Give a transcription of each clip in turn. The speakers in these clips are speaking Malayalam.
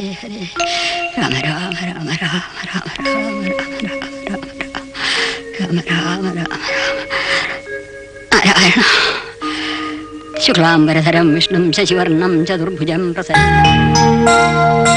ഹരേ രാമ രാമ രാമ രാമ രാമ രാമ രാമ രാമ രാമ രാമ രാമ നാരായണ ശുക്ലാംബരധരം വിഷ്ണും ശശിവർണം ചതുർഭുജം പ്രസന്ന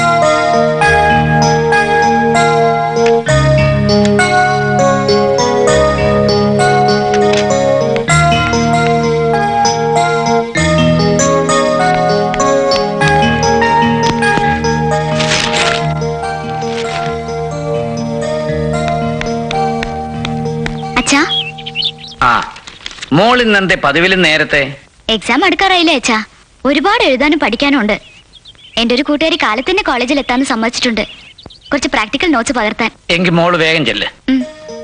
അച്ഛാ ആ മോൾ ഇന്നെന്തേ പതിവിലും നേരത്തെ എക്സാം അടുക്കാറായില്ലേ അച്ഛാ ഒരുപാട് എഴുതാനും പഠിക്കാനും ഉണ്ട് എന്റെ ഒരു കൂട്ടുകാരി കാലത്തിന്റെ കോളേജിൽ എത്താന്ന് സമ്മതിച്ചിട്ടുണ്ട് കുറച്ച് പ്രാക്ടിക്കൽ നോട്ട്സ് പകർത്താൻ എങ്കിൽ മോള് വേഗം ചെല്ല് ഉം.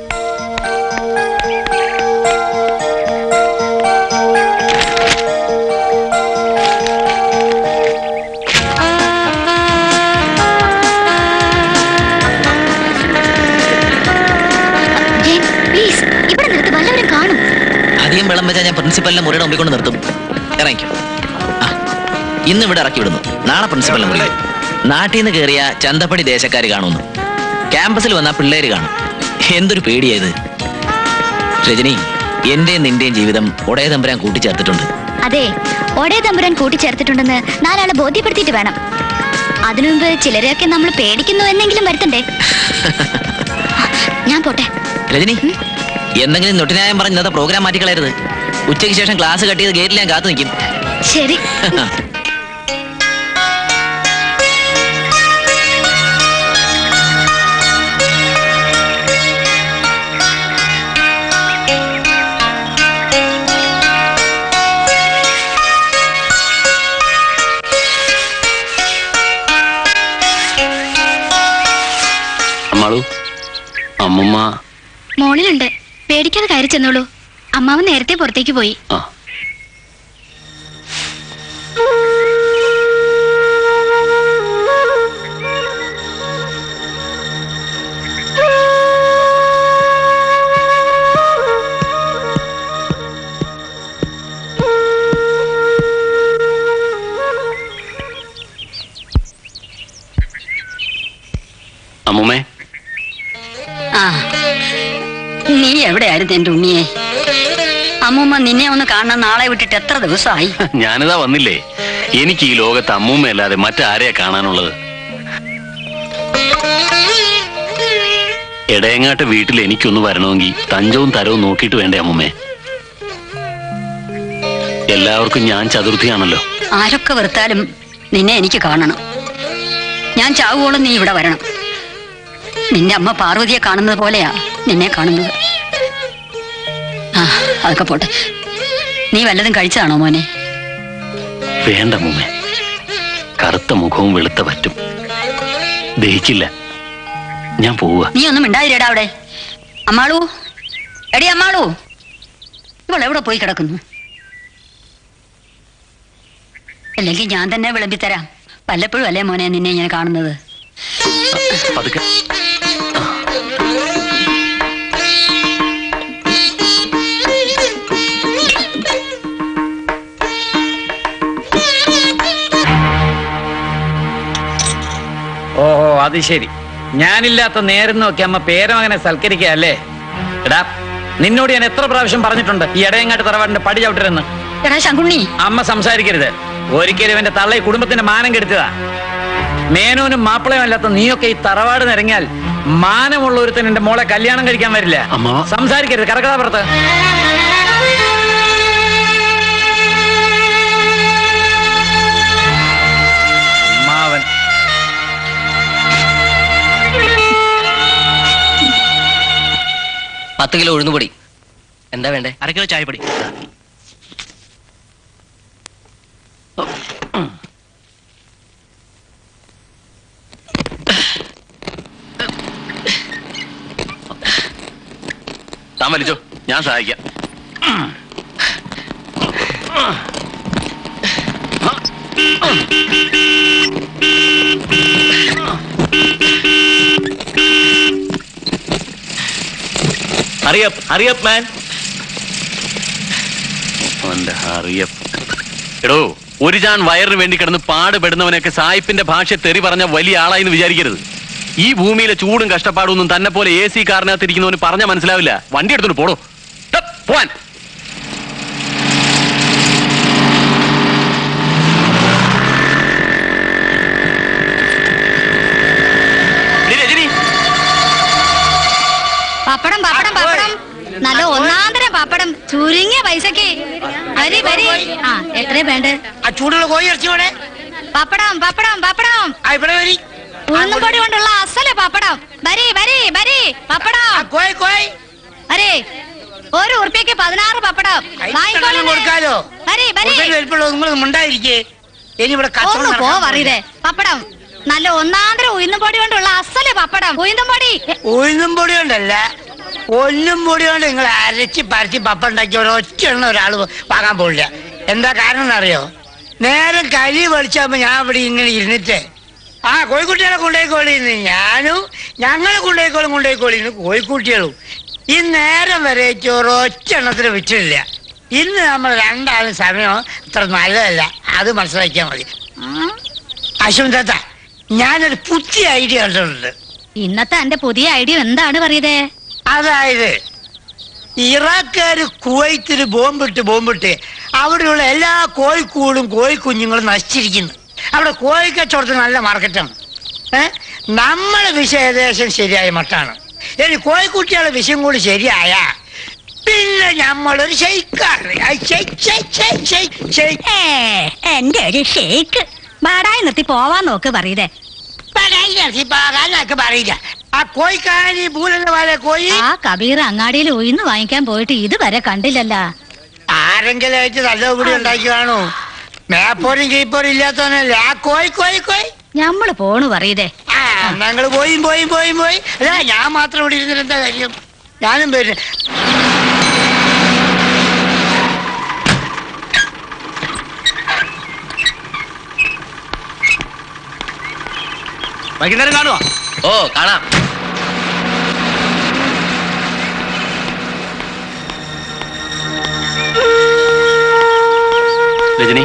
ജയൻ, please, ഇവിടെ നിർത്ത് വല്ലവരും കാണും അധികം വെള്ളം വെച്ചാൽ ഞാൻ പ്രിൻസിപ്പലിനെ മുറിയുടെ മുമ്പിൽ കൊണ്ട് നിർത്തും ഇറങ്ങിക്കോ ആ ഇന്ന് ഇവിടെ ഇറക്കി വിടുന്നു നാളെ പ്രിൻസിപ്പലിനെ മുറി നാട്ടിൽ നിന്ന് കയറിയ ചന്തപ്പടി ദേശക്കാർ കാണുന്നു ക്യാമ്പസിൽ വന്ന പിള്ളേര് കാണും എന്തൊരു പേടിയായത് രജനി എന്റെയും നിന്റെയും ജീവിതം ഒടേ തമ്പുരാൻ കൂട്ടിച്ചേർത്തിട്ടുണ്ട് അതെ ഒടേ തമ്പുരാൻ കൂട്ടിച്ചേർത്തിട്ടുണ്ടെന്ന് നാലാളെ ബോധ്യപ്പെടുത്തിയിട്ട് വേണം അതിനു മുമ്പ് ചിലരെയൊക്കെ നമ്മൾ പേടിക്കുന്നു എന്നെങ്കിലും വരുത്തണ്ടേ ഞാൻ പോട്ടെ രജനി എന്തെങ്കിലും നൊട്ടിനായം പറഞ്ഞ് ഇന്നത്തെ പ്രോഗ്രാം മാറ്റിക്കളയരുത് ഉച്ചയ്ക്ക് ശേഷം ക്ലാസ് കട്ട് ചെയ്ത് ഗേറ്റിൽ ഞാൻ കാത്തു നിൽക്കും ശരി അമ്മാളു അമ്മമ്മ മോളിലുണ്ട് പേടിക്കാതെ കയറി ചെന്നോളൂ അമ്മാവൻ നേരത്തെ പുറത്തേക്ക് പോയി ആ അമ്മുമ്മേ ആ നീ എവിടെയായിരുന്നു എന്റെ ഉണ്ണിയെ അമ്മൂമ്മ നിന്നെ ഒന്ന് കാണാൻ നാളെ വിട്ടിട്ട് എത്ര ദിവസമായി ഞാനിതാ വന്നില്ലേ എനിക്ക് ഈ ലോകത്ത് അമ്മൂമ്മ അല്ലാതെ മറ്റാരെയാ കാണാനുള്ളത് എടയങ്ങാട്ട് വീട്ടിൽ എനിക്കൊന്ന് വരണമെങ്കിൽ തഞ്ചവും തരവും നോക്കിയിട്ട് വേണ്ടേ അമ്മൂമ്മേ എല്ലാവർക്കും ഞാൻ ചതുർത്ഥിയാണല്ലോ ആരൊക്കെ വെറുത്താലും നിന്നെ എനിക്ക് കാണണം ഞാൻ ചാവുവോളം നീ ഇവിടെ വരണം നിന്റെ അമ്മ പാർവതിയെ കാണുന്നത് പോലെയാ നിന്നെ കാണുന്നത് ആ അതൊക്കെ പോട്ടെ നീ വല്ലതും കഴിച്ചതാണോ മോനെ വേണ്ട അമ്മൂമ്മേ കറുത്ത മുഖവും വെളുത്ത പറ്റും ദഹിക്കില്ല ഞാൻ പോവുക നീ ഒന്നും മിണ്ടാതിരടാ അവിടെ അമ്മാളൂ എടി അമ്മാളൂ ഇവൾ എവിടെ പോയി കിടക്കുന്നു അല്ലെങ്കിൽ ഞാൻ തന്നെ വിളമ്പിത്തരാം വല്ലപ്പോഴും അല്ലേ മോനെ നിന്നെ ഇങ്ങനെ കാണുന്നത് പതുക്കെ ഓഹോ അത് ശരി ഞാനില്ലാത്ത നേരം നോക്കി അമ്മ പേരമകനെ സൽക്കരിക്കുക അല്ലേ എടാ നിന്നോട് ഞാൻ എത്ര പ്രാവശ്യം പറഞ്ഞിട്ടുണ്ട് ഈ ഇടയങ്ങാട്ട് തറവാടിന്റെ പടി ചവിട്ടരെന്ന് എടാ ശങ്കുണ്ണി അമ്മ സംസാരിക്കരുത് ഒരിക്കലും എന്റെ തള്ള ഈ കുടുംബത്തിന്റെ മാനം കെടുത്തതാ മേനോനും മാപ്പിളയും അല്ലാത്ത നീയൊക്കെ ഈ തറവാട് നിറങ്ങിയാൽ മാനമുള്ള ഒരുത്തൻ എന്റെ മോളെ കല്യാണം കഴിക്കാൻ വരില്ല അമ്മാവ. സംസാരിക്കരുത് കറക്കഥാപുറത്ത് അമ്മാവൻ പത്ത് കിലോ ഉഴുന്നുപൊടി എന്താ വേണ്ടേ അര കിലോ ചായപ്പൊടി താൻ വലിച്ചോ ഞാൻ സഹായിക്കാം ഹറിയപ്പ് ഹറിയപ്പ് മാൻ അവന്റെ അറിയപ്പ് എടോ ഒരു ജാൻ വയറിന് വേണ്ടി കിടന്ന് പാടുപെടുന്നവനൊക്കെ സായിപ്പിന്റെ ഭാഷ തെറി പറഞ്ഞ വലിയ ആളായി എന്ന് വിചാരിക്കരുത് ഈ ഭൂമിയിലെ ചൂടും കഷ്ടപ്പാടും ഒന്നും തന്നെ പോലെ എ സി കാറിനകത്ത് ഇരിക്കുന്നവന് പറഞ്ഞാൽ മനസ്സിലാവില്ല വണ്ടി എടുത്തോണ്ട് പോടോ ട്ട, പോവാൻ എടി രജനി പപ്പടം പപ്പടം പപ്പടം നല്ല ഒന്നാന്തരം പപ്പടം ചുരുങ്ങിയ പൈസക്ക് വരി വരി ആ എത്രയാ വേണ്ട ആ ചൂടുള്ള കോഴി ഇറച്ചി ഇവിടെ പപ്പടം പപ്പടം പപ്പടം ആ ഇവിടെ വരി ഉഴുന്നും പൊടി കൊണ്ടുള്ള അസല് പപ്പടം വരി വരി വരി പപ്പടം ആ കോഴി കോഴി വരി ഒരു ഉറുപ്പ്യക്ക് പതിനാറ് പപ്പടം വാങ്ങിക്കോളൂ ഐറ്റം കൊടുക്കാലോ വരി വരി കൊടുക്കാൻ വലിപ്പമുള്ളത് നിങ്ങൾ മുണ്ടായിരിക്കേ ഇനി ഇവിടെ കച്ചവടം ഒന്ന് പോ നടക്കാൻ പറയതേ പപ്പടം നല്ല ഒന്നാന്തരം ഉഴുന്നും പൊടി കൊണ്ടുള്ള അസല് പപ്പടം ഉഴുന്നും പൊടി ഉഴുന്നും പൊടി കൊണ്ടല്ല ഒല്ലും പൊടി കൊണ്ട് നിങ്ങൾ അരച്ച് പരച്ച് പപ്പ ഉണ്ടാക്കി ഒരൊറ്റ എണ്ണ ഒരാൾ വാങ്ങാൻ പോകില്ല എന്താ കാരണം എന്നറിയോ നേരെ കലി പഠിച്ചാകുമ്പോ ഞാൻ ഇവിടെ ഇങ്ങനെ ഇരുന്നിട്ട് ആ കോഴിക്കുട്ടികളെ കൊണ്ടുപോയിക്കോളിന്ന് ഞാനും ഞങ്ങളെ കൊണ്ടുപോയിക്കോളും കൊണ്ടുപോയിക്കോളിന്ന് കോഴിക്കുട്ടികളും ഈ നേരം വരെ ഒരൊറ്റ എണ്ണത്തിന് വിറ്റില്ല ഇന്ന് നമ്മൾ രണ്ടാളും സമയം അത്ര നല്ലതല്ല അത് മനസ്സിലാക്കിയാൽ മതി അശ്വന്തത്ത ഞാനൊരു പുതിയ ഐഡിയ കണ്ടിട്ടുണ്ട് ഇന്നത്തെ എന്റെ പുതിയ ഐഡിയ എന്താണ് പറയതേ അതായത് ഇറാഖുകാര് കുവൈത്തിൽ ബോംബിട്ട് ബോംബിട്ട് അവിടെയുള്ള എല്ലാ കോഴിക്കൂടും കോഴിക്കുഞ്ഞുങ്ങളും നശിച്ചിരിക്കുന്നു അവിടെ കോഴി കച്ചവടത്തിന് നല്ല മാർക്കറ്റാണ് ഏ നമ്മളെ വിഷയം ഏകദേശം ശരിയായ മട്ടാണ് ഇനി കോഴിക്കുട്ടികളുടെ വിഷയം കൂടി ശരിയായ പിന്നെ നമ്മളൊരു ഷെയ്ക്കാണ് ആ shake, shake, shake, shake, shake. എന്റെ ഒരു ഷേക്ക് വാടായി നിർത്തി പോവാൻ നോക്ക് പറയതേ പകായി നിർത്തി പോകാനൊക്കെ പറയില്ല ആ കോഴിക്കാരി പൂലെന്ന് പോലെ കോഴി ആ കബീർ അങ്ങാടിയിൽ ഉയിന്ന് വാങ്ങിക്കാൻ പോയിട്ട് ഇതുവരെ കണ്ടില്ലല്ലോ ആരെങ്കിലും ആയിട്ട് നല്ല കൂടി ഉണ്ടാക്കി കാണൂ മേപ്പോരും കീപ്പോരും ഇല്ലാത്തവനല്ലേ ആ കോയി കോയി കോയി ഞമ്മള് പോണു പറയതേ ആ ഞങ്ങള് പോയി പോയി പോയി പോയി അല്ല ഞാൻ മാത്രം ഇവിടെ ഇരുന്നിട്ട് എന്താ കാര്യം ഞാനും വരും വൈകുന്നേരം കാണുവാ ഓ കാണാം രജനി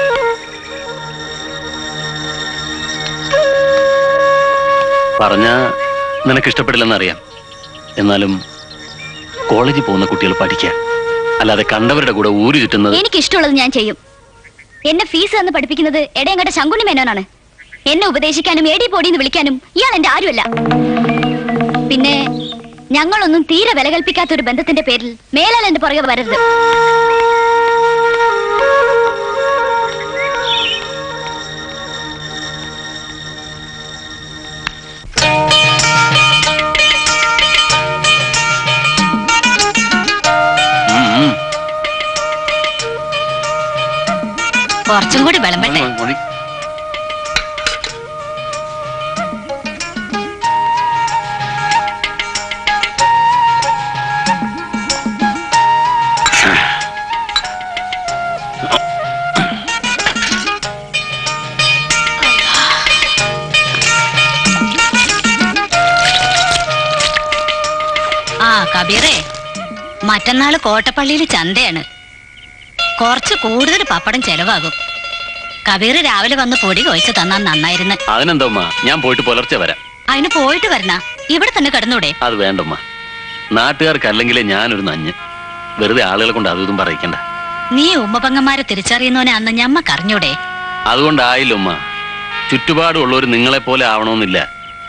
പറഞ്ഞ നിനക്ക് ഇഷ്ടപ്പെടില്ലെന്നറിയാം എന്നാലും കോളേജിൽ പോകുന്ന കുട്ടികൾ പഠിക്കുക അല്ലാതെ കണ്ടവരുടെ കൂടെ ഊരു ചുറ്റുന്നത് എനിക്ക് ഇഷ്ടമുള്ളത് ഞാൻ ചെയ്യും എന്നെ ഫീസ് തന്ന് പഠിപ്പിക്കുന്നത് എടയങ്കട്ട ശങ്കുണ്ണി മേനോനാണ് എന്നെ ഉപദേശിക്കാനും എടി പൊടിന്ന് വിളിക്കാനും ഇയാൾ എന്റെ ആരുമല്ല പിന്നെ ഞങ്ങളൊന്നും തീരെ വില കൽപ്പിക്കാത്ത ഒരു ബന്ധത്തിന്റെ പേരിൽ മേലാൽ എന്റെ പുറകെ വരരുത് ഉം, ഉം. കുറച്ചും കൂടി വിളമ്പട്ടെ മതി. ആ കബീറേ മറ്റന്നാള് കോട്ടപ്പള്ളിയിൽ ചന്തയാണ് കുറച്ച് കൂടുതൽ പപ്പടം ചെലവാകും കബീർ രാവിലെ വന്ന് പൊടി കൊഴിച്ച് തന്നാൽ നന്നായിരുന്നു അതിനെന്താ ഉമ്മ ഞാൻ പോയിട്ട് പുലർച്ചെ വരാം അതിന് പോയിട്ട് വരണ ഇവിടെ തന്നെ കിടന്നൂടെ അത് വേണ്ടമ്മ നാട്ടുകാർക്ക് അല്ലെങ്കിലേ ഞാനൊരു നഞ്ഞ് വെറുതെ ആളുകളെ കൊണ്ട് അതും ഇതും പറയിക്കണ്ട നീ ഉമ്മപങ്ങന്മാരെ തിരിച്ചറിയുന്നവനെ അന്ന് ഞമ്മക്കറിഞ്ഞൂടെ അതുകൊണ്ടായില്ല ഉമ്മ ചുറ്റുപാടുള്ളവർ നിങ്ങളെ പോലെ ആവണമെന്നില്ല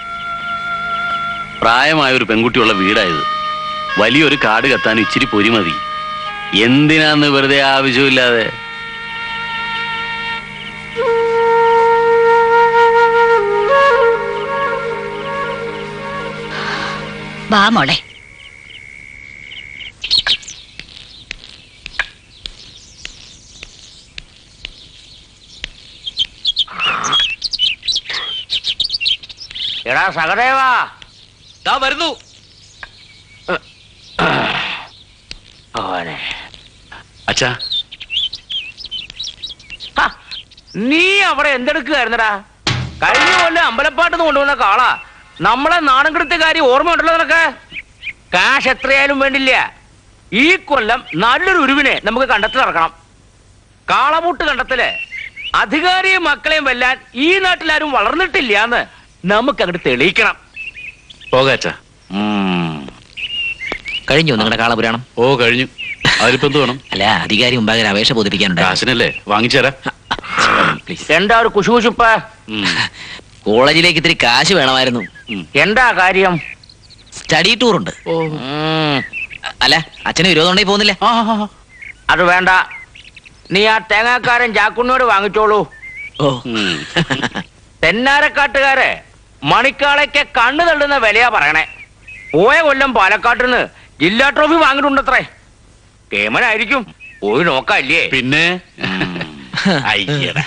പ്രായമായ ഒരു പെൺകുട്ടിയുള്ള വീടായത് വലിയൊരു കാട് കത്താൻ ഇച്ചിരി പൊരി മതി എന്തിനാന്ന് വെറുതെ ആവശ്യമില്ലാതെ വാ മോളെ എടാ സഹദേവാ ദാ വരുന്നു ഓനെ അച്ഛാ ഹ, നീ അവിടെ എന്തെടുക്കുകയായിരുന്നടാ കഴിഞ്ഞ കൊല്ലം അമ്പലപ്പാട്ടെന്ന് കൊണ്ടുവന്ന കാളാ നമ്മളെ നാടൻകൃത്യ കാര്യം ഓർമ്മയുണ്ടല്ലോ നിനക്ക് കാശ് എത്രയായാലും വേണ്ടില്ല ഈ കൊല്ലം നല്ലൊരു ഉരുവിനെ നമുക്ക് കണ്ടെത്തി നടക്കണം കാളമൂട്ട് കണ്ടത്തില് അധികാരിയും മക്കളെയും വെല്ലാൻ ഈ നാട്ടിലാരും വളർന്നിട്ടില്ലാന്ന് നമുക്ക് അങ്ങോട്ട് തെളിയിക്കണം പോകാച്ചാ കഴിഞ്ഞു നിങ്ങളുടെ കാളപുരാണം ഓ കഴിഞ്ഞു അതിലിപ്പോ എന്ത് വേണം അല്ല അധികാരി മുമ്പാകെ ഒരു അപേക്ഷ ബോധിപ്പിക്കാനുണ്ട് കാശിനല്ലേ വാങ്ങിച്ചേരാ പ്ലീസ് എന്താ ഒരു കുശുകുശുപ്പ കോളേജിലേക്ക് ഇത്തിരി കാശ് വേണമായിരുന്നു എന്താ കാര്യം സ്റ്റഡി ടൂർ ഉണ്ട് ഉം, അല്ല അച്ഛന് വിരോധം ഉണ്ടെങ്കിൽ പോകുന്നില്ല അത് വേണ്ട നീ ആ തേങ്ങാക്കാരൻ ജാക്കുണ്ണോട് വാങ്ങിച്ചോളൂ ഓ തെന്നാരക്കാട്ടുകാരെ മണിക്കാളയ്ക്ക് കണ്ണു തള്ളുന്ന വിലയാ പറയണേ പോയ കൊല്ലം പാലക്കാട്ടിൽ നിന്ന് ജില്ലാ ട്രോഫി വാങ്ങിയിട്ടുണ്ടത്രേ കേമനായിരിക്കും പോയി നോക്കാല്ലേ പിന്നെ അയ്യടാ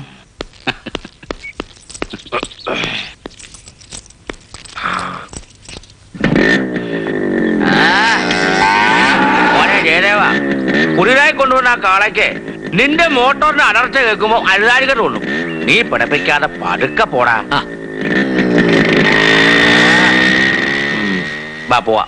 മോനെ ജയദേവ പുതിയതായി കൊണ്ടുവന്ന ആ കാളയ്ക്ക് നിന്റെ മോട്ടോറിന് അലർച്ച കേൾക്കുമ്പോ അഴുതാരിക തോന്നും നീ പിടപ്പിക്കാതെ പതുക്കെ പോടാ ആ. ഉം. വാ പോവാ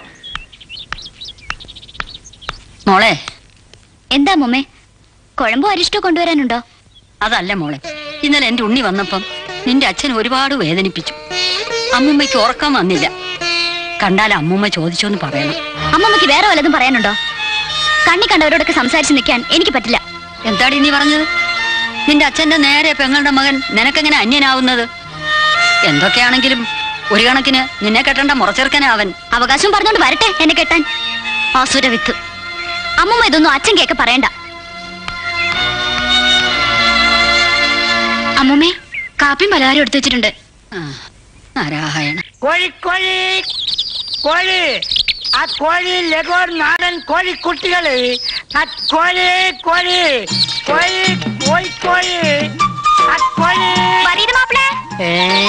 മോളെ എന്താ മുമ്മേ കുഴമ്പോ അരിഷ്ടോ കൊണ്ടുവരാനുണ്ടോ അതല്ല മോളെ ഇന്നലെ എന്റെ ഉണ്ണി വന്നപ്പം നിന്റെ അച്ഛൻ ഒരുപാട് വേദനിപ്പിച്ചു അമ്മൂമ്മയ്ക്ക് ഉറക്കം വന്നില്ല കണ്ടാൽ അമ്മൂമ്മ ചോദിച്ചോന്ന് പറയണം അമ്മമ്മക്ക് വേറെ വല്ലതും പറയാനുണ്ടോ കണ്ണി കണ്ടവരോടൊക്കെ സംസാരിച്ച് നിൽക്കാൻ എനിക്ക് പറ്റില്ല എന്താടി നീ പറഞ്ഞത് നിന്റെ അച്ഛന്റെ നേരെ പെങ്ങളുടെ മകൻ നിനക്കെങ്ങനെ അന്യനാവുന്നത് എന്തൊക്കെയാണെങ്കിലും ഒരു കണക്കിന് നിന്നെ കെട്ടേണ്ട മുറച്ചെറുക്കനാ അവൻ അവകാശം പറഞ്ഞോണ്ട് വരട്ടെ എന്നെ കെട്ടാൻ ആസുര വിത്ത് അമ്മമ്മ ഇതൊന്നും അച്ഛൻ കേക്ക് പറയണ്ട അമ്മമ്മേ കാപ്പിയും പലഹാരം എടുത്തു വെച്ചിട്ടുണ്ട് ആ, നാരായണ കോഴി കോഴി കോഴി ആ കോഴി ലഗോർ നാടൻ കോഴിക്കുട്ടികള് ആ കോഴി കോഴി കോഴി കോഴി കോഴി ആ കോഴി ഏ?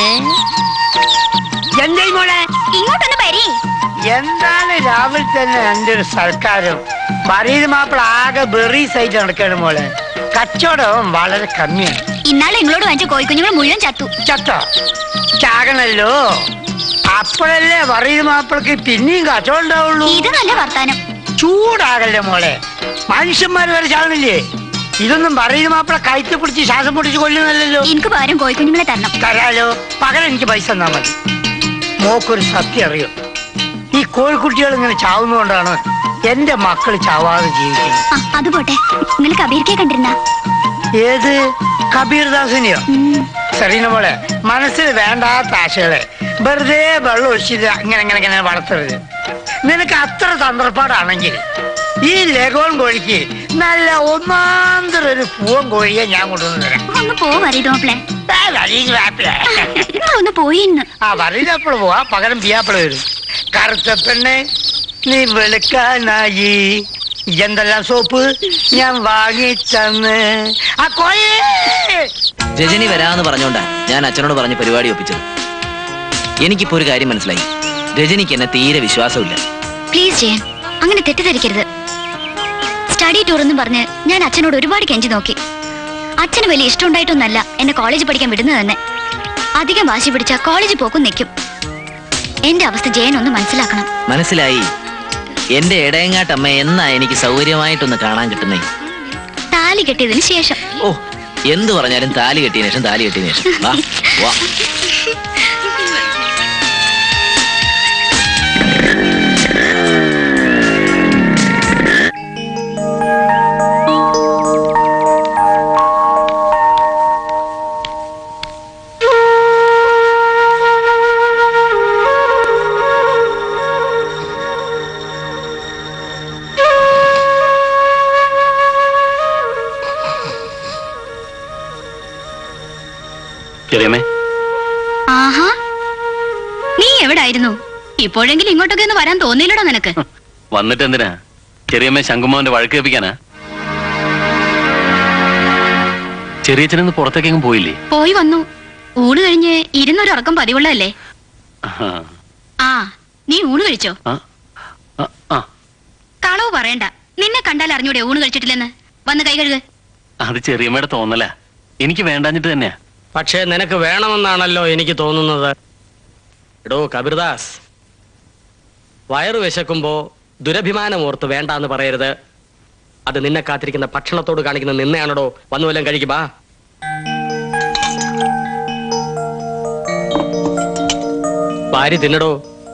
എന്തേ മോളെ ഇങ്ങോട്ടൊന്ന് വരി എന്താണ് രാവിലെ തന്നെ എന്റെ ഒരു സർക്കാരും പറയത് മാപ്പിള ആകെ ബെറി സൈറ്റ് നടക്കാണ് മോളെ കച്ചവടം വളരെ കമ്മിയാണ് ഇന്നാളെ നിങ്ങളോട് വാങ്ങിച്ച കോഴിക്കുഞ്ഞുങ്ങൾ മുഴുവൻ ചത്തു ചത്തോ ചാകണല്ലോ അപ്പോഴല്ലേ പറയത് മാപ്പിളക്ക് പിന്നെയും കച്ചവടം ഉണ്ടാവുള്ളൂ ഇത് നല്ല വർത്താനം ചൂടാകല്ലേ മോളെ മനുഷ്യന്മാർ വരെ ചാകണില്ലേ ഇതൊന്നും പറയുന്ന മാപ്പിള കയറ്റി പിടിച്ച് ശ്വാസം പിടിച്ച് കൊല്ലുന്നല്ലോ എനിക്ക് പകരം കോഴിക്കുഞ്ഞുങ്ങളെ തരണം തരാലോ പകരം എനിക്ക് പൈസ തന്നാ മതി മോക്കൊരു സത്യം അറിയോ ഈ കോഴിക്കുട്ടികൾ ഇങ്ങനെ ചാവുന്നതുകൊണ്ടാണ് എന്റെ മക്കൾ ചാവാതെ ജീവിക്കുന്നത് ആ അത് പോട്ടെ നിങ്ങൾ കബീർക്കെ കണ്ടിരുന്ന ഏത് കബീർദാസിനെയോ സെറീന മോളെ മനസ്സിൽ വേണ്ടാത്ത ആശകളെ വെറുതെ വെള്ളം ഒഴിച്ചിട്ട് ഇങ്ങനെ ഇങ്ങനെ ഇങ്ങനെ വളർത്തരുത് നിനക്ക് അത്ര തന്ത്രപ്പാടാണെങ്കിൽ ഈ ലഗോൺ കോഴിക്ക് നല്ല ഒന്നാന്തര ഒരു പൂവൻ കോഴിയെ ഞാൻ കൊണ്ടുവന്ന് തരാം ഒന്ന് പോ വരീതോപ്ലെ ആ, വരീത് വാപ്പിലെ. നിങ്ങളൊന്ന് പോയി ഇന്ന് ആ വരീതപ്പോൾ പോവാ പകരം പിയാപ്പിള വരും കറുത്ത പെണ്ണെ നീ വെളുക്കാനായി എന്തെല്ലാം സോപ്പ് ഞാൻ വാങ്ങിത്തന്ന് ആ കോഴി രജനി വരാന്ന് പറഞ്ഞോണ്ടാ ഞാൻ അച്ഛനോട് പറഞ്ഞ് പരിപാടി ഒപ്പിച്ചത് എനിക്കിപ്പോ ഒരു കാര്യം മനസ്സിലായി രജനിക്ക് എന്നെ തീരെ വിശ്വാസമില്ല പ്ലീസ് ജയൻ അങ്ങനെ തെറ്റിദ്ധരിക്കരുത് സ്റ്റഡി ടൂർ എന്നും പറഞ്ഞ് ഞാൻ അച്ഛനോട് ഒരുപാട് കെഞ്ചി നോക്കി അച്ഛന് വലിയ ഇഷ്ടമുണ്ടായിട്ടൊന്നല്ല എന്നെ കോളേജ് പഠിക്കാൻ വിടുന്നത് തന്നെ അധികം വാശി പിടിച്ച കോളേജിൽ പോക്കും നിൽക്കും എന്റെ അവസ്ഥ ജയൻ ഒന്ന് മനസ്സിലാക്കണം മനസ്സിലായി എന്റെ ഇടയങ്ങാട്ടമ്മ എന്നാ എനിക്ക് സൗകര്യമായിട്ടൊന്ന് കാണാൻ കിട്ടുന്നേ താലി കെട്ടിയതിന് ശേഷം ഓ എന്ത് പറഞ്ഞാലും താലി കെട്ടിയതിനു ശേഷം താലി കെട്ടിയതിനു ശേഷം വാ വാ ചെറിയമ്മേ ആഹാ നീ എവിടായിരുന്നു ഇപ്പോഴെങ്കിലും ഇങ്ങോട്ടൊക്കെ ഒന്ന് വരാൻ തോന്നിയില്ലടോ നിനക്ക് വന്നിട്ട് എന്തിനാ ചെറിയമ്മ ശങ്കുമോന്റെ വഴക്ക് കേൾപ്പിക്കാനാ ചെറിയച്ഛനൊന്ന് പുറത്തേക്കെങ്ങും പോയില്ലേ പോയി വന്നു ഊണ് കഴിഞ്ഞ് ഇരുന്നൊരുറക്കം പതിവുള്ളതല്ലേ ആഹാ. ആ നീ ഊണ് കഴിച്ചോ ആ, ആ, ആ, കളവ് പറയണ്ട നിന്നെ കണ്ടാൽ അറിഞ്ഞൂടെ ഊണ് കഴിച്ചിട്ടില്ലെന്ന് വന്ന് കൈ കഴുക അത് ചെറിയമ്മയുടെ തോന്നല എനിക്ക് വേണ്ടാഞ്ഞിട്ട് തന്നെയാ പക്ഷേ നിനക്ക് വേണമെന്നാണല്ലോ എനിക്ക് തോന്നുന്നത് എടോ കബീർദാസ് വയറു വിശക്കുമ്പോ ദുരഭിമാനം ഓർത്ത് വേണ്ടാന്ന് പറയരുത് അത് നിന്നെ കാത്തിരിക്കുന്ന ഭക്ഷണത്തോട് കാണിക്കുന്ന നിന്നയാണടോ വന്നു വല്ലതും കഴിക്കുവാ വാരി തിന്നടോ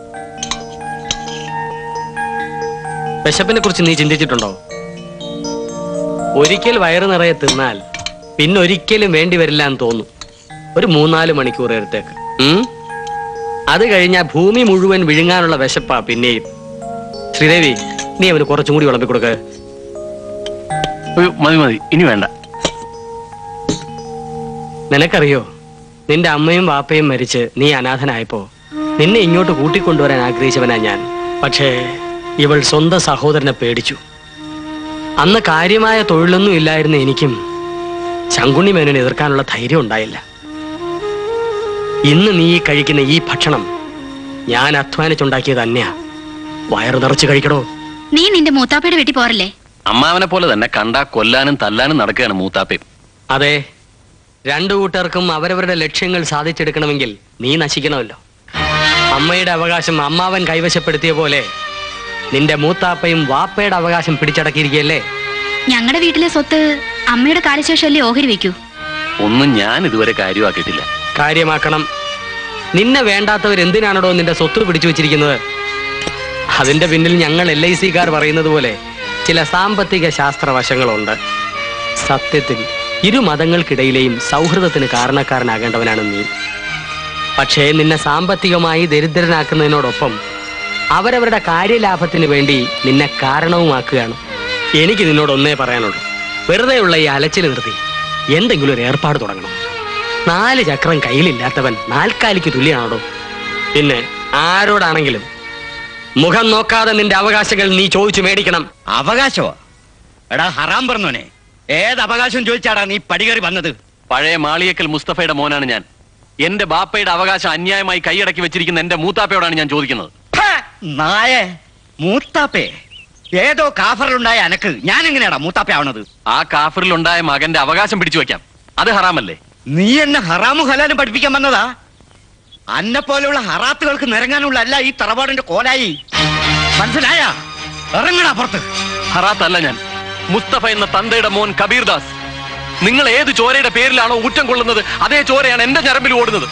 വിശപ്പിനെ കുറിച്ച് നീ ചിന്തിച്ചിട്ടുണ്ടോ ഒരിക്കൽ വയറ് നിറയെ തിന്നാൽ പിന്നെ ഒരിക്കലും വേണ്ടി വരില്ല എന്ന് തോന്നും ഒരു മൂന്നാല് മണിക്കൂർ നേരത്തേക്ക് ഉം? അത് കഴിഞ്ഞാൽ ഭൂമി മുഴുവൻ വിഴുങ്ങാനുള്ള വിശപ്പാ പിന്നെയും ശ്രീദേവി നീ അവന് കുറച്ചും കൂടി വിളമ്പി കൊടുക്ക അയ്യോ, മതി മതി ഇനി വേണ്ട നിനക്കറിയോ നിന്റെ അമ്മയും വാപ്പയും മരിച്ച് നീ അനാഥനായപ്പോ നിന്നെ ഇങ്ങോട്ട് കൂട്ടിക്കൊണ്ടുവരാൻ ആഗ്രഹിച്ചവനാ ഞാൻ പക്ഷേ ഇവൾ സ്വന്തം സഹോദരനെ പേടിച്ചു അന്ന് കാര്യമായ തൊഴിലൊന്നും ഇല്ലായിരുന്ന എനിക്കും ശങ്കുണ്ണി മേനോനെ എതിർക്കാനുള്ള ധൈര്യം ഉണ്ടായില്ല ഇന്ന് നീ ഈ കഴിക്കുന്ന ഈ ഭക്ഷണം ഞാൻ അധ്വാനിച്ചുണ്ടാക്കിയത് തന്നെയാ വയറ് നിറച്ച് കഴിക്കടോ നീ നിന്റെ മൂത്താപ്പയുടെ വീട്ടിൽ പോരല്ലേ അമ്മാവനെ പോലെ തന്നെ കണ്ടാ കൊല്ലാനും തല്ലാനും നടക്കുകയാണ് മൂത്താപ്പയും അതെ രണ്ടു കൂട്ടർക്കും അവരവരുടെ ലക്ഷ്യങ്ങൾ സാധിച്ചെടുക്കണമെങ്കിൽ നീ നശിക്കണമല്ലോ അമ്മയുടെ അവകാശം അമ്മാവൻ കൈവശപ്പെടുത്തിയ പോലെ നിന്റെ മൂത്താപ്പയും വാപ്പയുടെ അവകാശം പിടിച്ചടക്കിയിരിക്കുകയല്ലേ ഞങ്ങളുടെ വീട്ടിലെ സ്വത്ത് അമ്മയുടെ കാലശേഷമല്ലേ ഓഹരി വെക്കൂ ഒന്നും ഞാൻ ഇതുവരെ കാര്യമാക്കിയിട്ടില്ല കാര്യമാക്കണം നിന്നെ വേണ്ടാത്തവർ എന്തിനാണടോ നിന്റെ സ്വത്ത് പിടിച്ചു വെച്ചിരിക്കുന്നത് അതിന്റെ പിന്നിൽ ഞങ്ങൾ എൽ ഐ സിക്കാർ പറയുന്നത് പോലെ ചില സാമ്പത്തിക ശാസ്ത്രവശങ്ങളുണ്ട് സത്യത്തിൽ ഇരു മതങ്ങൾക്കിടയിലെയും സൗഹൃദത്തിന് കാരണക്കാരനാകേണ്ടവനാണ് നീ പക്ഷേ നിന്നെ സാമ്പത്തികമായി ദരിദ്രനാക്കുന്നതിനോടൊപ്പം അവരവരുടെ കാര്യലാഭത്തിന് വേണ്ടി നിന്നെ കാരണവുമാക്കുകയാണ് എനിക്ക് നിന്നോട് ഒന്നേ പറയാനുള്ളൂ വെറുതെയുള്ള ഈ അലച്ചിൽ നിർത്തി എന്തെങ്കിലും ഒരു ഏർപ്പാട് തുടങ്ങണം നാല് ചക്രം കയ്യിലില്ലാത്തവൻ നാൽക്കാലിക്ക് തുല്യനാണോ പിന്നെ ആരോടാണെങ്കിലും മുഖം നോക്കാതെ നിന്റെ അവകാശങ്ങൾ നീ ചോദിച്ചു മേടിക്കണം അവകാശമോ എടാ ഹറാം പറഞ്ഞോനെ ഏത് അവകാശം ചോദിച്ചാടാ നീ പടികേറി വന്നത് പഴയ മാളിയക്കൽ മുസ്തഫയുടെ മോനാണ് ഞാൻ എന്റെ ബാപ്പയുടെ അവകാശം അന്യായമായി കൈയടക്കി വെച്ചിരിക്കുന്ന എന്റെ മൂത്താപ്പയോടാണ് ഞാൻ ചോദിക്കുന്നത് നായേ മൂത്താപ്പേ ഏതോ കാഫറിലുണ്ടായ അനക്ക് ഞാൻ എങ്ങനെയാടാ മൂത്താപ്പ ആവണത് ആ കാഫറിലുണ്ടായ മകന്റെ അവകാശം പിടിച്ചു വെക്കാം അത് ഹറാമല്ലേ നീ എന്നെ ഹറാമു ഹലാലും പഠിപ്പിക്കാൻ വന്നതാ അന്നെ പോലെയുള്ള ഹറാത്തുകൾക്ക് നിരങ്ങാനുള്ള അല്ല ഈ തറവാടിന്റെ കോലായി മനസ്സിലായ ഇറങ്ങടാ പുറത്ത് ഹറാത്തല്ല ഞാൻ മുസ്തഫ എന്ന തന്തയുടെ മോൻ കബീർദാസ് നിങ്ങൾ ഏത് ചോരയുടെ പേരിലാണോ ഊറ്റം കൊള്ളുന്നത് അതേ ചോരയാണ് എന്റെ ഞരമ്പിൽ ഓടുന്നത്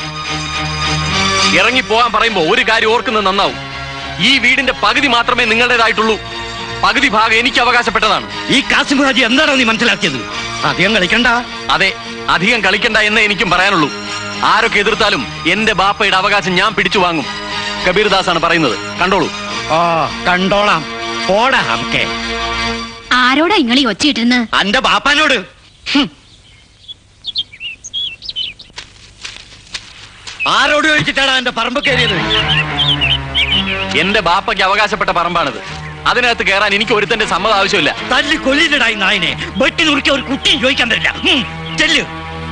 ഇറങ്ങി പോകാൻ പറയുമ്പോ ഒരു കാര്യം ഓർക്കുന്നത് നന്നാവും ഈ വീടിന്റെ പകുതി മാത്രമേ നിങ്ങളുടേതായിട്ടുള്ളൂ പകുതി ഭാഗം എനിക്ക് അവകാശപ്പെട്ടതാണ് ഈ കാസിം ഹാജി എന്താണോ നീ മനസ്സിലാക്കിയത് അധികം കളിക്കണ്ട അതെ അധികം കളിക്കണ്ട എന്നേ എനിക്കും പറയാനുള്ളൂ ആരൊക്കെ എതിർത്താലും എന്റെ ബാപ്പയുടെ അവകാശം ഞാൻ പിടിച്ചു വാങ്ങും കബീർദാസ് ആണ് പറയുന്നത് കണ്ടോളൂ ഓ കണ്ടോളാം പോടാ ഹംകെ ആരോടാ ഇങ്ങളീ ഒച്ചയിട്ടിരുന്ന് അന്റെ ബാപ്പാനോട് ഹും. ആരോട് ചോദിച്ചിട്ടാണ് എന്റെ പറമ്പ് കയറിയത് എന്റെ ബാപ്പയ്ക്ക് അവകാശപ്പെട്ട പറമ്പാണിത് അതിനകത്ത് കയറാൻ എനിക്ക് ഒരുത്തന്റെ സമ്മതം ആവശ്യമില്ല തല്ലി കൊല്ലില്ലടാ ഈ നായനെ വെട്ടി നുറുക്കി ഒരു കുട്ടിയും ചോദിക്കാൻ തരില്ല ഹും, ചെല്ല്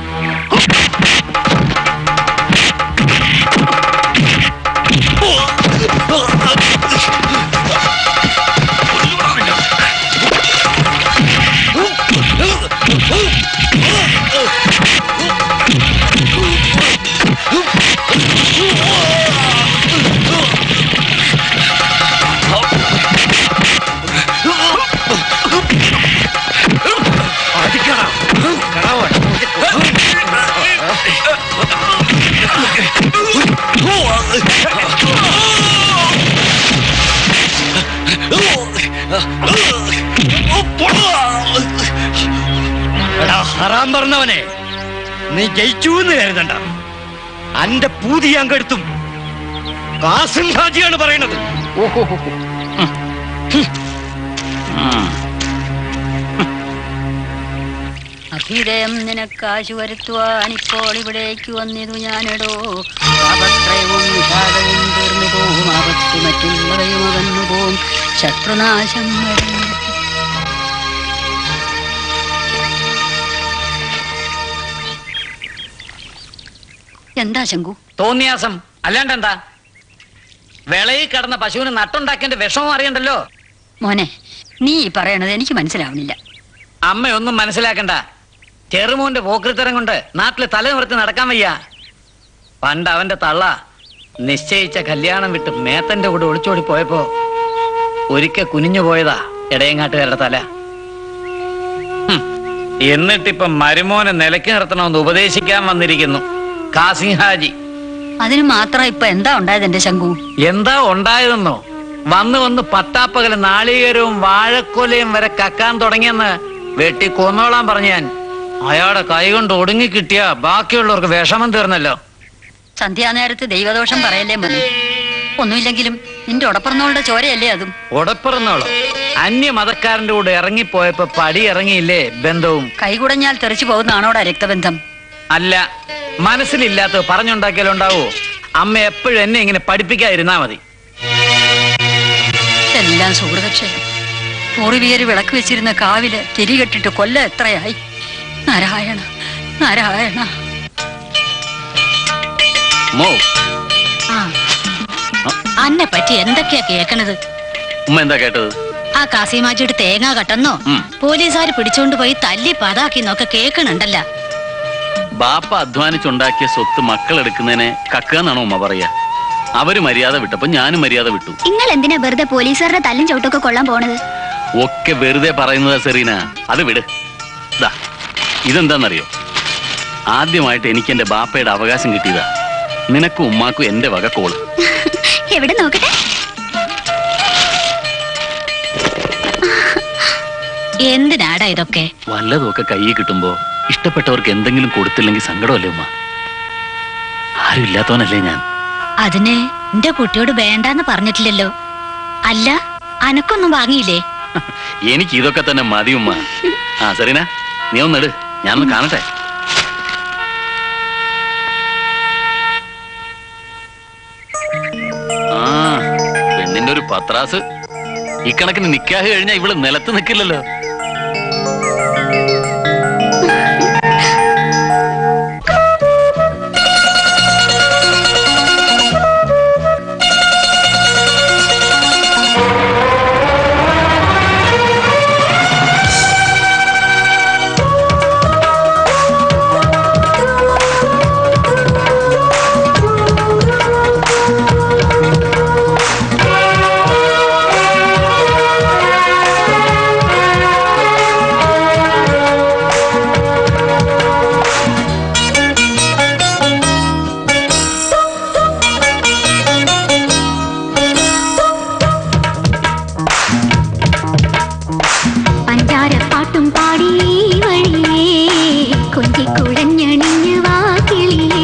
അടിക്കടാ കടാവൻ എടാ ഹറാം പറഞ്ഞവനെ നീ ജയിച്ചു എന്ന് കരുതണ്ട അന്റെ പൂതി ഞാൻ കെടുത്തും കാസിം ഹാജിയാണ് പറയണത് അഭിദയം നിനക്കാശു വരുത്തുവാൻ ഇപ്പോൾ ഇവിടേക്ക് വന്നിതു ഞാനെടോ പാപത്രയവും വിഷാദവും തീർന്നു പോവും ആപത്ത് മറ്റുള്ളവയും അകന്നു പോവും ശത്രുനാശം വരും എന്താ ശങ്കു തോന്നിയാസം അല്ലാണ്ട് എന്താ വിളയിൽ കിടന്ന പശുവിന് നട്ടുണ്ടാക്കിയതിന്റെ വിഷമം അറിയണ്ടല്ലോ മോനെ നീ ഈ പറയണത് എനിക്ക് മനസ്സിലാവണില്ല അമ്മയൊന്നും മനസ്സിലാക്കണ്ട ചെറുമോന്റെ പോക്കൃത്തരം കൊണ്ട് നാട്ടില് തല നിവർത്തി നടക്കാൻ വയ്യ പണ്ട് അവന്റെ തള്ള നിശ്ചയിച്ച കല്യാണം വിട്ട് മേത്തന്റെ കൂടെ ഒളിച്ചോടി പോയപ്പോ ഒരിക്കൽ കുനിഞ്ഞു പോയതാ ഇടയങ്ങാട്ടുകാരുടെ തല ഹും, എന്നിട്ടിപ്പം മരുമോനെ നിലയ്ക്ക് നിർത്തണമെന്ന് ഉപദേശിക്കാൻ വന്നിരിക്കുന്നു കാസിം ഹാജി അതിന് മാത്രം ഇപ്പൊ എന്താ ഉണ്ടായത് എന്റെ ശങ്കു എന്താ ഉണ്ടായതെന്നോ വന്ന് വന്ന് പട്ടാപ്പകല് നാളികേരവും വാഴക്കൊലയും വരെ കക്കാൻ തുടങ്ങിയെന്ന് വെട്ടി കൊന്നോളാൻ പറഞ്ഞു ഞാൻ അയാളുടെ കൈ കൊണ്ട് ഒടുങ്ങി കിട്ടിയ ബാക്കിയുള്ളവർക്ക് വിഷമം തീർന്നല്ലോ സന്ധ്യാനേരത്ത് ദൈവദോഷം പറയല്ലേ മതി ഒന്നുമില്ലെങ്കിലും നിന്റെ ഉടപ്പറന്നവളുടെ ചോരയല്ലേ അതും ഉടപ്പിറന്നോളോ അന്യ മതക്കാരന്റെ കൂടെ ഇറങ്ങിപ്പോയപ്പോ പടി ഇറങ്ങിയില്ലേ ബന്ധവും കൈകുടഞ്ഞാൽ തെറിച്ചു പോകുന്നതാണോടാ രക്തബന്ധം അല്ല മനസ്സിലില്ലാത്തത് പറഞ്ഞുണ്ടാക്കിയാലുണ്ടാവോ അമ്മ എപ്പോഴും എന്നെ ഇങ്ങനെ പഠിപ്പിക്കാതിരുന്നാ മതി എല്ലാം സുഹൃതക്ഷയം പൂർവികര് വിളക്ക് വെച്ചിരുന്ന കാവില് തിരികെട്ടിട്ട് കൊല്ലം എത്രയായി നാരായണ നാരായണ മോ അന്നെ പറ്റി എന്തൊക്കെയാ കേക്കണത് ഉമ്മ എന്താ കേട്ടത് ആ കാസിമാജിയുടെ തേങ്ങ കട്ടെന്നോ ഉം. പോലീസുകാർ പിടിച്ചോണ്ട് പോയി തല്ലി പതാക്കിന്നൊക്കെ കേക്കണുണ്ടല്ല ബാപ്പ അധ്വാനിച്ചുണ്ടാക്കിയ സ്വത്ത് മക്കൾ എടുക്കുന്നതിനെ കക്കുകയെന്നാണോ ഉമ്മ പറയാ അവര് മര്യാദ വിട്ടപ്പോ ഞാനും മര്യാദ വിട്ടു നിങ്ങൾ എന്തിനാ വെറുതെ പോലീസുകാരുടെ തല്ലും ചവിട്ടൊക്കെ കൊള്ളാൻ പോണത് ഒക്കെ വെറുതെ പറയുന്നതാ സെറീന അത് വിട് ദാ ഇതെന്താന്നറിയോ ആദ്യമായിട്ട് എനിക്ക് എന്റെ ബാപ്പയുടെ അവകാശം കിട്ടിയതാ നിനക്കും ഉമ്മാക്കും എന്റെ വക കോള് എവിടെ നോക്കട്ടെ എന്തിനാടാ ഇതൊക്കെ വല്ലതുമൊക്കെ കയ്യിൽ കിട്ടുമ്പോ ഇഷ്ടപ്പെട്ടവർക്ക് എന്തെങ്കിലും കൊടുത്തില്ലെങ്കിൽ സങ്കടമല്ലേ ഉമ്മ ആരും ഇല്ലാത്തവനല്ലേ ഞാൻ അതിന് എന്റെ കുട്ടിയോട് വേണ്ടാന്ന് പറഞ്ഞിട്ടില്ലല്ലോ അല്ല അനക്കൊന്നും വാങ്ങിയില്ലേ എനിക്ക് ഇതൊക്കെ തന്നെ മതി ഉമ്മ ആ സെറീന നീ ഒന്നെട് ഞാനൊന്ന് കാണട്ടെ ആ പെണ്ണിന്റെ ഒരു പത്രാസ് ഇക്കണക്കിന് നിക്കാഹ് കഴിഞ്ഞാ ഇവള് നിലത്ത് നിക്കില്ലല്ലോ പഞ്ചാരപ്പാട്ടും പാടി വഴിയേ കൊഞ്ചിക്കുഴഞ്ഞണിഞ്ഞു വാ കിളിയേ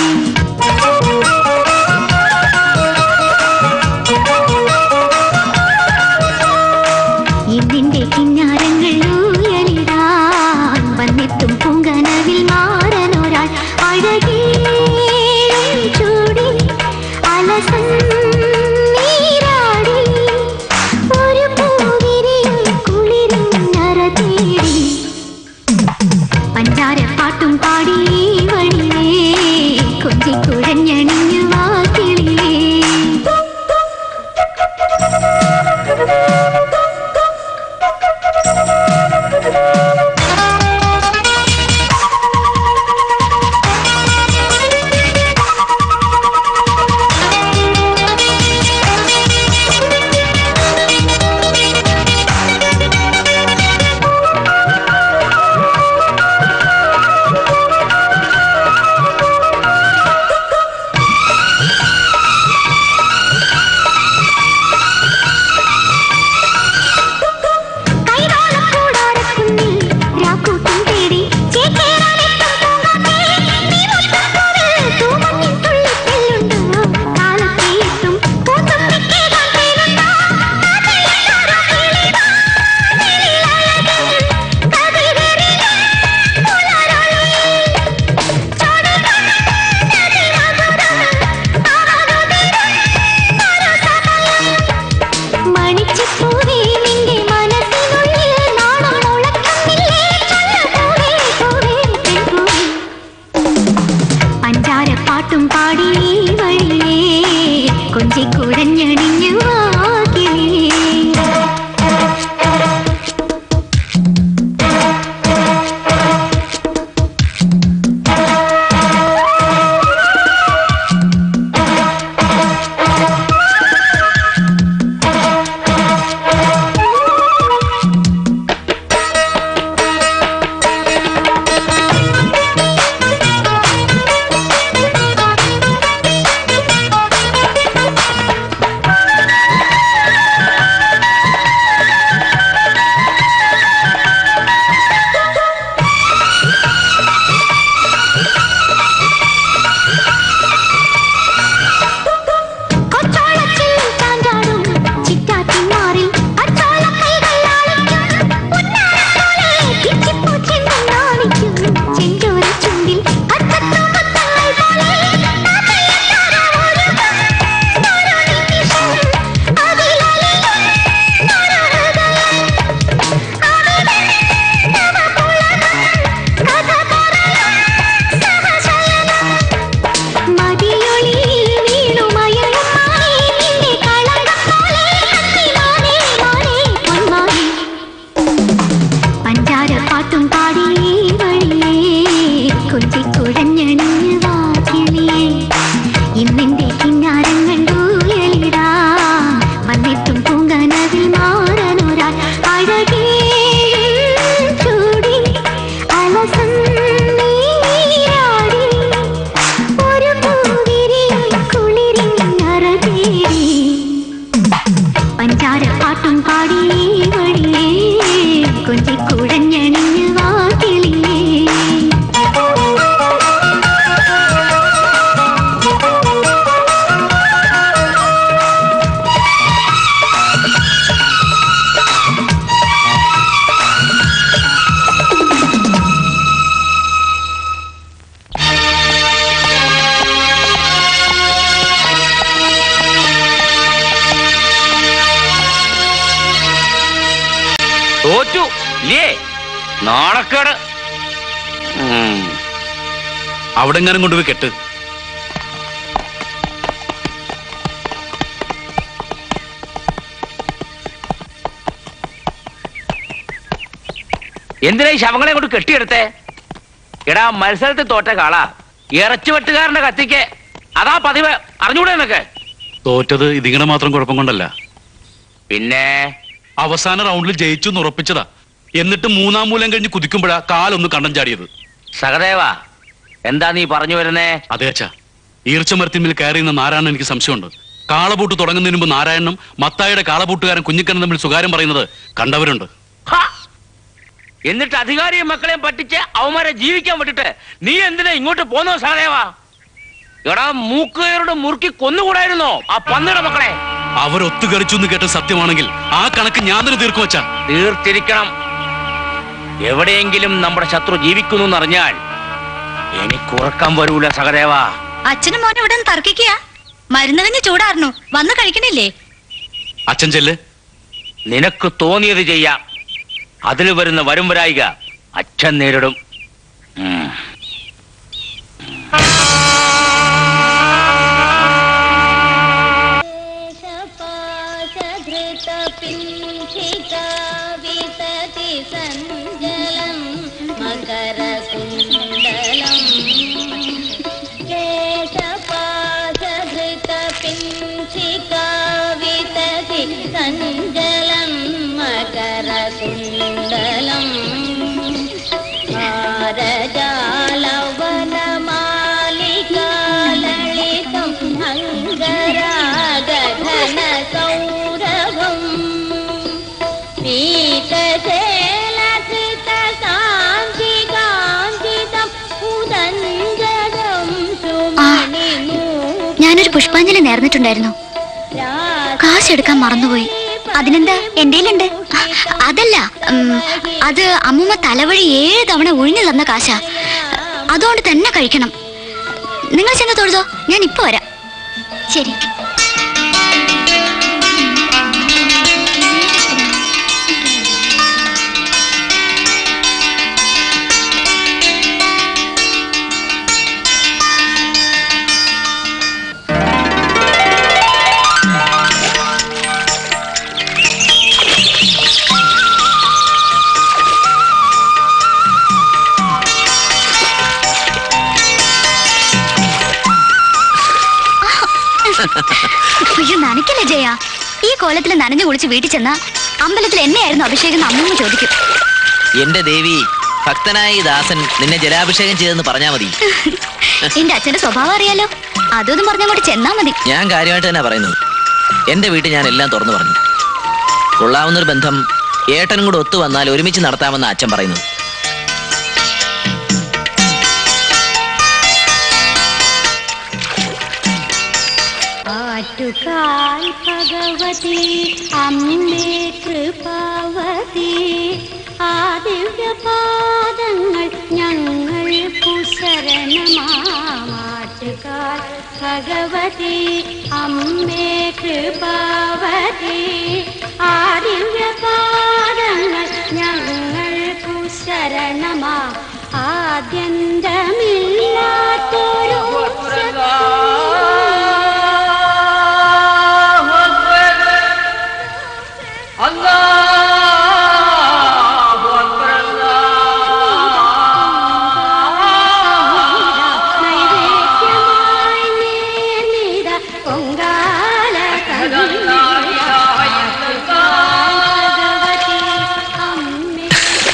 എന്നിന്റെ കിഞ്ഞാരങ്ങൾ ഊയലിടാൻ വന്നെത്തും പൂങ്കനവിൽ മാറനൊരാൾ അഴകേ ചൂടി അലസൻ നീരാടി ഒരു പൂവിരിയിൽ കുളിരും നര തേടി പഞ്ചാരപ്പാട്ടും പാടി വഴിയേ കൊഞ്ചിക്കുഴഞ്ഞണിഞ്ഞു വാ കിളിയേ കൈതാളക്കൂടാരക്കുന്നിൽ രാക്കൂട്ടം തേടി ചേക്കേറാനെത്തും പൂങ്കാറ്റേ, നീ മുട്ടപ്പൂവിൽ തൂമഞ്ഞിൻ തുള്ളിത്തെല്ലുണ്ടോ? കാലത്തെ എത്തും പൂത്തുമ്പിക്കേകാൻ തേനുണ്ടോ? കാതിലൊരു കിളിവാ, നിലയഴകിൽ കതിരേറിയ പുലരൊളി. ചൊടികൾ നദിമധുരം, അവനുതിരും പരസമയം. മണിച്ചിപ്പൂവേ നിന്റെ മനസ്സിനുള്ളിൽ നാണം മുളക്കുന്നില്ലേ ചൊല്ലപ്പൂവേ പൂവേ പെൺപൂവേ പഞ്ചാരപ്പാട്ടും പാടി വഴിയേ കൊഞ്ചിക്കുഴഞ്ഞണിഞ്ഞു വാകിലേ തോറ്റു ഇല്ലേ നാണക്കേട് ഉം. അവിടെ എങ്ങാനും കൊണ്ടുപോയി കെട്ട് എന്തിനാ ഈ ശവങ്ങളെ കൊണ്ട് കെട്ടിയെടുത്തേ എടാ മത്സരത്തിൽ തോറ്റ കാളാ ഇറച്ചു വെട്ടുകാരന്റെ കത്തിക്ക് അതാ പതിവ് അറിഞ്ഞൂടെ നിനക്ക് തോറ്റത് ഇതിങ്ങനെ മാത്രം കുഴപ്പം കൊണ്ടല്ല പിന്നെ അവസാന റൗണ്ടിൽ ജയിച്ചു എന്ന് ഉറപ്പിച്ചതാ എന്നിട്ട് മൂന്നാം മൂലം കഴിഞ്ഞ് കുതിക്കുമ്പോഴാ കാലൊന്ന് കണ്ടം ചാടിയത് സഹദേവ എന്താ നീ പറഞ്ഞു വരുന്നേ അതെ അച്ഛാ ഈർച്ചമരത്തിന്മേൽ കയറി നിന്ന നാരായണൻ എനിക്ക് സംശയമുണ്ട് കാളപൂട്ട് തുടങ്ങുന്നതിന് മുമ്പ് നാരായണനും മത്തായുടെ കാളപൂട്ടുകാരൻ കുഞ്ഞിക്കണ്ണൻ തമ്മിൽ സ്വകാര്യം പറയുന്നത് കണ്ടവരുണ്ട് ഹാ! എന്നിട്ട് അധികാരിയും മക്കളെയും പറ്റിച്ച് അവന്മാരെ ജീവിക്കാൻ വിട്ടിട്ട് നീ എന്തിനാ ഇങ്ങോട്ട് പോന്നോ സഹദേവ എടാ മൂക്കുകയറുടെ മുറുക്കി കൊന്നുകൂടായിരുന്നോ ആ പന്നിയുടെ മക്കളെ അവരൊത്തുകളിച്ചു എന്ന് കേട്ട സത്യമാണെങ്കിൽ ആ കണക്ക് ഞാൻ തന്നെ തീർക്കും വച്ചാ തീർത്തിരിക്കണം എവിടെയെങ്കിലും നമ്മുടെ ശത്രു ജീവിക്കുന്നു എന്നറിഞ്ഞാൽ എനിക്ക് ഉറക്കം വരൂല സഹദേവ അച്ഛനും മോനും ഇവിടെ നിന്ന് തർക്കിക്കുക മരുന്ന് കഴിഞ്ഞ് ചൂടാറുന്നു വന്ന് കഴിക്കണില്ലേ അച്ഛൻ ചെല്ല് നിനക്ക് തോന്നിയത് ചെയ്യാം അതിൽ വരുന്ന വരും വരായിക അച്ഛൻ നേരിടും ഉം. വിതതി സഞ്ജലം മകരകുണ്ടലം കേശപാശധൃതപിഞ്ചികാ വിതതി സഞ്ജലം മകരകുണ്ടലം ഭാരജാലവനമാലികാലളിതം അംഗരാഗധന സൗരഭം പീതശേലകൃതകാന്തികാന്തിതം ഉദഞ്ജലം സുമണിമൂ ഞാനൊരു പുഷ്പാഞ്ജലി നേർന്നിട്ടുണ്ടായിരുന്നു കാശെടുക്കാൻ മറന്നുപോയി അതിനെന്താ എന്റെയിലുണ്ട് അതല്ല ഉം, അത് അമ്മൂമ്മ തലവഴി ഏഴ് തവണ ഒഴിഞ്ഞു തന്ന കാശാ അതുകൊണ്ട് തന്നെ കഴിക്കണം നിങ്ങൾ ചെന്ന് തൊഴുതോ ഞാൻ ഇപ്പൊ വരാം ശരി അയ്യോ നനയ്ക്കല്ലേ ജയ ഈ കോലത്തിൽ നനഞ്ഞു കുളിച്ച് വീട്ടിൽ ചെന്ന അമ്പലത്തിൽ എന്നെയായിരുന്നു അഭിഷേകം എന്ന് അമ്മൂമ്മ ചോദിക്കും എന്റെ ദേവി ഭക്തനായ ഈ ദാസൻ നിന്നെ ജലാഭിഷേകം ചെയ്തെന്ന് പറഞ്ഞാ മതി എന്റെ അച്ഛന്റെ സ്വഭാവം അറിയാലോ അതൊന്നും പറഞ്ഞങ്ങോട്ട് ചെന്നാ മതി ഞാൻ കാര്യമായിട്ട് തന്നെ പറയുന്നത് എന്റെ വീട്ടിൽ ഞാൻ എല്ലാം തുറന്നു പറഞ്ഞു കൊള്ളാവുന്നൊരു ബന്ധം ഏട്ടനും കൂടെ ഒത്തു വന്നാൽ ഒരുമിച്ച് നടത്താമെന്ന് അച്ഛൻ പറയുന്നത് ആറ്റുകാൽ ഭഗവതി അമ്മേ കൃപാവതി ആ ദിവ്യപാദങ്ങൾ ഞങ്ങൾ കുശരണമാറ്റുകാൽ ഭഗവതി അമ്മേ കൃപാവതി ആ ദിവ്യപാദങ്ങൾ ഞങ്ങൾ കുശരണമാ ആദ്യന്തമില്ലാത്തൊരു നൈവേദ്യമായി നേർന്നിട പൊങ്കാല ഭഗവതി അമ്മേ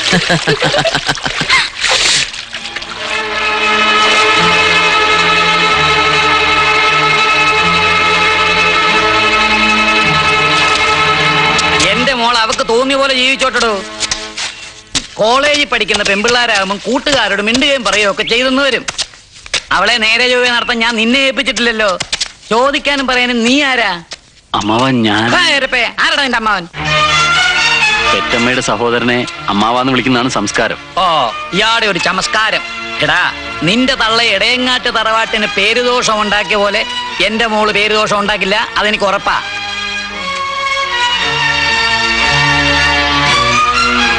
എന്റെ മോൾ അവക്ക് തോന്നിയ പോലെ ജീവിച്ചോട്ടടോ കോളേജിൽ പഠിക്കുന്ന പെമ്പിള്ളാരാകുമ്പം കൂട്ടുകാരോട് മിണ്ടുകയും പറയുകയും ഒക്കെ ചെയ്തെന്ന് വരും അവളെ നേരെ ചൊവ്വേ നടത്താൻ ഞാൻ നിന്നെ ഏൽപ്പിച്ചിട്ടില്ലല്ലോ ചോദിക്കാനും പറയാനും നീ ആരാ അമ്മാവൻ ഞാൻ ആ, ഏരപ്പേ, ആരാടാ നിന്റെ അമ്മാവൻ പെറ്റമ്മയുടെ സഹോദരനെ അമ്മാവാന്ന് വിളിക്കുന്നതാണ് സംസ്കാരം ഓ ഇയാടെ ഒരു ചമസ്കാരം എടാ നിന്റെ തള്ള ഇടയങ്ങാട്ട് തറവാട്ടിന് പേരുദോഷം ഉണ്ടാക്കിയ പോലെ എന്റെ മോള് പേരുദോഷം ഉണ്ടാക്കില്ല അതെനിക്ക് ഉറപ്പാ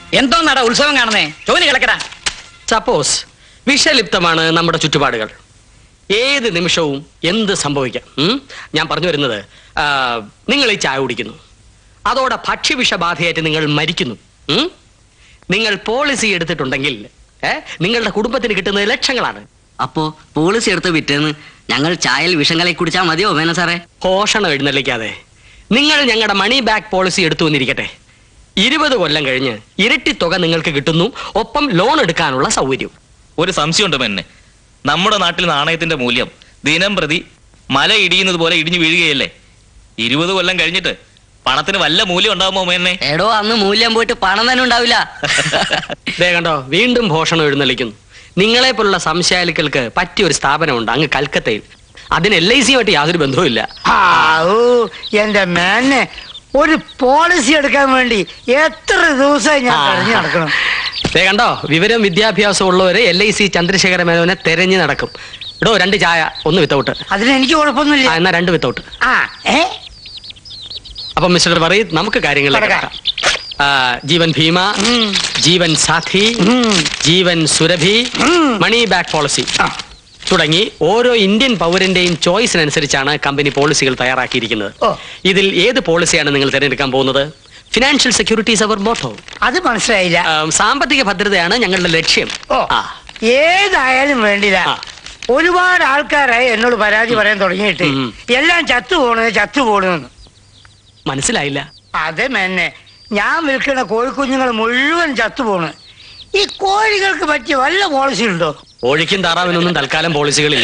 എന്തോന്നാടാ ഉത്സവം കാണുന്നേ ചോന് കിടക്കടാ സപ്പോസ് വിഷലിപ്തമാണ് നമ്മുടെ ചുറ്റുപാടുകൾ ഏത് നിമിഷവും എന്ത് സംഭവിക്കാം ഉം? ഞാൻ പറഞ്ഞു വരുന്നത് ആ, നിങ്ങൾ ഈ ചായ കുടിക്കുന്നു അതോടെ ഭക്ഷ്യവിഷബാധയായിട്ട് നിങ്ങൾ മരിക്കുന്നു ഉം? നിങ്ങൾ പോളിസി എടുത്തിട്ടുണ്ടെങ്കിൽ ഏ, നിങ്ങളുടെ കുടുംബത്തിന് കിട്ടുന്നത് ലക്ഷങ്ങളാണ് അപ്പോ പോളിസി എടുത്ത് വിറ്റേന്ന് ഞങ്ങൾ ചായയിൽ വിഷം കലക്കി കുടിച്ചാൽ മതിയോ മേന സാറേ പോഷണം എഴുന്നള്ളിക്കാതെ നിങ്ങൾ ഞങ്ങളുടെ മണി ബാക്ക് പോളിസി എടുത്തു വന്നിരിക്കട്ടെ ഇരുപത് കൊല്ലം കഴിഞ്ഞ് ഇരട്ടി തുക നിങ്ങൾക്ക് കിട്ടുന്നു ഒപ്പം ലോൺ എടുക്കാനുള്ള സൗകര്യവും ഒരു സംശയമുണ്ട് മെന്നെ നമ്മുടെ നാട്ടിൽ നാണയത്തിന്റെ മൂല്യം ദിനം പ്രതി മല ഇടിയുന്നത് പോലെ ഇടിഞ്ഞു വീഴുകയല്ലേ ഇരുപത് കൊല്ലം കഴിഞ്ഞിട്ട് പണത്തിന് വല്ല മൂല്യം ഉണ്ടാകുമോ മേന്നെ എടോ അന്ന് മൂല്യം പോയിട്ട് പണം തന്നെ ഉണ്ടാവില്ല ദേ കണ്ടോ വീണ്ടും ഭോഷണം എഴുന്നള്ളിക്കുന്നു നിങ്ങളെ പോലുള്ള സംശയാലുക്കൾക്ക് പറ്റിയ ഒരു സ്ഥാപനമുണ്ട് അങ്ങ് കൽക്കത്തയിൽ അതിന് എൽ ഐ സിയുമായിട്ട് യാതൊരു ബന്ധവുമില്ല ആവൂ എന്റെ മേനെ ഒരു പോളിസി എടുക്കാൻ വേണ്ടി എത്ര ദിവസമായി ഞാൻ തെരഞ്ഞു നടക്കണം ദേ കണ്ടോ വിവരം വിദ്യാഭ്യാസം ഉള്ളവര് എൽ ഐ സി ചന്ദ്രശേഖര മേനോനെ തെരഞ്ഞു നടക്കും ഇടോ രണ്ട് ചായ ഒന്ന് വിത്തൗട്ട് അതിന് എനിക്ക് കുഴപ്പമൊന്നുമില്ല എന്നാ രണ്ട് വിത്തൗട്ട് ആ ഏ അപ്പൊ മിസ്റ്റർ പറയും നമുക്ക് കാര്യങ്ങളിലേക്ക് കടക്കാം. കടക്കാം. ആ, Jeevan Bima Jeevan Sathi Jeevan Surabhi money back policy തുടങ്ങി ഓരോ ഇന്ത്യൻ പൗരന്റെയും ചോയ്സിനനുസരിച്ചാണ് കമ്പനി പോളിസികൾ തയ്യാറാക്കിയിരിക്കുന്നത് ഇതിൽ ഏത് പോളിസിയാണ് നിങ്ങൾ തിരഞ്ഞെടുക്കാൻ പോകുന്നത് ഫിനാൻഷ്യൽ സെക്യൂരിറ്റീസ് അവർ മോട്ടോ അത് മനസ്സിലായില്ല സാമ്പത്തിക ഭദ്രതയാണ് ഞങ്ങളുടെ ലക്ഷ്യം ഓ ഏതായാലും വേണ്ടില്ല ഒരുപാട് ആൾക്കാരായി എന്നോട് പരാതി പറയാൻ തുടങ്ങിയിട്ട് എല്ലാം ചത്തു പോണു ചത്തു പോണെന്ന് മനസ്സിലായില്ല അതെ മെന്നെ ഞാൻ വിൽക്കുന്ന കോഴിക്കുഞ്ഞുങ്ങൾ മുഴുവൻ ചത്തു പോണ് ഈ കോഴികൾക്ക് പറ്റിയ വല്ല പോളിസി ഉണ്ടോ കോഴിക്കും താറാവിനൊന്നും തൽക്കാലം പോളിസികളില്ല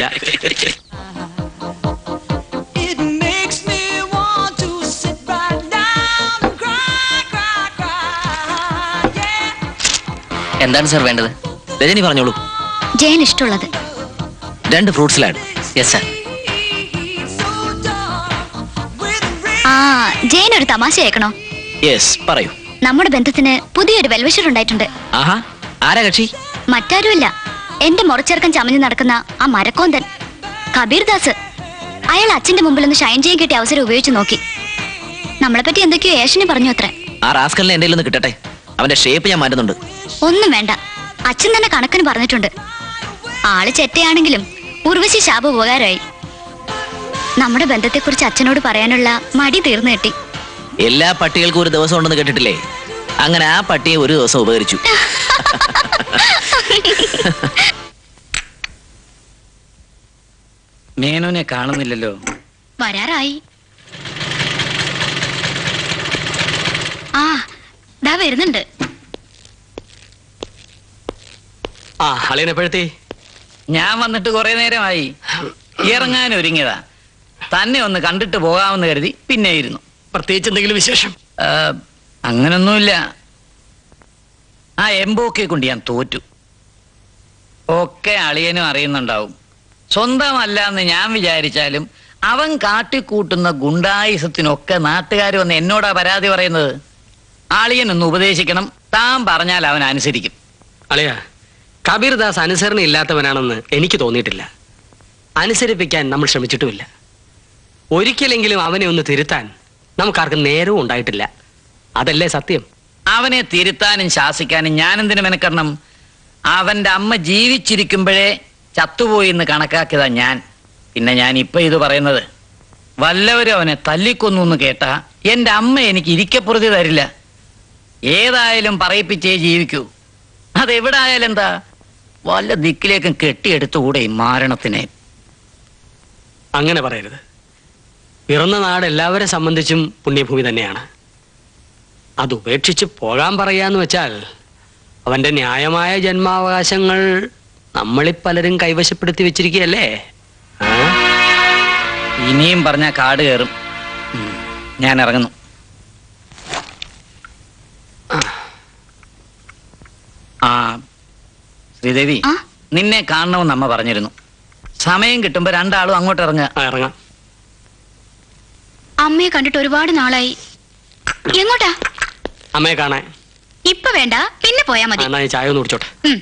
എന്താണ് സാർ വേണ്ടത് രജനി പറഞ്ഞോളൂ ജയൻ ഇഷ്ടമുള്ളത് രണ്ട് ഫ്രൂട്ട് സലാഡ് യെസ് സാർ ആ ജയൻ ഒരു തമാശ കേൾക്കണോ യെസ് പറയൂ നമ്മുടെ ബന്ധത്തിന് പുതിയൊരു വെൽവിഷർ ഉണ്ടായിട്ടുണ്ട് ആഹാ ആരാ കക്ഷി മറ്റാരുമല്ല എന്റെ മുറച്ചേർക്കൻ ചമഞ്ഞു നടക്കുന്ന ആ മരക്കോന്തൻ കബീർദാസ് അയാൾ അച്ഛന്റെ മുമ്പിൽ ഒന്ന് ഷൈൻ ചെയ്യാൻ കിട്ടിയ അവസരം ഉപയോഗിച്ച് നോക്കി നമ്മളെ പറ്റി എന്തൊക്കെയോ ഏഷന് പറഞ്ഞു അത്ര ആ റാസ്കലിനെ എന്റെ ഒന്ന് കിട്ടട്ടെ അവന്റെ ഷേപ്പ് ഞാൻ മാറ്റുന്നുണ്ട് ഒന്നും വേണ്ട അച്ഛൻ തന്നെ കണക്കിന് പറഞ്ഞിട്ടുണ്ട് ആള് ചെറ്റയാണെങ്കിലും ഉർവശി ശാപ ഉപകാരമായി നമ്മുടെ ബന്ധത്തെക്കുറിച്ച് അച്ഛനോട് പറയാനുള്ള മടി തീർന്നു കിട്ടി എല്ലാ പട്ടികൾക്കും ഒരു ദിവസം ഉണ്ടെന്ന് കേട്ടിട്ടില്ലേ അങ്ങനെ ആ പട്ടിയെ ഒരു ദിവസം ഉപകരിച്ചു മേനോനെ കാണുന്നില്ലല്ലോ വരാറായി ആ ദാ വരുന്നുണ്ട് ആ അളിയനെപ്പോഴത്തെ ഞാൻ വന്നിട്ട് കുറെ നേരമായി ഇറങ്ങാൻ ഒരുങ്ങിയതാ തന്നെ ഒന്ന് കണ്ടിട്ട് പോകാമെന്ന് കരുതി പിന്നെ ഇരുന്നു പ്രത്യേകിച്ച് എന്തെങ്കിലും വിശേഷം അങ്ങനൊന്നുമില്ല ആ എംബോക്കെ കൊണ്ട് ഞാൻ തോറ്റു ഒക്കെ അളിയനും അറിയുന്നുണ്ടാവും സ്വന്തമല്ല എന്ന് ഞാൻ വിചാരിച്ചാലും അവൻ കാട്ടിക്കൂട്ടുന്ന ഗുണ്ടായുസത്തിനൊക്കെ നാട്ടുകാർ വന്ന് എന്നോടാ പരാതി പറയുന്നത് അളിയൻ ഒന്ന് ഉപദേശിക്കണം താൻ പറഞ്ഞാൽ അവൻ അനുസരിക്കും അളിയ കബീർദാസ് അനുസരണ ഇല്ലാത്തവനാണെന്ന് എനിക്ക് തോന്നിയിട്ടില്ല അനുസരിപ്പിക്കാൻ നമ്മൾ ശ്രമിച്ചിട്ടുമില്ല ഒരിക്കലെങ്കിലും അവനെ ഒന്ന് തിരുത്താൻ നമുക്കാർക്കും നേരവും ഉണ്ടായിട്ടില്ല അതല്ലേ സത്യം അവനെ തിരുത്താനും ശാസിക്കാനും ഞാൻ എന്തിനു മെനക്കെടണം അവന്റെ അമ്മ ജീവിച്ചിരിക്കുമ്പോഴേ ചത്തുപോയി എന്ന് കണക്കാക്കിയതാ ഞാൻ പിന്നെ ഞാൻ ഇപ്പൊ ഇത് പറയുന്നത് വല്ലവരും അവനെ തല്ലിക്കൊന്നു എന്ന് കേട്ടാ എന്റെ അമ്മ എനിക്ക് ഇരിക്കപ്പുറത്തി തരില്ല ഏതായാലും പറയിപ്പിച്ചേ ജീവിക്കൂ അതെവിടായാലും എന്താ വല്ല ദിക്കിലേക്കും കെട്ടിയെടുത്തുകൂടെ ഈ മാരണത്തിനെ അങ്ങനെ പറയരുത് പിറന്ന നാട് എല്ലാവരെ സംബന്ധിച്ചും പുണ്യഭൂമി തന്നെയാണ് അത് ഉപേക്ഷിച്ച് പോകാൻ പറയാന്ന് വെച്ചാൽ അവന്റെ ന്യായമായ ജന്മാവകാശങ്ങൾ നമ്മളിൽ പലരും കൈവശപ്പെടുത്തി വെച്ചിരിക്കുകയല്ലേ ആ? ഇനിയും പറഞ്ഞ കാട് കയറും ഉം, ഞാൻ ഇറങ്ങുന്നു ആ ശ്രീദേവി നിന്നെ കാണണമെന്ന് അമ്മ പറഞ്ഞിരുന്നു സമയം കിട്ടുമ്പോ രണ്ടാളും അങ്ങോട്ട് ഇറങ്ങുക ഇറങ്ങാം അമ്മയെ കണ്ടിട്ട് ഒരുപാട് നാളായി എങ്ങോട്ടാ അമ്മയെ കാണാൻ ഇപ്പൊ വേണ്ട പിന്നെ പോയാ ആ, മതി എന്നാ ഈ ചായ ഒന്ന് കുടിച്ചോട്ടെ ഉം.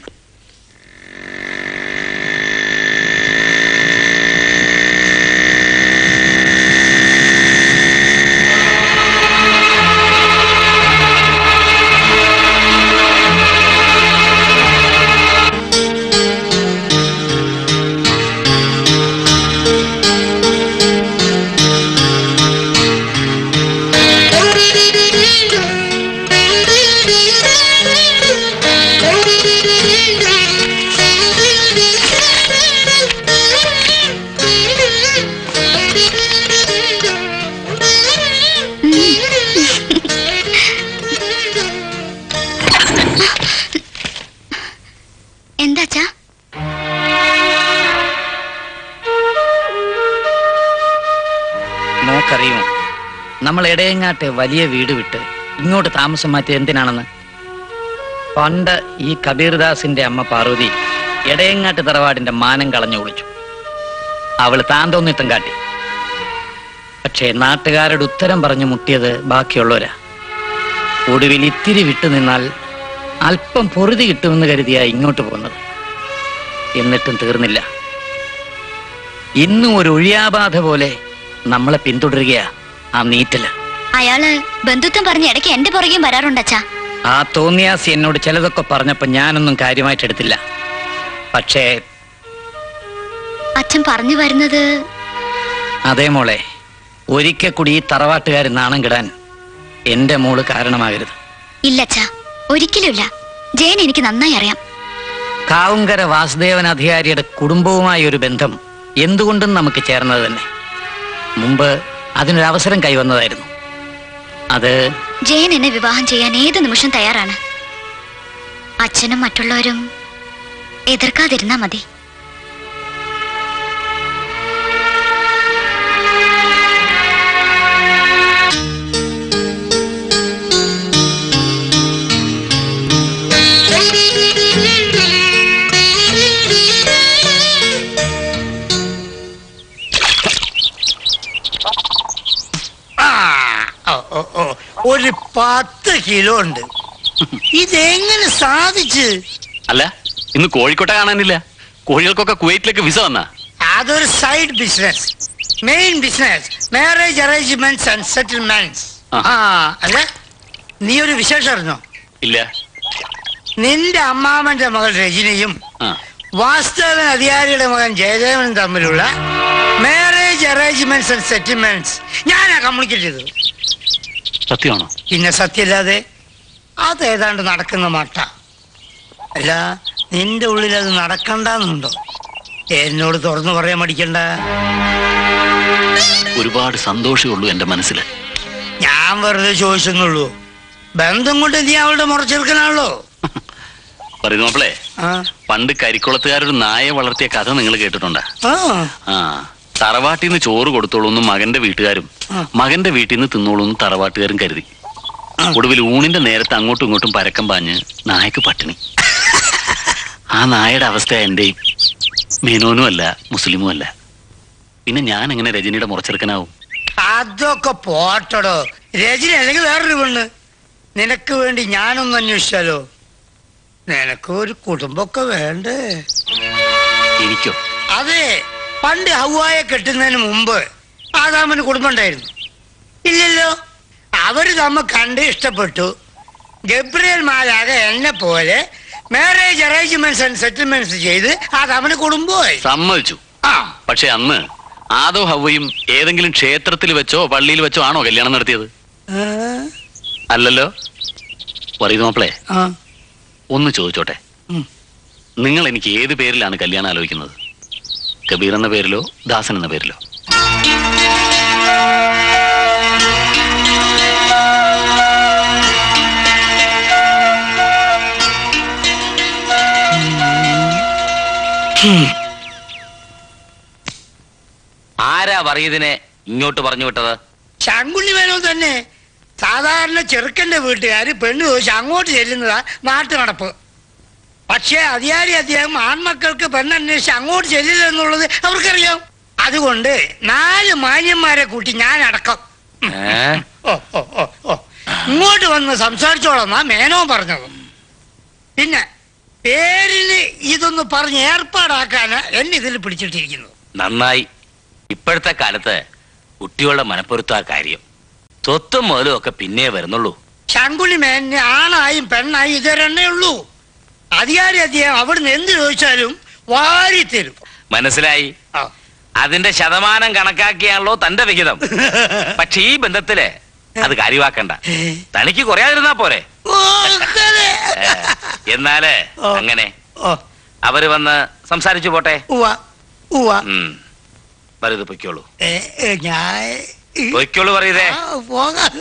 മോൾക്കറിയുമോ നമ്മൾ ഇടയങ്ങാട്ട് വലിയ വീട് വിട്ട് ഇങ്ങോട്ട് താമസം മാറ്റിയത് എന്തിനാണെന്ന് പണ്ട് ഈ കബീർദാസിന്റെ അമ്മ പാർവതി ഇടയങ്ങാട്ട് തറവാടിന്റെ മാനം കളഞ്ഞു ഒളിച്ചു അവള് താന്തോന്നിത്തം കാട്ടി പക്ഷേ നാട്ടുകാരുടെ ഉത്തരം പറഞ്ഞു മുട്ടിയത് ബാക്കിയുള്ളവരാ ഒടുവിൽ ഇത്തിരി വിട്ടു നിന്നാൽ അല്പം പൊറുതി കിട്ടുമെന്ന് കരുതിയാ ഇങ്ങോട്ട് പോകുന്നത് എന്നിട്ടും തീർന്നില്ല ഇന്നും ഒരു ഒഴിയാബാധ പോലെ നമ്മളെ പിന്തുടരുകയാ ആ നീറ്റല് അയാള് ബന്ധുത്വം പറഞ്ഞ് ഇടയ്ക്ക് എന്റെ പുറകെയും വരാറുണ്ട് അച്ഛാ ആ തോന്നിയാസി എന്നോട് ചിലതൊക്കെ പറഞ്ഞപ്പോ ഞാനൊന്നും കാര്യമായിട്ട് എടുത്തില്ല പക്ഷേ അച്ഛൻ പറഞ്ഞു വരുന്നത് അതേ മോളെ ഒരിക്കൽ കൂടി ഈ തറവാട്ടുകാർ നാണം കിടാൻ എന്റെ മോള് കാരണമാകരുത് ഇല്ല അച്ഛാ ഒരിക്കലുമില്ല ജയൻ എനിക്ക് നന്നായി അറിയാം കാവുങ്കര വാസുദേവൻ അധികാരിയുടെ കുടുംബവുമായി ഒരു ബന്ധം എന്തുകൊണ്ടും നമുക്ക് ചേർന്നത് തന്നെ മുമ്പ് അതിനൊരു അവസരം കൈവന്നതായിരുന്നു അത് ജയൻ എന്നെ വിവാഹം ചെയ്യാൻ ഏത് നിമിഷം തയ്യാറാണ് അച്ഛനും മറ്റുള്ളവരും എതിർക്കാതിരുന്നാ മതി ആ, ഓ, ഓ, ഓ, ഒരു പത്ത് കിലോ ഉണ്ട് ഇതെങ്ങനെ സാധിച്ച് അല്ല ഇന്ന് കോഴിക്കോട്ടെ കാണാനില്ല കോഴികൾക്കൊക്കെ കുവൈറ്റിലേക്ക് വിസ വന്നാ അതൊരു side business main business marriage arrangements and settlements ആ. ആ അല്ല നീ ഒരു വിശേഷം അറിഞ്ഞോ ഇല്ല നിന്റെ അമ്മാമന്റെ മകൾ രജനിയും ആ വാസ്തവൻ അധികാരിയുടെ മകൻ ജയദേവനും തമ്മിലുള്ള മാരേജ് അറേഞ്ച്മെന്റ്സ് ആൻഡ് സെറ്റിൽമെന്റ്സ് ഞാനാ കമ്മ്യൂണിക്കേറ്റ് ചെയ്തത് സത്യമാണോ പിന്നെ സത്യമില്ലാതെ അത് ഏതാണ്ട് നടക്കുന്ന മട്ട അല്ല നിന്റെ ഉള്ളിൽ അത് നടക്കണ്ടെന്നുണ്ടോ എന്നോട് തുറന്നു പറയാൻ മടിക്കണ്ട ഒരുപാട് സന്തോഷമേ ഉള്ളൂ എന്റെ മനസ്സിൽ ഞാൻ വെറുതെ ചോദിച്ചെന്നുള്ളൂ ബന്ധം കൊണ്ട് നീ അവളുടെ മുറച്ചെടുക്കനാണല്ലോ പറയുന്നു മാപ്പിളെ ആ പണ്ട് കരിക്കുളത്തുകാരൊരു നായെ വളർത്തിയ കഥ നിങ്ങൾ കേട്ടിട്ടുണ്ടാ ആ ആ തറവാട്ടിൽ നിന്ന് ചോറ് കൊടുത്തോളൂന്ന് മകന്റെ വീട്ടുകാരും ആ. മകന്റെ വീട്ടിൽ നിന്ന് തിന്നോളൂന്ന് തറവാട്ടുകാരും കരുതി ആ. ഒടുവിൽ ഊണിന്റെ നേരത്ത് അങ്ങോട്ടും ഇങ്ങോട്ടും പരക്കം പാഞ്ഞ് നായക്ക് പട്ടിണി ആ നായയുടെ അവസ്ഥ എന്റെയും മേനോനും അല്ല മുസ്ലിമും അല്ല പിന്നെ ഞാൻ എങ്ങനെ രജനിയുടെ മുറച്ചെറുക്കനാവും അതൊക്കെ പോട്ടടോ രജനി അല്ലെങ്കിൽ വേറൊരു പെണ്ണ് നിനക്ക് വേണ്ടി ഞാനൊന്ന് അന്വേഷിച്ചാലോ നിനക്ക് ഒരു കുടുംബമൊക്കെ വേണ്ടേ എനിക്കോ അതെ പണ്ട് ഹൗവായെ കെട്ടുന്നതിന് മുമ്പ് ആദാമിന് കുടുംബം ഉണ്ടായിരുന്നു ഇല്ലല്ലോ അവര് തമ്മ കണ്ട് ഇഷ്ടപ്പെട്ടു ഗബ്രിയൽ മാലാക എന്നെ പോലെ മാരേജ് അറേഞ്ച്മെന്റ്സ് ആൻഡ് സെറ്റിൽമെന്റ്സ് ചെയ്ത് ആദാമിന് കുടുംബമായി സമ്മതിച്ചു ആ പക്ഷെ അന്ന് ആദോ ഹവയും ഏതെങ്കിലും ക്ഷേത്രത്തിൽ വെച്ചോ പള്ളിയിൽ വെച്ചോ ആണോ കല്യാണം നടത്തിയത് ആ, അല്ലല്ലോ പറയുന്നു മാപ്പിളെ ആ ഒന്ന് ചോദിച്ചോട്ടെ ഉം. നിങ്ങൾ എനിക്ക് ഏത് പേരിലാണ് കല്യാണം ആലോചിക്കുന്നത് കബീർ എന്ന പേരിലോ ദാസൻ എന്ന പേരിലോ ആരാ പറയതിനെ ഇങ്ങോട്ട് പറഞ്ഞു വിട്ടത് ശങ്കുണ്ണി വേണോ തന്നെ സാധാരണ ചെറുക്കന്റെ വീട്ടുകാർ പെണ്ണ് ചോദിച്ച് അങ്ങോട്ട് ചെല്ലുന്നതാ നാട്ടു നടപ്പ് പക്ഷേ അധികാരി അദ്ദേഹം ആൺമക്കൾക്ക് പെണ്ണന്വേഷിച്ച് അങ്ങോട്ട് ചെല്ലില്ല എന്നുള്ളത് അവർക്കറിയാം അതുകൊണ്ട് നാല് മാന്യന്മാരെ കൂട്ടി ഞാൻ അടക്കം ഏ? ഓ ഓ ഓ ഓ ഇങ്ങോട്ട് വന്ന് സംസാരിച്ചോളാം മേനോ പറഞ്ഞത് പിന്നെ പേരിന് ഇതൊന്ന് പറഞ്ഞ് ഏർപ്പാടാക്കാന് എന്നെ ഇതിൽ പിടിച്ചിട്ടിരിക്കുന്നത് നന്നായി ഇപ്പോഴത്തെ കാലത്ത് കുട്ടികളുടെ മനപ്പൊരുത്ത കാര്യം സ്വത്തും മുതലും ഒക്കെ പിന്നെ വരുന്നുള്ളൂ ശങ്കുളി മേനെ ആണായും പെണ്ണായും ഇതൊരെണ്ണേ ഉള്ളൂ അധികാരി അദ്ദേഹം അവിടുന്ന് എന്ത് ചോദിച്ചാലും വാരി തരും മനസ്സിലായി ആ. അതിന്റെ ശതമാനം കണക്കാക്കിയാണല്ലോ തന്റെ വിഹിതം പക്ഷെ ഈ ബന്ധത്തില് അത് കാര്യവാക്കണ്ട തനിക്ക് കുറയാതിരുന്നാ പോരെ ഓ, അങ്ങനെ. ഏ, എന്നാല് ഓ. അങ്ങനെ ഓ, അവര് വന്ന് സംസാരിച്ചു പോട്ടെ ഉവ്വ, ഉവ്വ. ഉം വരുത് പൊയ്ക്കോളൂ ഏ, ഏ, ഞാൻ പൊയ്ക്കോളൂ പറയതേ ആ, പോകാം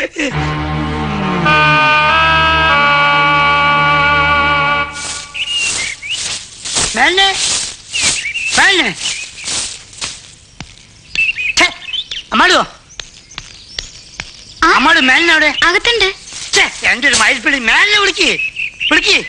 മേനെ മേനെ ഛെ, അമ്മാടുവോ അമ്മയുടെ മേലിനവിടെ അകത്തുണ്ട് എന്റെ ഒരു മയിൽപ്പിള്ളി മേലിനെ വിളിക്ക് വിളിക്ക്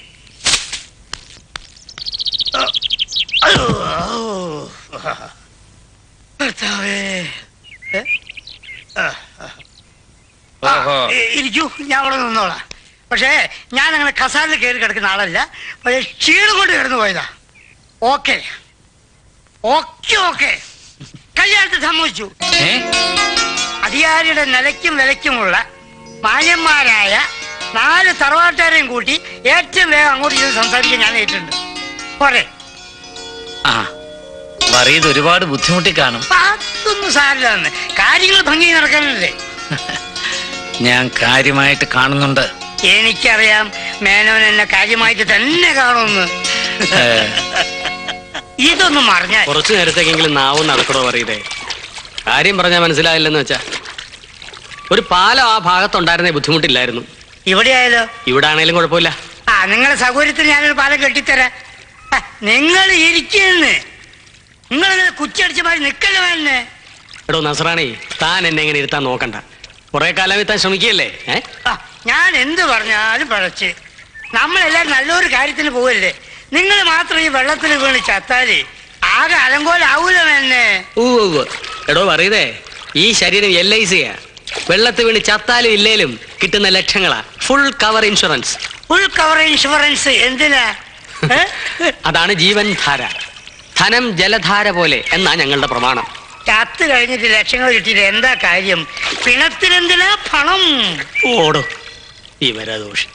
ഭർത്താവേ ഏ? ആ, ആ. ആ, ഇ- ഇരിക്കൂ ഞാൻ അവിടെ നിന്നോളാം പക്ഷേ ഞാൻ അങ്ങനെ കസാലിൽ കയറി കിടക്കുന്ന ആളല്ല പക്ഷേ ക്ഷീണം കൊണ്ട് കിടന്നു പോയതാ ഓക്കെ ഓക്കെ ഓക്കെ കല്യാണത്തിൽ സമ്മതിച്ചു അധികാരിയുടെ നിലയ്ക്കും വിലയ്ക്കുമുള്ള മാന്യന്മാരായ നാല് തറവാട്ടുകാരെയും കൂട്ടി ഏറ്റവും വേഗം അങ്ങോട്ട് ചെയ്ത് സംസാരിക്കാൻ ഞാൻ ഏറ്റിട്ടുണ്ട് പോരെ ആ പറയത് ഒരുപാട് ബുദ്ധിമുട്ടി കാണും അതൊന്നും സാരില്ലെന്ന് കാര്യങ്ങൾ ഭംഗി നടക്കാനല്ലേ ഞാൻ കാര്യമായിട്ട് കാണുന്നുണ്ട് എനിക്കറിയാം മേനോൻ എന്നെ കാര്യമായിട്ട് തന്നെ കാണുമെന്ന് ഏ, ഇതൊന്നും മറിഞ്ഞാൽ കുറച്ചു നേരത്തേക്കെങ്കിലും നാവും നടക്കണോ പറയതേ കാര്യം പറഞ്ഞാൽ മനസ്സിലായില്ലെന്ന് വെച്ചാ ഒരു പാലം ആ ഭാഗത്തുണ്ടായിരുന്നേ ബുദ്ധിമുട്ടില്ലായിരുന്നു ഇവിടെ ആയാലോ ഇവിടെ ആണേലും കുഴപ്പമില്ല ആ നിങ്ങളെ സൗകര്യത്തിന് ഞാനൊരു പാലം കെട്ടിത്തരാം ആ, നിങ്ങൾ ഇരിക്കുന്നു നിങ്ങൾ കുച്ചടിച്ച മാതിരി നിക്കല്ലോ എന്നെ എടോ നസറാണി താൻ എന്നെ ഇങ്ങനെ ഇരുത്താൻ നോക്കണ്ട കുറെ കാലം എത്താൻ ശ്രമിക്കുകയല്ലേ ഏ ആ, ഞാൻ എന്ത് പറഞ്ഞാലും പഴച്ച് നമ്മളെല്ലാരും നല്ലൊരു കാര്യത്തിന് പോവല്ലേ നിങ്ങൾ മാത്രം ഈ വെള്ളത്തിൽ വീണ് ചത്താല് ആകെ അലങ്കോലാവൂലോ എന്നെ ഊ ഊ. എടോ പറയതേ ഈ ശരീരം എൽ ഐ സിയാ വെള്ളത്തിൽ വീണ് ചത്താലും ഇല്ലേലും കിട്ടുന്ന ലക്ഷങ്ങളാ full cover insurance full cover insurance എന്തിനാ ഏ? അതാണ് ജീവൻ ധാര ധനം ജലധാര പോലെ എന്നാ ഞങ്ങളുടെ പ്രമാണം ചത്ത് കഴിഞ്ഞിട്ട് ലക്ഷങ്ങൾ കിട്ടിയിട്ട് എന്താ കാര്യം പിണത്തിനെന്തിനാ പണം ഓടോ വിവരദോഷി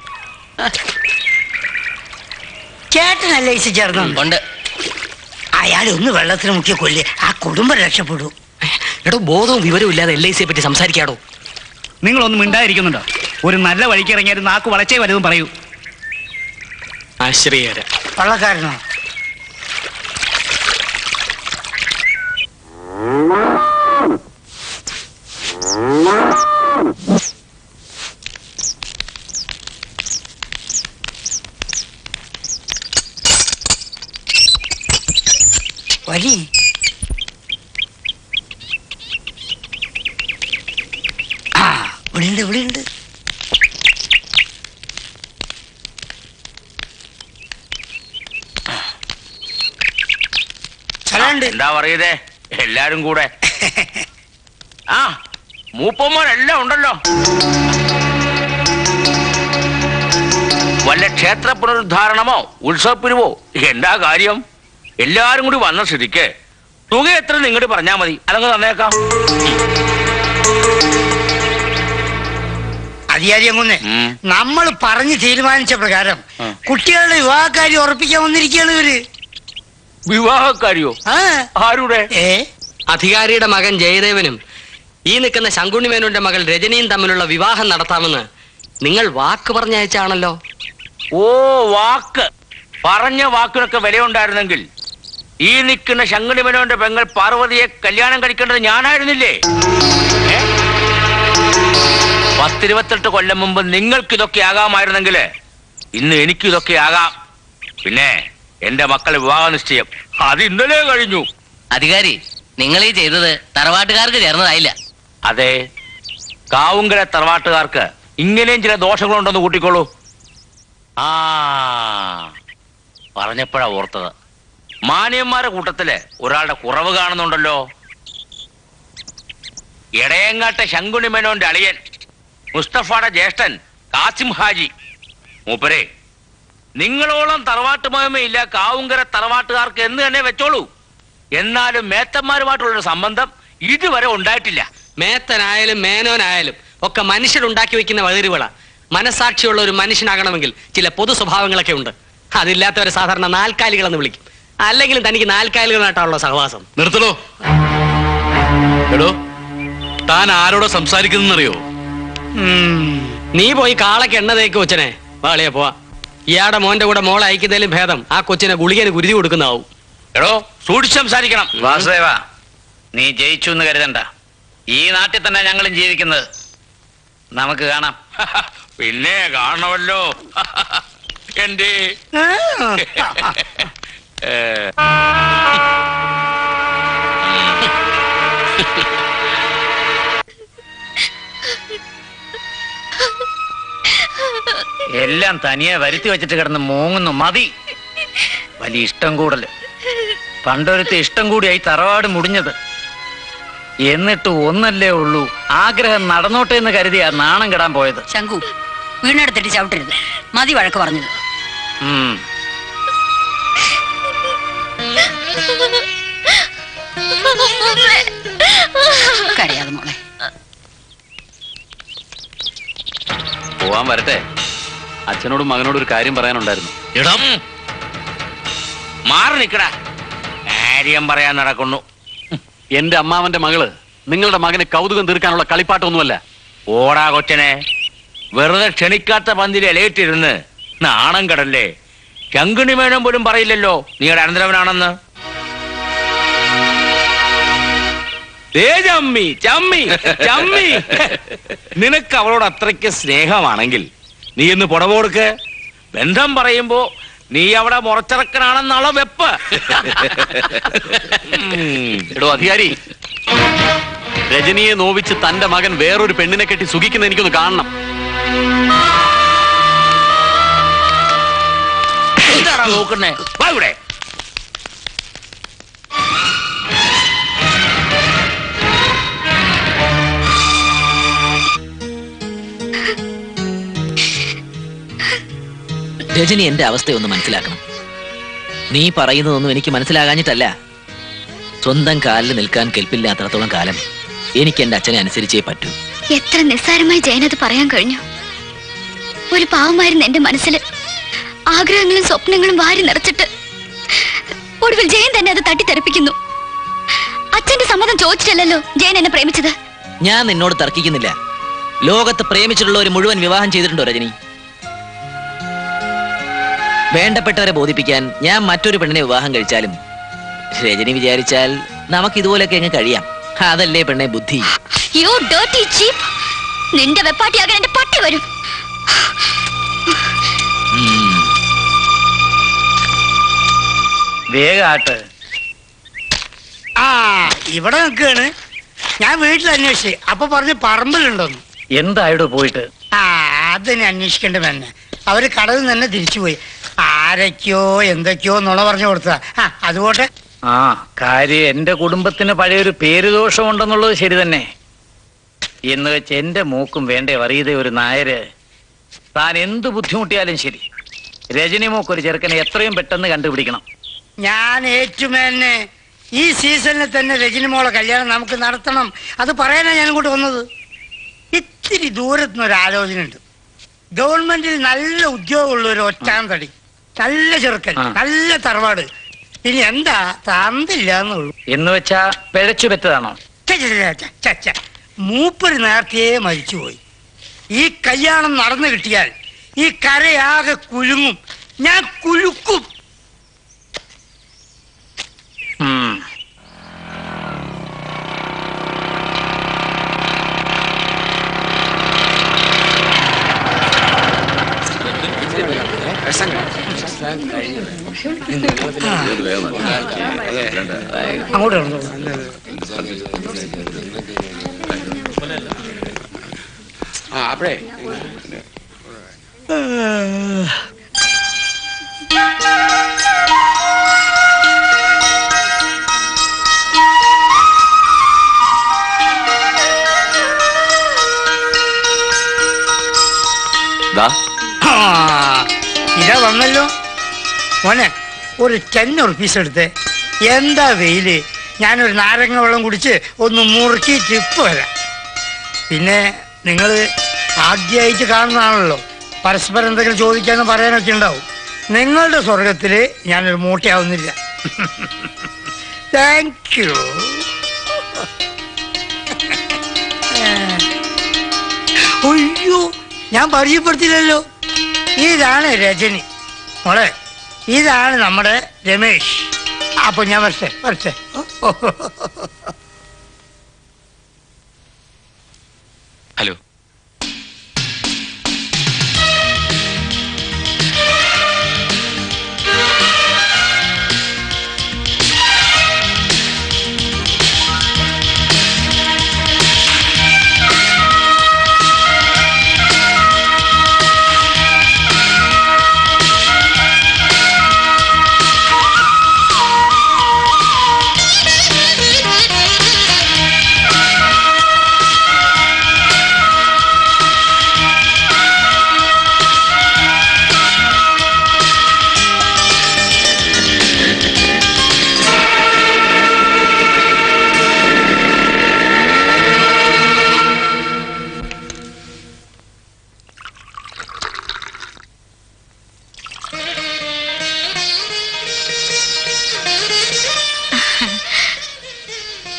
ചേട്ടനല്ലേ ഈ ചേർന്നു ഉണ്ട് അയാൾ ഒന്ന് വെള്ളത്തിൽ മുക്കിയ കൊല്ല് ആ കുടുംബം രക്ഷപ്പെടൂ എടോ ബോധവും വിവരവും ഇല്ലാതെ എൽ ഐ സിയെ പറ്റി സംസാരിക്കാടോ നിങ്ങളൊന്നും മിണ്ടായിരിക്കുന്നുണ്ടോ ഒരു നല്ല വഴിക്ക് ഇറങ്ങിയാലും നാക്ക് വളച്ചേ വലുതും പറയൂ ആശ്രയര വള്ളക്കാരനോ വരി ആ ഇവിടെയുണ്ട് ഇവിടെയുണ്ട് സ്ഥലമുണ്ട് എന്താ പറയതേ എല്ലാരും കൂടെ ആ മൂപ്പന്മാരെല്ലാം ഉണ്ടല്ലോ വല്ല ക്ഷേത്ര പുനരുദ്ധാരണമോ ഉത്സവപ്പിരിവോ എന്താ കാര്യം എല്ലാരും കൂടി വന്ന സ്ഥിതിക്ക് തുക എത്ര നിങ്ങോട്ട് പറഞ്ഞാ മതി അതങ്ങ് തന്നേക്കാം അധികാരിയങ്ങുന്നേ ഉം. നമ്മൾ പറഞ്ഞു തീരുമാനിച്ച പ്രകാരം ഉം. കുട്ടികളുടെ വിവാഹക്കാര്യം ഉറപ്പിക്കാൻ വന്നിരിക്കുകയാണ് ഇവര് വിവാഹക്കാരിയോ ആ ആരുടെ ഏ അധികാരിയുടെ മകൻ ജയദേവനും ഈ നിൽക്കുന്ന ശങ്കുണ്ണി മേനോന്റെ മകൾ രജനിയും തമ്മിലുള്ള വിവാഹം നടത്താമെന്ന് നിങ്ങൾ വാക്ക് പറഞ്ഞയച്ചാണല്ലോ ഓ വാക്ക് പറഞ്ഞ വാക്കിനൊക്കെ വിലയുണ്ടായിരുന്നെങ്കിൽ ഈ നിൽക്കുന്ന ശങ്കുണിമനോന്റെ പെങ്ങൾ പാർവതിയെ കല്യാണം കഴിക്കേണ്ടത് ഞാനായിരുന്നില്ലേ ഏ? പത്തിരുപത്തെട്ട് കൊല്ലം മുമ്പ് നിങ്ങൾക്ക് ഇതൊക്കെ ആകാമായിരുന്നെങ്കിൽ ഇന്ന് എനിക്ക് ഇതൊക്കെ ആകാം പിന്നെ എന്റെ മക്കളെ വിവാഹ നിശ്ചയം അത് ഇന്നലെ കഴിഞ്ഞു അധികാരി നിങ്ങൾ ഈ ചെയ്തത് തറവാട്ടുകാർക്ക് ചേർന്നതായില്ല അതെ കാവുങ്കര തറവാട്ടുകാർക്ക് ഇങ്ങനെയും ചില ദോഷങ്ങളുണ്ടെന്ന് കൂട്ടിക്കോളൂ ആ പറഞ്ഞപ്പോഴാ ഓർത്തത് മാന്യന്മാരുടെ കൂട്ടത്തില് ഒരാളുടെ കുറവ് കാണുന്നുണ്ടല്ലോ എടയങ്ങാട്ടെ ശങ്കുണി മേനോന്റെ അളിയൻ മുസ്തഫയുടെ ജ്യേഷ്ഠൻ കാസിം ഹാജി മൂപ്പരെ നിങ്ങളോളം തറവാട്ട് മഹിമയില്ല കാവുങ്കര തറവാട്ടുകാർക്ക് എന്ന് തന്നെ വെച്ചോളൂ എന്നാലും മേത്തന്മാരുമായിട്ടുള്ളൊരു സംബന്ധം ഇതുവരെ ഉണ്ടായിട്ടില്ല മേത്തനായാലും മേനോനായാലും ഒക്കെ മനുഷ്യരുണ്ടാക്കി വെക്കുന്ന വതിരുവിള മനസാക്ഷിയുള്ള ഒരു മനുഷ്യനാകണമെങ്കിൽ ചില പൊതു സ്വഭാവങ്ങളൊക്കെ ഉണ്ട് അതില്ലാത്തവരെ സാധാരണ നാൽക്കാലികളെന്ന് വിളിക്കും അല്ലെങ്കിലും തനിക്ക് നാൽക്കാലികളായിട്ടുള്ള സഹവാസം നിർത്തണോ എടോ താൻ ആരോടോ സംസാരിക്കുന്നറിയോ നീ പോയി കാളയ്ക്ക് എണ്ണ തേക്ക് കൊച്ചനെ വാളിയെ പോവാ ഇയാടെ മോന്റെ കൂടെ മോളെ അയക്കുന്നതിലും ഭേദം ആ കൊച്ചിനെ ഗുളികന് കുരുതി കൊടുക്കുന്നതാവും എടോ സൂക്ഷിച്ച് സംസാരിക്കണം വാസുദേവ നീ ജയിച്ചു എന്ന് കരുതണ്ട ഈ നാട്ടിൽ തന്നെ ഞങ്ങളും ജീവിക്കുന്നത് നമുക്ക് കാണാം പിന്നെ കാണണമല്ലോ എന്റെ ഏ, എല്ലാം തനിയെ വരുത്തി വെച്ചിട്ട് കിടന്ന് മൂങ്ങുന്നു മതി വലിയ ഇഷ്ടം കൂടല് പണ്ടൊരുത്തെ ഇഷ്ടം കൂടിയായി തറവാട് മുടിഞ്ഞത് എന്നിട്ട് ഒന്നല്ലേ ഉള്ളൂ ആഗ്രഹം നടന്നോട്ടെ എന്ന് കരുതിയാ നാണം കെടാൻ പോയത് ശങ്കു വീണെടുത്തിട്ട് ചവിട്ടരുത് മതി വഴക്ക് പറഞ്ഞത് ഉം. കരയാതെ മോളെ പോവാൻ വരട്ടെ അച്ഛനോടും മകനോടും ഒരു കാര്യം പറയാനുണ്ടായിരുന്നു ഇടം മാറി നിക്കടാ കാര്യം പറയാൻ നടക്കുന്നു എന്റെ അമ്മാവന്റെ മകള് നിങ്ങളുടെ മകന് കൗതുകം തീർക്കാനുള്ള കളിപ്പാട്ടൊന്നുമല്ല ഓടാ കൊച്ചനെ വെറുതെ ക്ഷണിക്കാത്ത പന്തിൽ ഇലയിട്ടിരുന്ന് നാണം കടല്ലേ ശങ്കുണി മേനം പോലും പറയില്ലല്ലോ നീയുടെ അനന്തരവനാണെന്ന് ദേ ചമ്മി ചമ്മി ചമ്മി നിനക്ക് അവളോട് അത്രയ്ക്ക് സ്നേഹമാണെങ്കിൽ നീ ഇന്ന് പുടവ് കൊടുക്ക് ബന്ധം പറയുമ്പോ നീ അവിടെ മുറച്ചിറക്കനാണെന്നുള്ള വെപ്പ് ഉം. എടോ അധികാരി രജനിയെ നോവിച്ച് തന്റെ മകൻ വേറൊരു പെണ്ണിനെ കെട്ടി സുഖിക്കുന്ന എനിക്കൊന്ന് കാണണം എന്താടാ നോക്കുന്നേ വാ ഇവിടെ രജനി എന്റെ അവസ്ഥയൊന്ന് മനസ്സിലാക്കണം നീ പറയുന്നതൊന്നും എനിക്ക് മനസ്സിലാകാഞ്ഞിട്ടല്ല സ്വന്തം കാലിൽ നിൽക്കാൻ കെൽപ്പില്ലാത്തടത്തോളം കാലം എനിക്ക് എന്റെ അച്ഛനെ അനുസരിച്ചേ പറ്റൂ എത്ര നിസ്സാരമായി ജയനത് പറയാൻ കഴിഞ്ഞു ഒരു പാവമായിരുന്നു എന്റെ മനസ്സിൽ ആഗ്രഹങ്ങളും സ്വപ്നങ്ങളും വാരി നിറച്ചിട്ട് ഒടുവിൽ ജയൻ തന്നെ അത് തട്ടിത്തെറിപ്പിക്കുന്നു അച്ഛന്റെ സമ്മതം ചോദിച്ചിട്ടല്ലല്ലോ ജയൻ എന്നെ പ്രേമിച്ചത് ഞാൻ നിന്നോട് തർക്കിക്കുന്നില്ല ലോകത്ത് പ്രേമിച്ചിട്ടുള്ളവർ മുഴുവൻ വിവാഹം ചെയ്തിട്ടുണ്ടോ രജനി വേണ്ടപ്പെട്ടവരെ ബോധിപ്പിക്കാൻ ഞാൻ മറ്റൊരു പെണ്ണിനെ വിവാഹം കഴിച്ചാലും രജനി വിചാരിച്ചാൽ നമുക്ക് ഇതുപോലൊക്കെ അങ്ങ് കഴിയാം അതല്ലേ പെണ്ണെ ബുദ്ധി യു ഡേർട്ടി ചീപ്പ് നിന്റെ വെപ്പാട്ടിയാകാൻ എന്റെ പട്ടി വരും വേഗാട്ട് ആ ഇവിടെ നിൽക്കാണ് ഞാൻ വീട്ടിൽ അന്വേഷിച്ചു അപ്പൊ പറഞ്ഞ് പറമ്പിലുണ്ടോന്ന് എന്തായിടോ പോയിട്ട് ആ അതിനെ അന്വേഷിക്കേണ്ട തന്നെ അവര് കടലിൽ തന്നെ തിരിച്ചുപോയി ആരൊക്കെയോ എന്തൊക്കെയോ നുണ പറഞ്ഞു കൊടുത്തതാ ആ അതുപോട്ടെ ആ കാര്യം എന്റെ കുടുംബത്തിന് പഴയൊരു പേരുദോഷം ഉണ്ടെന്നുള്ളത് ശരി തന്നെ എന്ന് വെച്ച് എന്റെ മൂക്കും വേണ്ടേ അറിയതേ ഒരു നായര് താൻ എന്ത് ബുദ്ധിമുട്ടിയാലും ശരി രജനി മൂക്ക് ഒരു ചെറുക്കനെ എത്രയും പെട്ടെന്ന് കണ്ടുപിടിക്കണം ഞാൻ ഏറ്റുമേന്നെ ഈ സീസണിൽ തന്നെ രജനി മോളെ കല്യാണം നമുക്ക് നടത്തണം അത് പറയാനാ ഞാൻ ഇങ്ങോട്ട് വന്നത് ഇത്തിരി ദൂരത്തുനിന്ന് ഒരു ആലോചന ഉണ്ട് ഗവൺമെന്റിൽ നല്ല ഉദ്യോഗമുള്ള ഒരു ഒറ്റാൻ തടി നല്ല ചെറുക്കൻ ആ. നല്ല തറവാട് ഇനി എന്താ തന്നില്ല എന്നുള്ളൂ എന്ന് വെച്ചാ പിഴച്ചു പെറ്റതാണോ ഛെ, ഛെ, ഛെ, ഛെ, ഛെ, ഛെ. മൂപ്പര് നേരത്തെ മരിച്ചുപോയി ഈ കല്യാണം നടന്നു കിട്ടിയാൽ ഈ കരയാകെ കുലുങ്ങും ഞാൻ കുലുക്കും ഉം. അങ്ങോട്ട് ഇറങ്ങൂ. ദാ ആ, ഇതാ വന്നല്ലോ മോനെ ഒരു ടെൻ റുപ്പീസ് എടുത്ത് എന്താ വെയില് ഞാനൊരു നാരങ്ങ വെള്ളം കുടിച്ച് ഒന്ന് മുറുക്കിയിട്ട് ഇപ്പൊ വരാം പിന്നെ നിങ്ങൾ ആദ്യമായിട്ട് കാണുന്നതാണല്ലോ പരസ്പരം എന്തെങ്കിലും ചോദിക്കാന്ന് പറയാനൊക്കെ ഉണ്ടാവും നിങ്ങളുടെ സ്വർഗത്തിൽ ഞാനൊരു മൂട്ടയാവുന്നില്ല താങ്ക് യു അയ്യോ ഞാൻ പരിചയപ്പെടുത്തില്ലല്ലോ ഇതാണ് രജനി മോളെ ഇതാണ് നമ്മുടെ രമേഷ് അപ്പൊ ഞാൻ വരട്ടെ വരട്ടെ ഹലോ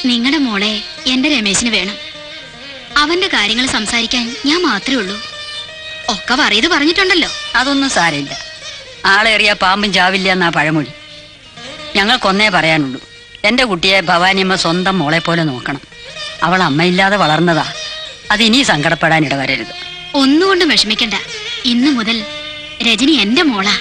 നിങ്ങളുടെ മോളെ എന്റെ രമേശിന് വേണം അവന്റെ കാര്യങ്ങൾ സംസാരിക്കാൻ ഞാൻ മാത്രമേ ഉള്ളൂ ഒക്കെ പറയത് പറഞ്ഞിട്ടുണ്ടല്ലോ അതൊന്നും സാരമില്ല ആളേറിയ പാമ്പും ചാവില്ല എന്നാ പഴമൊഴി ഞങ്ങൾക്കൊന്നേ പറയാനുള്ളൂ എന്റെ കുട്ടിയെ ഭവാനിയമ്മ സ്വന്തം മോളെ പോലെ നോക്കണം അവൾ അമ്മയില്ലാതെ വളർന്നതാ അത് ഇനി സങ്കടപ്പെടാൻ ഇടവരരുത് ഒന്നുകൊണ്ടും വിഷമിക്കണ്ട ഇന്നു മുതൽ രജനി എന്റെ മോളാ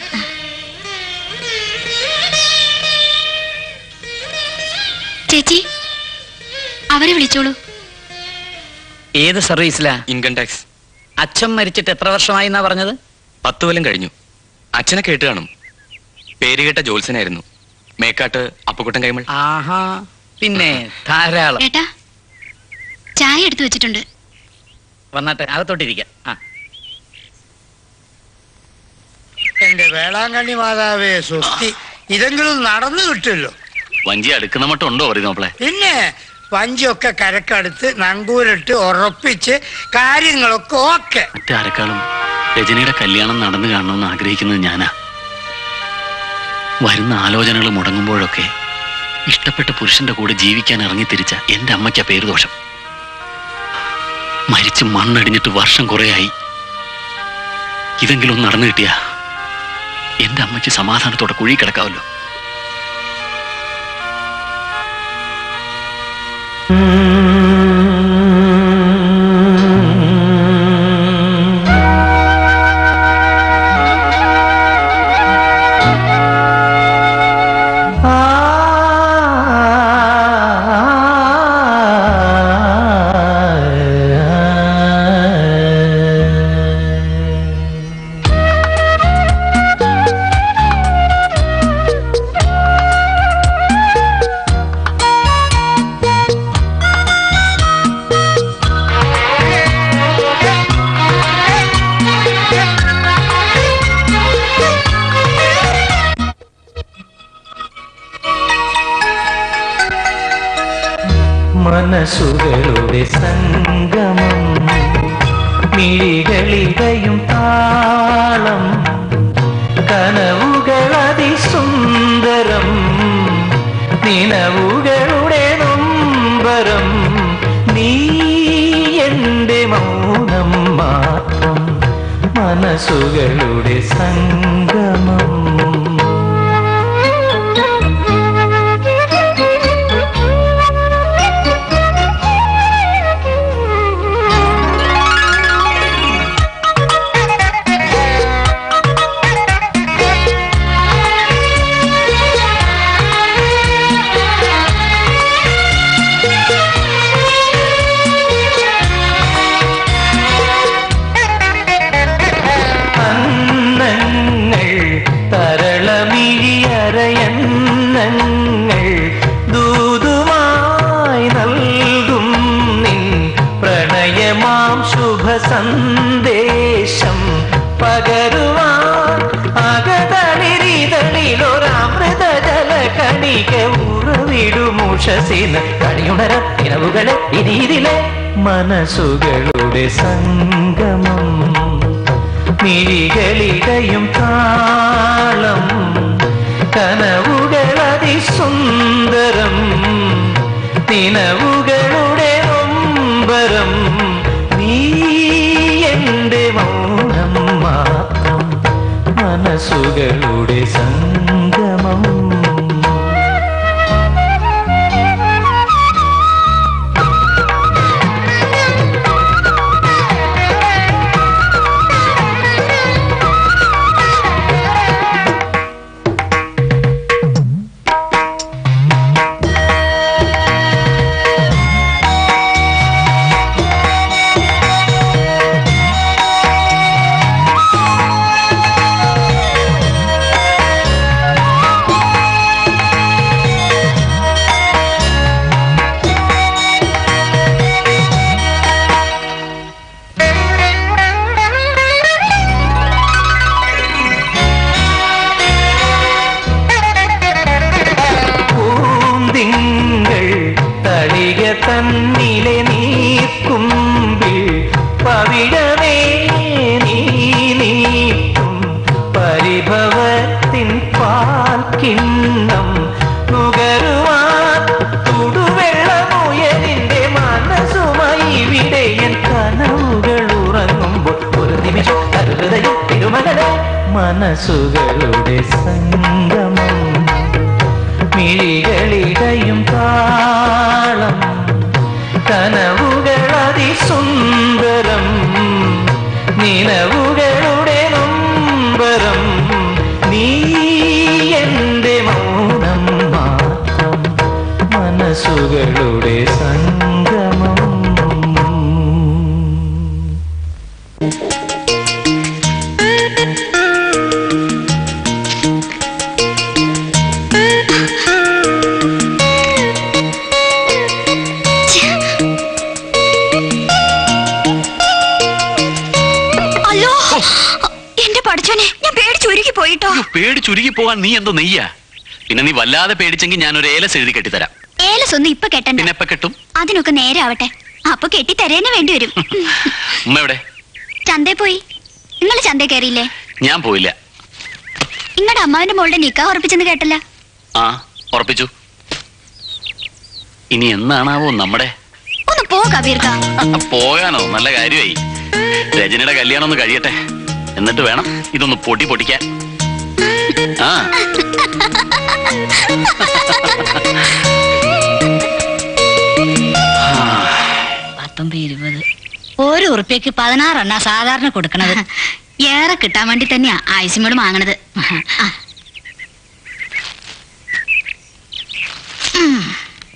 ചേച്ചി അവരെ വിളിച്ചോളൂ ഏത് സർവീസിലാ ഇൻകം ടാക്സ് അച്ഛൻ മരിച്ചിട്ട് എത്ര വർഷമായി എന്നാ പറഞ്ഞത് പത്ത് കൊല്ലം കഴിഞ്ഞു അച്ഛനെ കേട്ട് കാണും പേരുകേട്ട ജോത്സനായിരുന്നു മേക്കാട്ട് അപ്പുക്കുട്ടൻ കൈമൾ ആഹാ പിന്നെ ധാരാളം ഏട്ടാ ചായ എടുത്തു വെച്ചിട്ടുണ്ട് വന്നാട്ടെ അകത്തോട്ടിരിക്കാം ആ എന്റെ വേളാങ്കണ്ണി മാതാവേ സ്വസ്തി ഇതെങ്കിലും നടന്നു കിട്ടുമല്ലോ വഞ്ചി അടുക്കുന്ന മട്ടും ഉണ്ടോ പറയുന്ന നോപ്പളെ പിന്നെ വഞ്ചിയൊക്കെ കരക്കടുത്ത് നങ്കൂരിട്ട് ഉറപ്പിച്ച് കാര്യങ്ങളൊക്കെ ഓക്കെ മറ്റാരെക്കാളും രജനിയുടെ കല്യാണം നടന്നു കാണണമെന്ന് ആഗ്രഹിക്കുന്നത് ഞാനാ വരുന്ന ആലോചനകൾ മുടങ്ങുമ്പോഴൊക്കെ ഇഷ്ടപ്പെട്ട പുരുഷന്റെ കൂടെ ജീവിക്കാൻ ഇറങ്ങിത്തിരിച്ച എന്റെ അമ്മയ്ക്കാ പേര് ദോഷം മരിച്ച് മണ്ണടിഞ്ഞിട്ട് വർഷം കുറേയായി ഇതെങ്കിലും ഒന്ന് നടന്നു കിട്ടിയാ എന്റെ അമ്മയ്ക്ക് സമാധാനത്തോടെ കുഴി കിടക്കാവല്ലോ മനസ്സുകളുടെ സംഗമം മിഴികളിടയും താളം കനവുകളതിസുന്ദരം നിലവുകളുടെ നൊമ്പരം നീ എന്റെ മൗനം മാത്രം മനസ്സുകളുടെ സംഗമം അന്നങ്ങൾ തരളമിഴിയറയന്നങ്ങൾ ദൂതുമായി നൽകും നിൻ പ്രണയമാം ശുഭ സന്ദേശം പകരുവാൻ അകതളിരിതളിലൊരാമൃത ജല കണിക ഉറവിടുമുഷസിന് കണിയുണര ഇനവുകളെ ഇനിയിതിലെ മനസ്സുകളുടെ സംഗമം മിഴികളിടയും താളം കനവുകളതിസുന്ദരം നിലവുകളുടെ ഒമ്പരം നീ എന്റെ മൗനം മാത്രം മനസ്സുകളുടെ സംഗമം പൂന്തിങ്കൾ തളിക തന്നിലെ നീക്കുമ്പിൽ പവിഴമേ നീ നീക്കും പരിഭവത്തിൻ പാൽ കിണ്ണം നുകരുവാൻ തുടുവെള്ള ഹൃദയം തിരുമലരെ മനസ്സുകളുടെ സംഗമം മിഴികളിടയും താളം കനവുകളതിസുന്ദരം നിലവുകളുടെ നൊമ്പരം നീ എന്റെ മൗനം മാത്രം മനസ്സുകളുടെ സംഗമം അല്ലോ എന്റെ പഠിച്ചോനെ ഞാൻ പേടിച്ചൊരുക്കി പോയിട്ടോ പേടിച്ചുരുകി പോവാൻ നീ എന്തോ നെയ്യാ പിന്നെ നീ വല്ലാതെ പേടിച്ചെങ്കിൽ ഞാൻ ഒരു ഏലസ് എഴുതി കെട്ടിത്തരാം ഏലസ് ഒന്നും ഇപ്പൊ കെട്ടണ്ട പിന്നെ എപ്പ കെട്ടും അതിനൊക്കെ നേരെ ആവട്ടെ അപ്പൊ കെട്ടി തരേനെ വേണ്ടി വരും ഉമ്മ എവിടെ ചന്തേ പോയി നിങ്ങൾ ചന്തേ കയറിയില്ലേ ഞാൻ പോയില്ല നിങ്ങളുടെ അമ്മാവിന്റെ മോളുടെ നിക്കാ ഉറപ്പിച്ചെന്ന് കേട്ടല്ല ആ ഉറപ്പിച്ചു ഇനി എന്നാണാവോ നമ്മുടെ ഒന്ന് പോ കബീർക്ക പോകാനോ നല്ല കാര്യമായി രജനിയുടെ കല്യാണം ഒന്ന് കഴിയട്ടെ എന്നിട്ട് വേണം ഇതൊന്ന് പൊടി പൊടിക്കാൻ ആ പത്തൊമ്പത് ഇരുപത് ഒരു ഉറുപ്പ്യക്ക് പതിനാറെണ്ണ സാധാരണ കൊടുക്കണത് ഏറെ കിട്ടാൻ വേണ്ടി തന്നെയാ ആയുസിമോട് വാങ്ങണത് ആ. ഉം.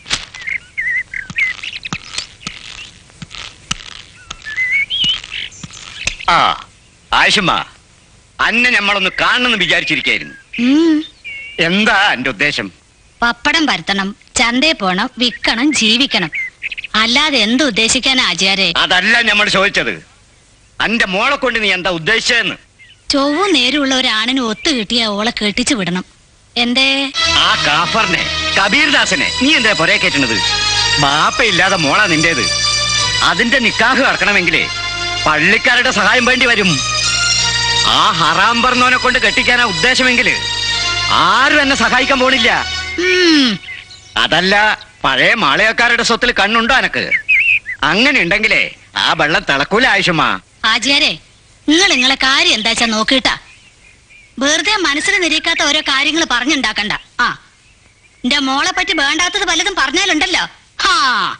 ആ ആയിഷമ്മ അന്നെ നമ്മളൊന്ന് കാണണമെന്ന് വിചാരിച്ചിരിക്കായിരുന്നു ഉം. എന്താ എന്റെ ഉദ്ദേശം പപ്പടം പരത്തണം ചന്തയിൽ പോണം വിൽക്കണം ജീവിക്കണം അല്ലാതെ എന്ത് ഉദ്ദേശിക്കാനാ ആചാരെ അതല്ല നമ്മൾ ചോദിച്ചത് അന്റെ മോളെ കൊണ്ട് നീ എന്താ ഉദ്ദേശിച്ചതെന്ന് ചൊവ്വും നേരുള്ള ഒരാണിന് ഒത്തു കിട്ടിയ ഓളെ കെട്ടിച്ചു വിടണം എന്തേ ആ കാഫറിനെ കബീർദാസനെ നീ എന്താ പൊരേ കയറ്റുന്നത് മാപ്പയില്ലാതെ മോളാ നിന്റേത് അതിന്റെ നിക്കാഹ് കറക്കണമെങ്കിലേ പള്ളിക്കാരുടെ സഹായം വേണ്ടി വരും ആ ഹറാം പറഞ്ഞോനെ കൊണ്ട് കെട്ടിക്കാനാ ഉദ്ദേശമെങ്കില് ആരും എന്നെ സഹായിക്കാൻ പോണില്ല അതല്ല പഴയ മാളയക്കാരുടെ സ്വത്തിൽ കണ്ണുണ്ടോ എനക്ക് അങ്ങനെ ഉണ്ടെങ്കിലേ ആ വെള്ളം തിളക്കൂല ആയിഷമ്മ ആചാരെ നിങ്ങൾ നിങ്ങളെ കാര്യം എന്താച്ചാ നോക്കിട്ടാ വെറുതെ മനസ്സിൽ നിരീക്കാത്ത ഓരോ കാര്യങ്ങൾ പറഞ്ഞുണ്ടാക്കണ്ട ആ എന്റെ മോളെ പറ്റി വേണ്ടാത്തത് പലതും പറഞ്ഞാലുണ്ടല്ലോ ഹാ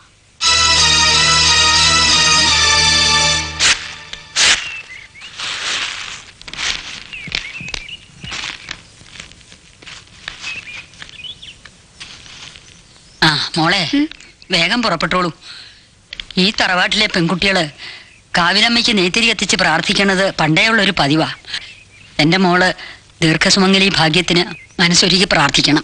ആ മോളെ വേഗം പുറപ്പെട്ടോളൂ ഈ തറവാട്ടിലെ പെൺകുട്ടികള് കാവിലമ്മയ്ക്ക് നെയ്ത്തിരി കത്തിച്ച് പ്രാർത്ഥിക്കണത് പണ്ടേയുള്ള ഒരു പതിവാ എന്റെ മോള് ദീർഘസുമംഗലി ഭാഗ്യത്തിന് മനസ്സൊരുക്കി പ്രാർത്ഥിക്കണം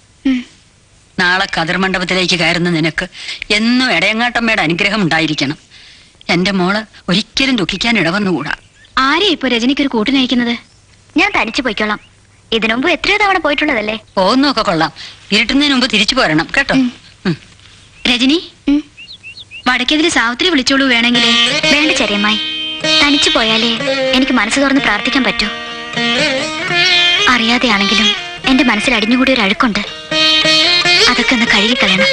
നാളെ കതിർ മണ്ഡപത്തിലേക്ക് കയറുന്ന നിനക്ക് എന്നും ഇടയങ്ങാട്ടമ്മയുടെ അനുഗ്രഹം ഉണ്ടായിരിക്കണം എന്റെ മോള് ഒരിക്കലും ദുഃഖിക്കാൻ ഇടവന്നുകൂടാ ആരെയാ ഇപ്പൊ രജനിക്ക് ഒരു കൂട്ടിനയക്കുന്നത് ഞാൻ തനിച്ചു പോയിക്കോളാം ഇതിനു മുമ്പ് എത്രയോ തവണ പോയിട്ടുള്ളതല്ലേ പോകുന്നൊക്കെ കൊള്ളാം ഇരുട്ടുന്നതിന് മുമ്പ് തിരിച്ചു പോരണം കേട്ടോ രജനി വടക്കെതിരെ സാവിത്രി വിളിച്ചോളൂ വേണമെങ്കിൽ വേണ്ട ചെറിയമ്മായി തനിച്ചു പോയാലേ എനിക്ക് മനസ്സ് തുറന്ന് പ്രാർത്ഥിക്കാൻ പറ്റൂ അറിയാതെയാണെങ്കിലും എന്റെ മനസ്സിൽ അടിഞ്ഞുകൂടി ഒരു അഴുക്കുണ്ട് അതൊക്കെ ഒന്ന് കഴുകിക്കളയണം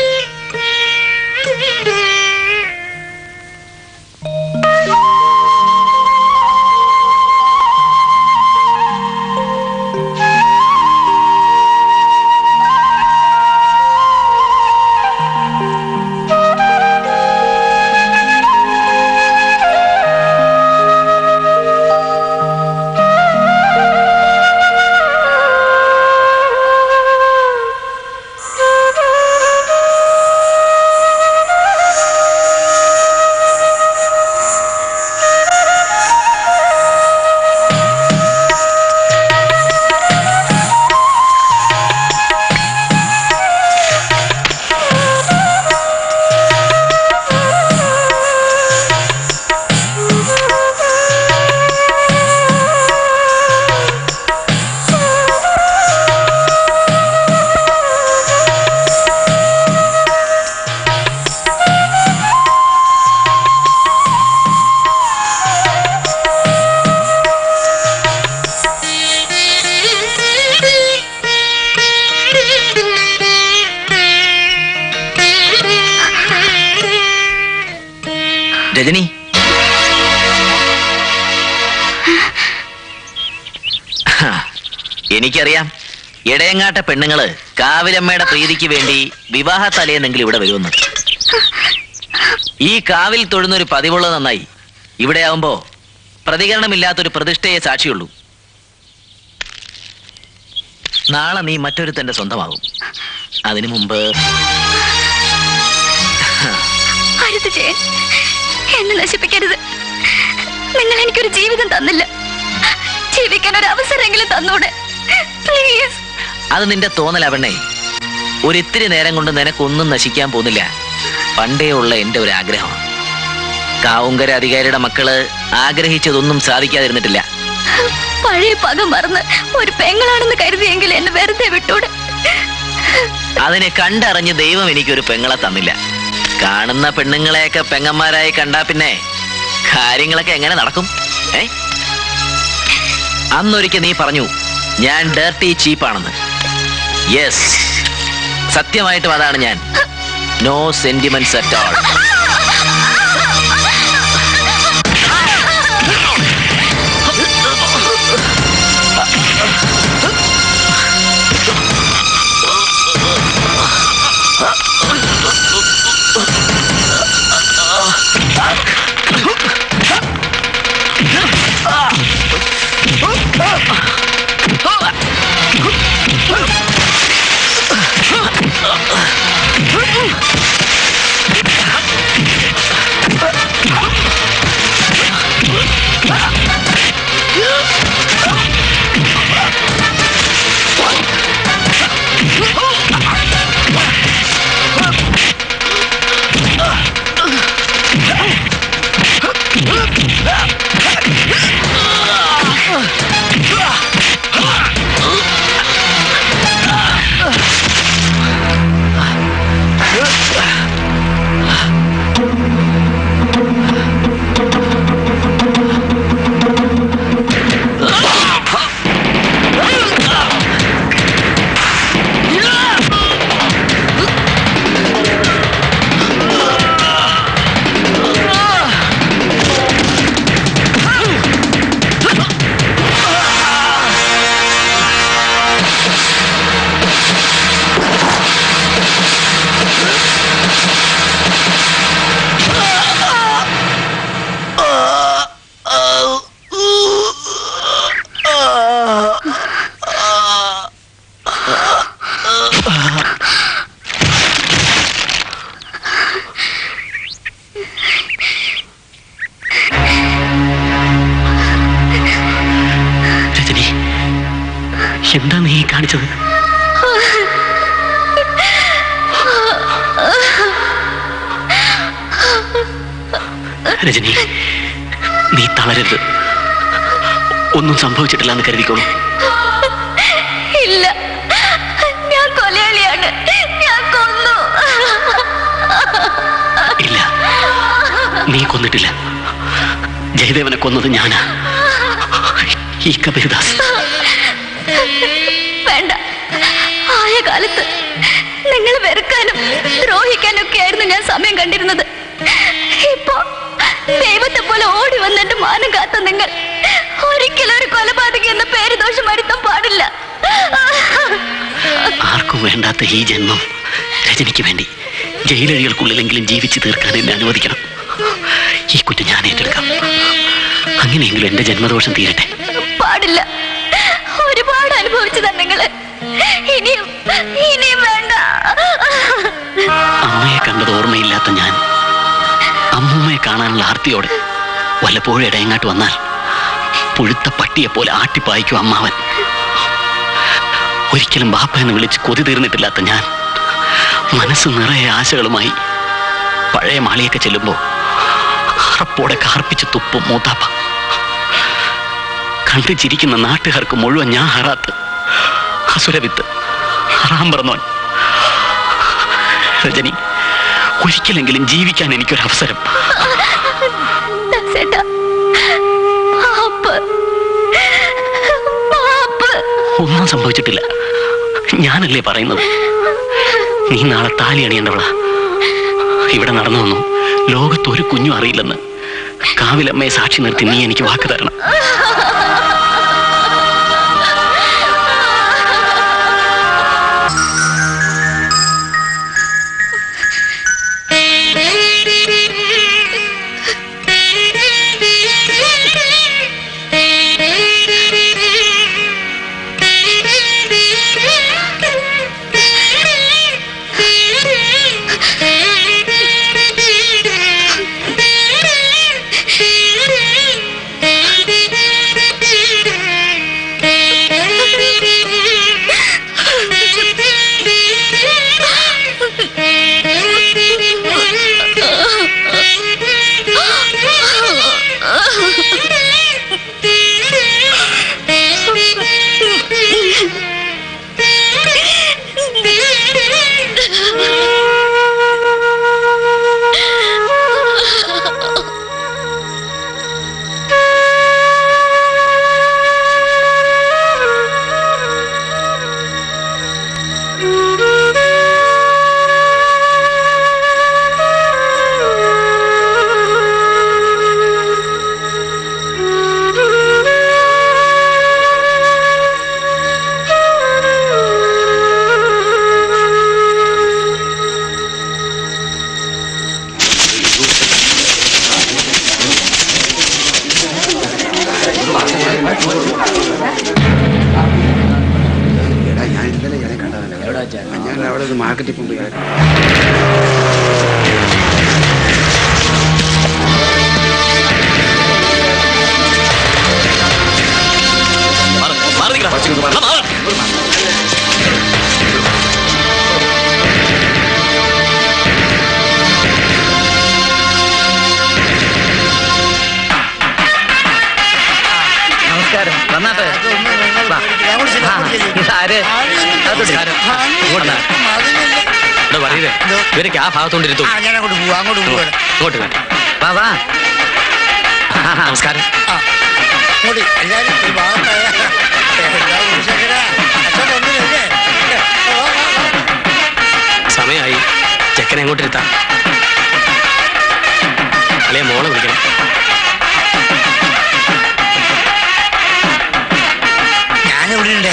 രജനി എനിക്കറിയാം ഇടയങ്ങാട്ട പെണ്ണുങ്ങള് കാവിലമ്മയുടെ പ്രീതിക്ക് വേണ്ടി വിവാഹ തലേന്നെങ്കിലും ഇവിടെ വരുമെന്ന് ഈ കാവിൽ തൊഴുന്നൊരു പതിവുള്ളത് നന്നായി ഇവിടെ ആവുമ്പോ പ്രതികരണമില്ലാത്തൊരു പ്രതിഷ്ഠയെ സാക്ഷിയുള്ളൂ നാളെ നീ മറ്റൊരുത്തന്റെ സ്വന്തമാകും അതിനു മുമ്പ് അരുത് ജയൻ എന്നെ നശിപ്പിക്കരുത് നിങ്ങൾ എനിക്കൊരു ജീവിതം തന്നില്ല ജീവിക്കാൻ ഒരു അവസരമെങ്കിലും തന്നൂടെ പ്ലീസ് അത് നിന്റെ തോന്നലവണ്ണേ ഒരിത്തിരി നേരം കൊണ്ട് നിനക്കൊന്നും നശിക്കാൻ പോകുന്നില്ല പണ്ടേ ഉള്ള എന്റെ ഒരു ആഗ്രഹം കാവുങ്കര അധികാരിയുടെ മക്കള് ആഗ്രഹിച്ചതൊന്നും സാധിക്കാതിരുന്നിട്ടില്ല പഴയ പക മറന്ന് ഒരു പെങ്ങളാണെന്ന് കരുതിയെങ്കിൽ എന്നെ വെറുതെ വിട്ടൂടെ അതിനെ കണ്ടറിഞ്ഞ് ദൈവം എനിക്കൊരു പെങ്ങളെ തന്നില്ല കാണുന്ന പെണ്ണുങ്ങളെയൊക്കെ പെങ്ങന്മാരായി കണ്ടാ പിന്നെ കാര്യങ്ങളൊക്കെ എങ്ങനെ നടക്കും ഏ അന്നൊരിക്കൽ നീ പറഞ്ഞു ഞാൻ ഡേർട്ടി ചീപ്പാണെന്ന് യെസ് സത്യമായിട്ടും അതാണ് ഞാൻ no sentiments at all Rajani എന്താ നീ കാണിച്ചത് രജനി നീ തളരരുത് ഒന്നും സംഭവിച്ചിട്ടില്ല എന്ന് കരുതിക്കോളൂ ഇല്ല ഞാൻ കൊലയാളിയാണ് ഞാൻ കൊന്നു ഇല്ല നീ കൊന്നിട്ടില്ല ജയദേവനെ കൊന്നത് ഞാനാ ഈ കബീർദാസ് വേണ്ട ആയ കാലത്ത് നിങ്ങൾ വെറുക്കാനും ദ്രോഹിക്കാനും ഒക്കെ ആയിരുന്നു ഞാൻ സമയം കണ്ടിരുന്നത് ഇപ്പോ ദൈവത്തെ പോലെ ഓടി വന്ന് എന്റെ മാനം കാത്ത നിങ്ങൾ ഒരിക്കലും ഒരു കൊലപാതക എന്ന പേര് ദോഷം വരുത്താൻ പാടില്ല ആർക്കും വേണ്ടാത്ത ഈ ജന്മം രജനിക്ക് വേണ്ടി ജയിലഴികൾക്കുള്ളിലെങ്കിലും ജീവിച്ചു തീർക്കാൻ എന്നെ അനുവദിക്കണം ഈ കുറ്റം ഞാൻ ഏറ്റെടുക്കാം അങ്ങനെയെങ്കിലും എന്റെ ജന്മദോഷം തീരട്ടെ പാടില്ല ഒരുപാട് അനുഭവിച്ചതാ നിങ്ങള് ഇനിയും ഇനിയും വേണ്ട അമ്മയെ കണ്ടത് ഓർമ്മയില്ലാത്ത ഞാൻ അമ്മൂമ്മയെ കാണാനുള്ള ആർത്തിയോടെ വല്ലപ്പോഴും ഇടയങ്ങാട്ട് വന്നാൽ പുഴുത്ത പട്ടിയെ പോലെ ആട്ടിപ്പായിക്കും അമ്മാവൻ ഒരിക്കലും ബാപ്പ എന്ന് വിളിച്ച് കൊതി തീർന്നിട്ടില്ലാത്ത ഞാൻ മനസ്സ് നിറയെ ആശകളുമായി പഴയ മാളിയൊക്കെ ചെല്ലുമ്പോ അറപ്പോടെ കാർപ്പിച്ച് തുപ്പും മൂത്താപ്പ കണ്ടു ചിരിക്കുന്ന നാട്ടുകാർക്ക് മുഴുവൻ ഞാൻ ഹറാത്ത് അസുരവിത്ത് ഹറാം പറഞ്ഞോൻ രജനി ഒരിക്കലെങ്കിലും ജീവിക്കാൻ എനിക്കൊരു അവസരം ദാസേട്ടാ, പാപ്പ്. പാപ്പ്. ഒന്നും സംഭവിച്ചിട്ടില്ല ഞാനല്ലേ പറയുന്നത് നീ നാളെ താലി അണിയേണ്ടവളാ ഇവിടെ നടന്നു വന്നു ലോകത്ത് ഒരു കുഞ്ഞും അറിയില്ലെന്ന് കാവിലമ്മയെ സാക്ഷി നിർത്തി നീ എനിക്ക് വാക്ക് തരണം അത് മാർക്കറ്റിൽ പോകുമ്പോൾ കേൾക്കാം മാറ്, മാറ് നിൽക്കടാ. ആ, മാറ്. നമസ്കാരം വന്നാട്ടെ വാ. ആ, ഇതാര്? അതൊരു ആര്? ഇങ്ങോട്ട് വാ. ഇവിടെ പറയതേ ഇവരൊക്കെ ആ ഭാഗത്തോണ്ടിരുത്തു ആ ഞാൻ അങ്ങോട്ട് പോവാ അങ്ങോട്ട് പോവാ ഇങ്ങോട്ട് വാ. വാ വാ നമസ്കാരം അങ്ങോട്ട് എല്ലാരും ഒരു ഭാഗത്തായ എന്താ കുരുശേഖരാ? അച്ഛൻ വന്നില്ലേ? വാ, വാ, വാ. സമയമായി ചെക്കനെ എങ്ങോട്ട് ഇരുത്താം അളിയ മോളെ വിളിക്കണം ഞാനിവിടെ ഉണ്ട്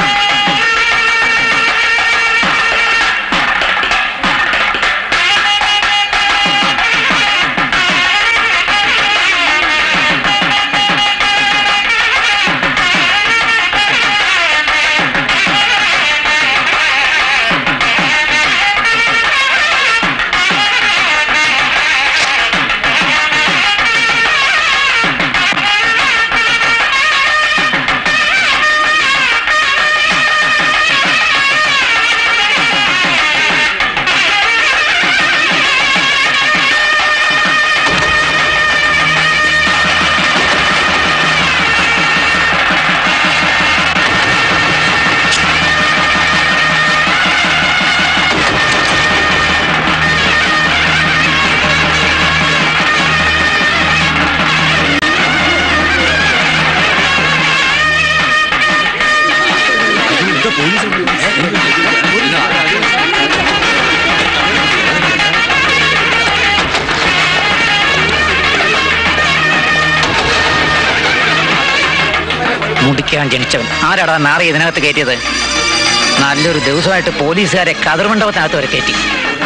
മുടിക്കാൻ ജനിച്ചവൻ ആരാടാ നാറി ഇതിനകത്ത് കയറ്റിയത് നല്ലൊരു ദിവസമായിട്ട് പോലീസുകാരെ കതിർമണ്ഡപത്തിനകത്ത് വരെ കയറ്റി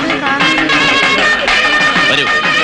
വരൂ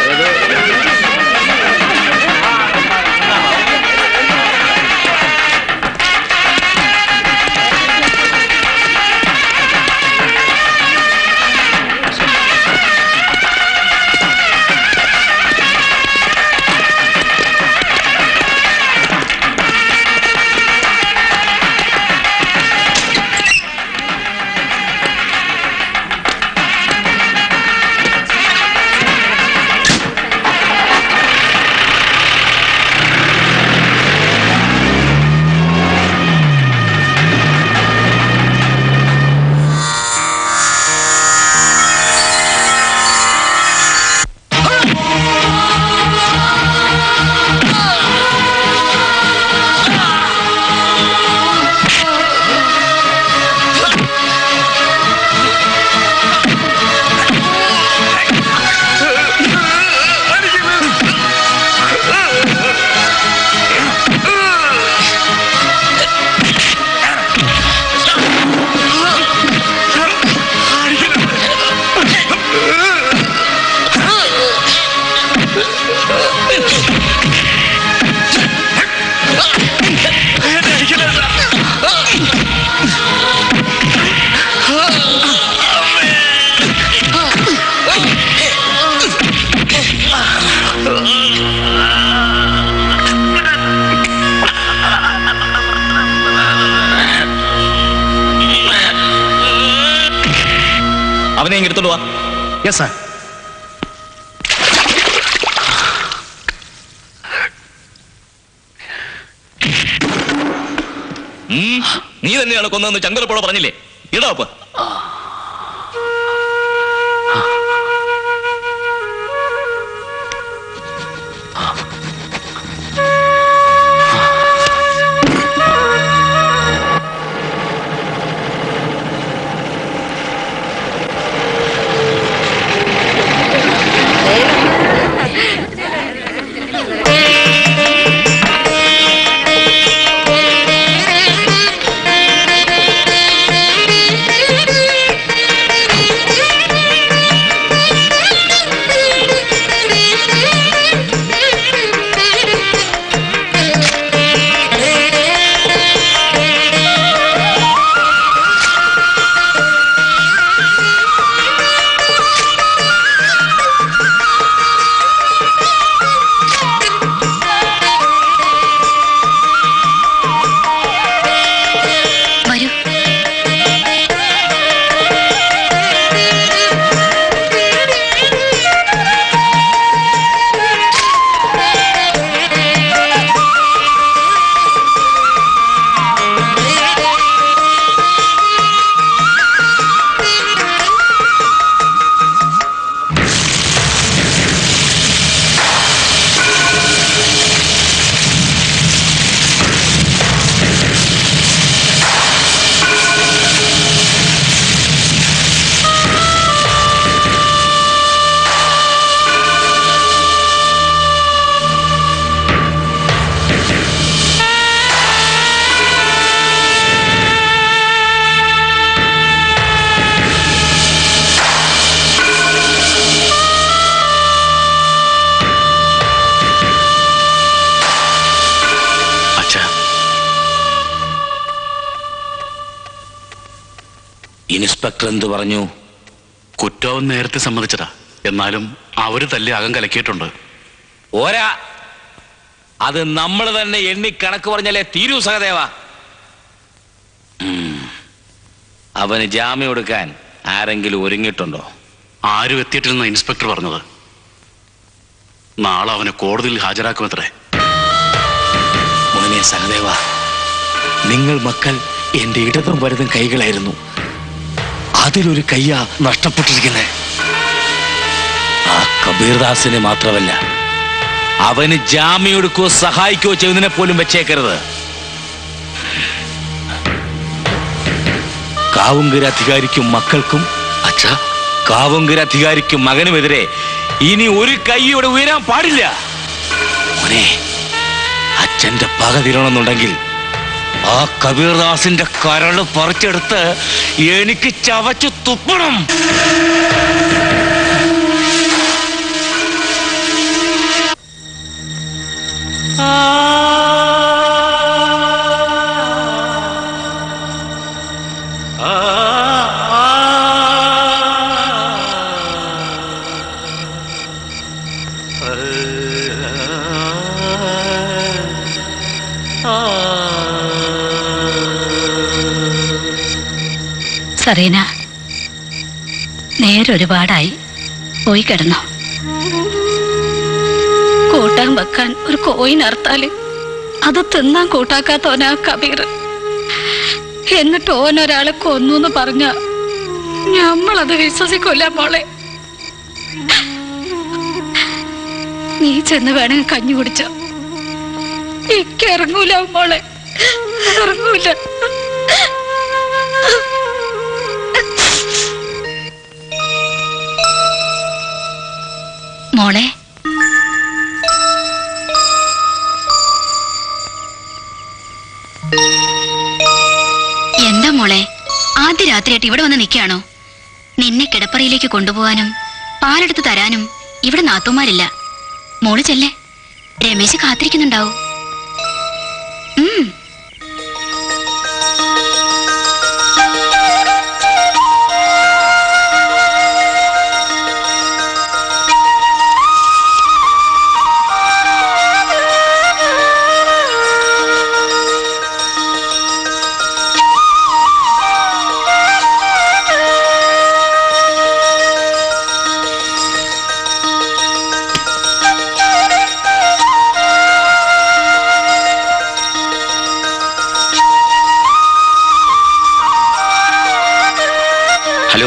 അവനെ ഇങ്ങ് എടുത്തോണ്ട് വാ യെസ് സാർ ഉം, നീ തന്നെയാണ് കൊന്നതെന്ന് ചങ്കരപ്പോഴ പറഞ്ഞില്ലേ ഇടാ അപ്പൊ Thank you. ഇൻസ്പെക്ടർ എന്ത് പറഞ്ഞു കുറ്റവും നേരത്തെ സമ്മതിച്ചതാ എന്നാലും അവര് തല്ലി അകം കലക്കിയിട്ടുണ്ട് ഓരാ അത് നമ്മൾ തന്നെ എണ്ണി കണക്ക് പറഞ്ഞാലേ തീരൂ സഹദേവ ഉം. അവന് ജാമ്യം എടുക്കാൻ ആരെങ്കിലും ഒരുങ്ങിയിട്ടുണ്ടോ ആരും എത്തിയിട്ടില്ലെന്ന ഇൻസ്പെക്ടർ പറഞ്ഞത് നാളെ അവനെ കോടതിയിൽ ഹാജരാക്കുമത്രേ മോനെ സഹദേവ നിങ്ങൾ മക്കൾ എന്റെ ഇടതും വലതും കൈകളായിരുന്നു അതിലൊരു കയ്യാ നഷ്ടപ്പെട്ടിരിക്കുന്നത് ആ കബീർദാസിനെ മാത്രമല്ല അവന് ജാമ്യം എടുക്കുകയോ സഹായിക്കുകയോ ചെയ്യുന്നതിനെ പോലും വെച്ചേക്കരുത് കാവുങ്കര അധികാരിക്കും മക്കൾക്കും അച്ഛ കാവുങ്കര അധികാരിക്കും മകനുമെതിരെ ഇനി ഒരു കൈയോടെ ഉയരാൻ പാടില്ല മോനെ അച്ഛന്റെ പക തീരണമെന്നുണ്ടെങ്കിൽ ആ കബീർദാസിന്റെ കരള് പറിച്ചെടുത്ത് എനിക്ക് ചവച്ചു തുപ്പണം സറീന നേരൊരുപാടായി പോയി കിടന്നോ കൂട്ടാൻ വെക്കാൻ ഒരു കോയിൻ അർത്താല് അത് തിന്നാൻ കൂട്ടാക്കാത്തോനാ കബീർ എന്നിട്ട് ഓൻ ഒരാളെ കൊന്നു എന്ന് പറഞ്ഞ ഞമ്മളത് വിശ്വസിക്കൂല മോളെ നീ ചെന്ന് വേണമെങ്കിൽ കഞ്ഞി കുടിച്ചോ എനിക്ക് ഇറങ്ങൂല മോളെ ഇറങ്ങൂല മോളെ എന്താ മോളെ ആദ്യ രാത്രിയായിട്ട് ഇവിടെ വന്ന് നിൽക്കുകയാണോ നിന്നെ കിടപ്പറയിലേക്ക് കൊണ്ടുപോകാനും പാലെടുത്ത് തരാനും ഇവിടെ നാത്തുമാരില്ല മോള് ചെല്ലേ രമേശ് കാത്തിരിക്കുന്നുണ്ടാവും ഉം ഹലോ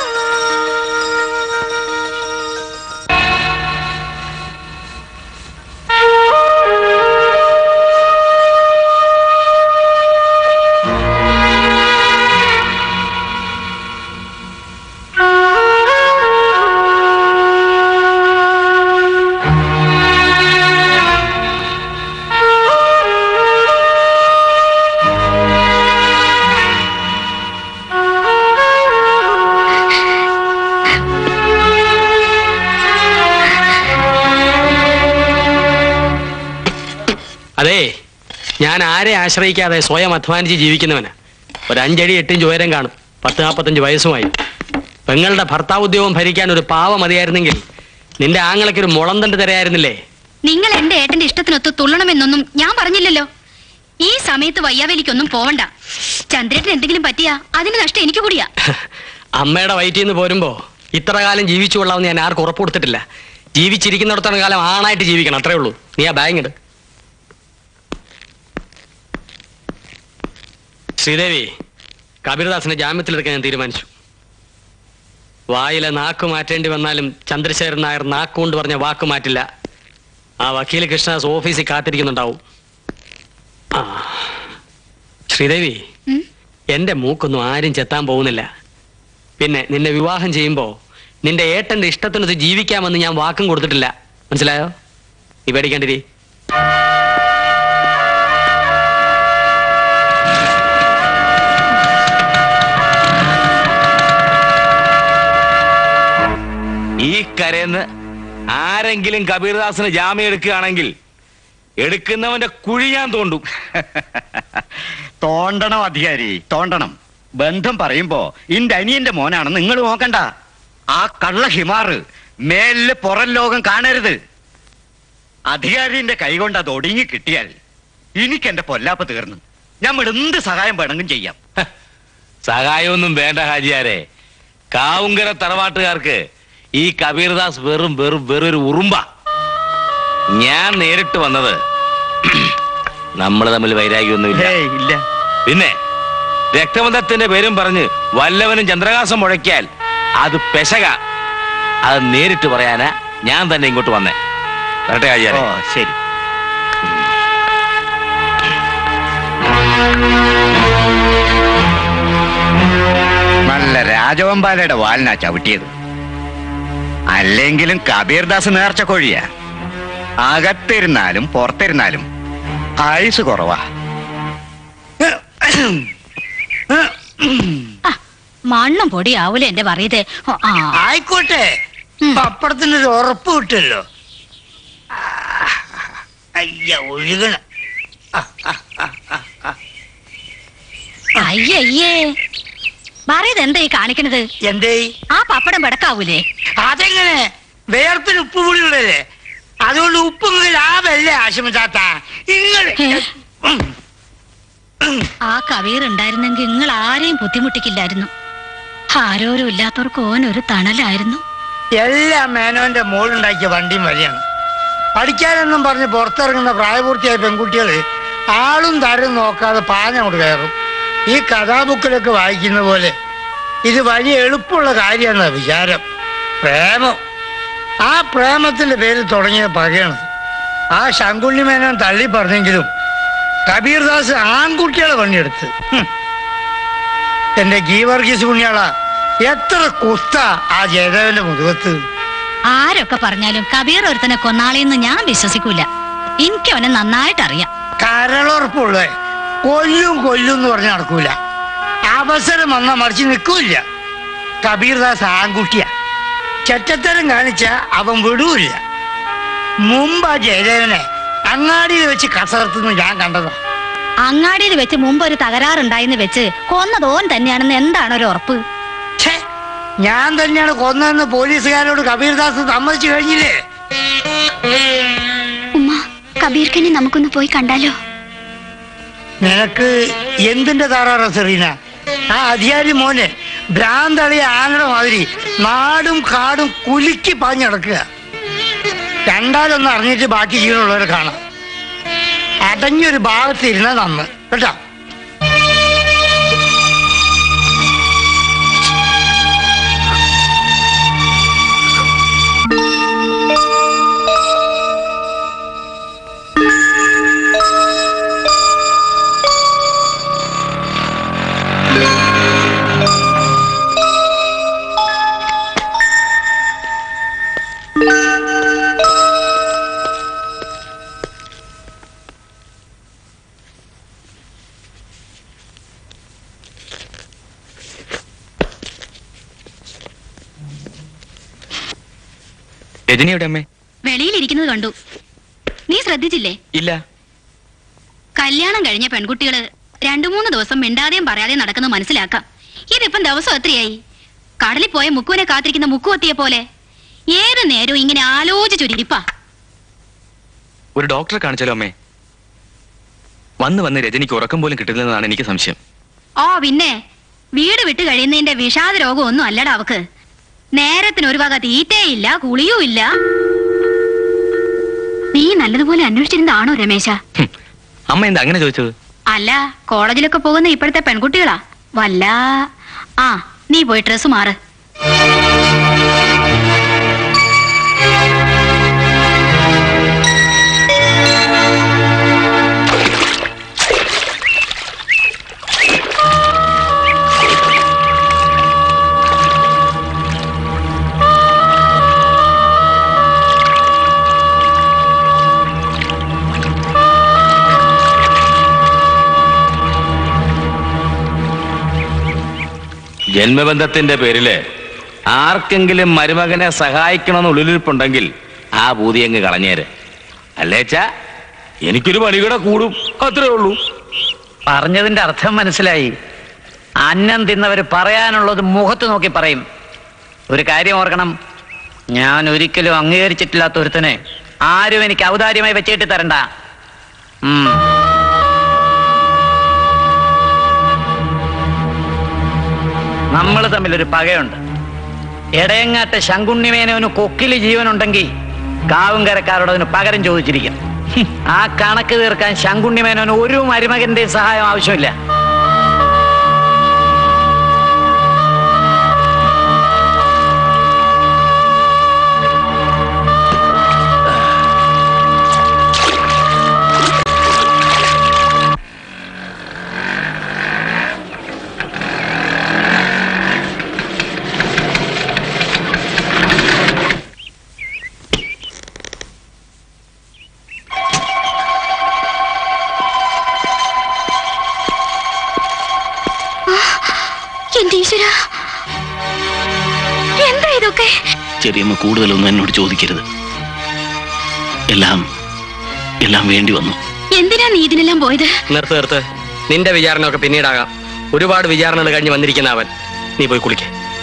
അതെ ഞാൻ ആരെ ആശ്രയിക്കാതെ സ്വയം അധ്വാനിച്ച് ജീവിക്കുന്നവനാ ഒരു അഞ്ചടി എട്ടിഞ്ച് ഉയരം കാണും പത്ത് നാൽപ്പത്തഞ്ച് വയസ്സുമായി പെങ്ങളുടെ ഭർത്താവ് ഉദ്യോഗം ഭരിക്കാൻ ഒരു പാവ മതിയായിരുന്നെങ്കിൽ നിന്റെ ആങ്ങളൊക്കെ ഒരു മുളന്തണ്ട് തരയായിരുന്നില്ലേ നിങ്ങൾ എന്റെ ഏട്ടന്റെ ഇഷ്ടത്തിനൊത്ത് തുള്ളണമെന്നൊന്നും ഞാൻ പറഞ്ഞില്ലല്ലോ ഈ സമയത്ത് വയ്യാവേലിക്കൊന്നും പോവണ്ട ചന്ദ്രേട്ടൻ എന്തെങ്കിലും പറ്റിയാ അതിന് നഷ്ടം എനിക്ക് കൂടിയാ അമ്മയുടെ വയറ്റിൽ നിന്ന് പോരുമ്പോ ഇത്ര കാലം ജീവിച്ചു കൊള്ളാമെന്ന് ഞാൻ ആർക്കും ഉറപ്പ് കൊടുത്തിട്ടില്ല ജീവിച്ചിരിക്കുന്നിടത്തോളം കാലം ആണായിട്ട് ജീവിക്കണം അത്രേ ഉള്ളൂ നീ ആ ബാഗ് ഇട് ശ്രീദേവി കബീർദാസിനെ ജാമ്യത്തിലെടുക്കാൻ ഞാൻ തീരുമാനിച്ചു വായിലെ നാക്ക് മാറ്റേണ്ടി വന്നാലും ചന്ദ്രശേഖരൻ നായർ നാക്കുകൊണ്ട് പറഞ്ഞ വാക്ക് മാറ്റില്ല ആ വക്കീൽ കൃഷ്ണദാസ് ഓഫീസിൽ കാത്തിരിക്കുന്നുണ്ടാവും ആ ശ്രീദേവി എന്റെ മൂക്കൊന്നും ആരും ചെത്താൻ പോകുന്നില്ല പിന്നെ നിന്നെ വിവാഹം ചെയ്യുമ്പോ നിന്റെ ഏട്ടന്റെ ഇഷ്ടത്തിനൊത്ത് ജീവിക്കാമെന്ന് ഞാൻ വാക്കും കൊടുത്തിട്ടില്ല മനസ്സിലായോ നീ പേടിക്കണ്ടിരി ഈ കരയെന്ന് ആരെങ്കിലും കബീർദാസിന് ജാമ്യം എടുക്കുകയാണെങ്കിൽ എടുക്കുന്നവന്റെ കുഴി ഞാൻ തോണ്ടും തോണ്ടണം അധികാരി തോണ്ടണം ബന്ധം പറയുമ്പോ ഇന്റെ അനിയന്റെ മോനാണെന്ന് നിങ്ങൾ നോക്കണ്ട ആ കള്ള ഹിമാറ് മേലില് പുറം ലോകം കാണരുത് അധികാരിന്റെ കൈകൊണ്ട് അത് ഒടുങ്ങി കിട്ടിയാൽ എനിക്ക് എന്റെ പൊല്ലാപ്പ് തീർന്നു നമ്മൾ എന്ത് സഹായം വേണമെങ്കിലും ചെയ്യാം സഹായമൊന്നും വേണ്ട ഹാജിയാരെ കാവുങ്കര തറവാട്ടുകാർക്ക് ഈ കബീർദാസ് വെറും വെറും വെറൊരു ഉറുമ്പ ഞാൻ നേരിട്ട് വന്നത് നമ്മൾ തമ്മിൽ വൈരാഗ്യമൊന്നുമില്ല ഇല്ല പിന്നെ രക്തബന്ധത്തിന്റെ പേരും പറഞ്ഞ് വല്ലവനും ചന്ദ്രകാസം മുഴക്കിയാൽ അത് പെശക അത് നേരിട്ട് പറയാനാ ഞാൻ തന്നെ ഇങ്ങോട്ട് വന്നേ വരട്ടെ ഹാജിയാരെ ഓ ശരി നല്ല രാജവമ്പാലയുടെ വാലിനാ ചവിട്ടിയത് അല്ലെങ്കിലും കബീർദാസ് നേർച്ച കോഴിയാ അകത്തിരുന്നാലും പുറത്തിരുന്നാലും ആയുസ് കുറവാ മണ്ണും പൊടി ആവൂല എന്റെ പറയതേ ആ ആയിക്കോട്ടെ പപ്പടത്തിന് ഒരു ഉറപ്പ് കിട്ടുമല്ലോ ആ, അയ്യ ഒഴുകണ അയ്യയ്യേ പറയത് എന്താ ഈ കാണിക്കണത് എന്തേ ആ പപ്പടം പെടക്കാവൂലേ അതെങ്ങനെ വേർപ്പിന് ഉപ്പ് പുളിയുള്ളല്ലേ അതുകൊണ്ട് ഉപ്പ് നിങ്ങൾ ലാഭല്ലേ ആശുപത്രാത്ത നിങ്ങൾ ആ കവീർ ഉണ്ടായിരുന്നെങ്കിൽ നിങ്ങൾ ആരെയും ബുദ്ധിമുട്ടിക്കില്ലായിരുന്നു ആരോരും ഇല്ലാത്തവർക്ക് ഓൻ ഒരു തണലായിരുന്നു എല്ലാ മേനോന്റെ മോളുണ്ടാക്കിയ വണ്ടിയും വഴിയാണ് പഠിക്കാനെന്നും പറഞ്ഞ് പുറത്തിറങ്ങുന്ന പ്രായപൂർത്തിയായ പെൺകുട്ടികൾ ആളും തരം നോക്കാതെ പാഞ്ഞങ്ങോട്ട് കയറും ഈ കഥാബുക്കിലൊക്കെ വായിക്കുന്ന പോലെ ഇത് വലിയ എളുപ്പമുള്ള കാര്യമാണ് വിചാരം പ്രേമം ആ പ്രേമത്തിന്റെ പേരിൽ തുടങ്ങിയ പകയാണ് ആ ശങ്കുണ്ണി മേനോൻ തള്ളി പറഞ്ഞെങ്കിലും കബീർദാസ് ആൺകുട്ടികളെ പണിയെടുത്ത് ഹും. എന്റെ ഗീവർഗീസ് പുണ്യാള എത്ര കുസ്ത ആ ജയദേവന്റെ മുതുകത്ത് ആരൊക്കെ പറഞ്ഞാലും കബീർ ഒരുത്തനെ കൊന്നാളെന്ന് ഞാൻ വിശ്വസിക്കൂല എനിക്ക് അവനെ നന്നായിട്ട് അറിയാം കരളുറപ്പുള്ള കൊല്ലും കൊല്ലും എന്ന് പറഞ്ഞ് നടക്കൂല അവസരം വന്ന മറിച്ച് നിൽക്കൂല കബീർദാസ് ആൺകുട്ടിയ ചെറ്റത്തരം കാണിച്ച അവൻ വിടൂല്ല മുമ്പ് ആ ജയദേവനെ അങ്ങാടിയിൽ വെച്ച് കസർത്തുന്നു ഞാൻ കണ്ടതാ അങ്ങാടിയിൽ വെച്ച് മുമ്പ് ഒരു തകരാറുണ്ടായിന്ന് വെച്ച് കൊന്നത് ഓൻ തന്നെയാണെന്ന് എന്താണ് ഒരു ഉറപ്പ് ഛേ, ഞാൻ തന്നെയാണ് കൊന്നതെന്ന് പോലീസുകാരോട് കബീർദാസ് സമ്മതിച്ചു കഴിഞ്ഞില്ലേ ഉമ്മ കബീർക്കനെ നമുക്കൊന്ന് പോയി കണ്ടാലോ നിനക്ക് എന്തിന്റെ താറാറ സെറീന ആ അധികാരി മോനെ ഭ്രാന്തളിയ ആനയുടെ മാതിരി നാടും കാടും കുലുക്കി പാഞ്ഞു നടക്കുക രണ്ടാലൊന്ന് അറിഞ്ഞിട്ട് ബാക്കി ജീവനുള്ളവരെ കാണാം അടഞ്ഞൊരു ഭാഗത്ത് ഇരുന്ന നന്ന് കേട്ടോ രജനിയുടെ അമ്മേ വെളിയിലിരിക്കുന്നത് കണ്ടു നീ ശ്രദ്ധിച്ചില്ലേ ഇല്ല കല്യാണം കഴിഞ്ഞ പെൺകുട്ടികള് രണ്ടു മൂന്ന് ദിവസം മിണ്ടാതെയും പറയാതെയും നടക്കുന്നത് മനസ്സിലാക്കാം ഇതിപ്പം ദിവസം എത്രയായി കടലിൽ പോയ മുക്കുവിനെ കാത്തിരിക്കുന്ന മുക്കുവത്തിയെ പോലെ ഏത് നേരവും ഇങ്ങനെ ആലോചിച്ചൊരിപ്പാ ഒരു ഡോക്ടറെ കാണിച്ചാലോ അമ്മേ വന്ന് വന്ന് രജനിക്ക് ഉറക്കം പോലും കിട്ടില്ലെന്നാണ് എനിക്ക് സംശയം ഓ പിന്നെ വീട് വിട്ട് കഴിയുന്നതിന്റെ വിഷാദ രോഗം ഒന്നും അല്ലടാ അവക്ക് നേരത്തിന് ഒരു വക തീറ്റയില്ല കുളിയും ഇല്ല നീ നല്ലതുപോലെ അന്വേഷിച്ചിരുന്നതാണോ രമേശ അമ്മ എന്താ അങ്ങനെ ചോദിച്ചത് അല്ല കോളേജിലൊക്കെ പോകുന്ന ഇപ്പോഴത്തെ പെൺകുട്ടികളാ വല്ല ആ നീ പോയി ഡ്രസ് മാറ് ജന്മബന്ധത്തിന്റെ പേരില് ആർക്കെങ്കിലും മരുമകനെ സഹായിക്കണമെന്ന് ഉള്ളിലിരിപ്പുണ്ടെങ്കിൽ ആ ഭൂതി അങ്ങ് കളഞ്ഞേര് അല്ലേച്ചാ എനിക്കൊരു പണികൂടെ കൂടും അത്രേ ഉള്ളൂ പറഞ്ഞതിന്റെ അർത്ഥം മനസ്സിലായി അന്നം തിന്നവർ പറയാനുള്ളത് മുഖത്ത് നോക്കി പറയും ഒരു കാര്യം ഓർക്കണം ഞാൻ ഒരിക്കലും അംഗീകരിച്ചിട്ടില്ലാത്ത ഒരുത്തനെ ആരും എനിക്ക് ഔദാര്യമായി വെച്ചിട്ട് തരണ്ട ഉം. നമ്മൾ തമ്മിലൊരു പകയുണ്ട് എടയങ്ങാട്ട് ശങ്കുണ്ണിമേനോന് കൊക്കില് ജീവനുണ്ടെങ്കിൽ കാവുംകരക്കാരോട് അതിന് പകരം ചോദിച്ചിരിക്കും ഹും, ആ കണക്ക് തീർക്കാൻ ശങ്കുണ്ണിമേനോന് ഒരു മരുമകന്റെ സഹായം ആവശ്യമില്ല എന്റെ ഈശ്വര എന്താ ഇതൊക്കെ ചെറിയമ്മ കൂടുതലൊന്നും എന്നോട് ചോദിക്കരുത് എല്ലാം എല്ലാം വേണ്ടി വന്നു എന്തിനാ നീ ഇതിനെല്ലാം പോയത് നിർത്ത് നിർത്ത് നിന്റെ വിചാരണമൊക്കെ പിന്നീടാകാം ഒരുപാട് വിചാരണകൾ കഴിഞ്ഞ് വന്നിരിക്കുന്ന അവൻ നീ പോയി കുളിക്ക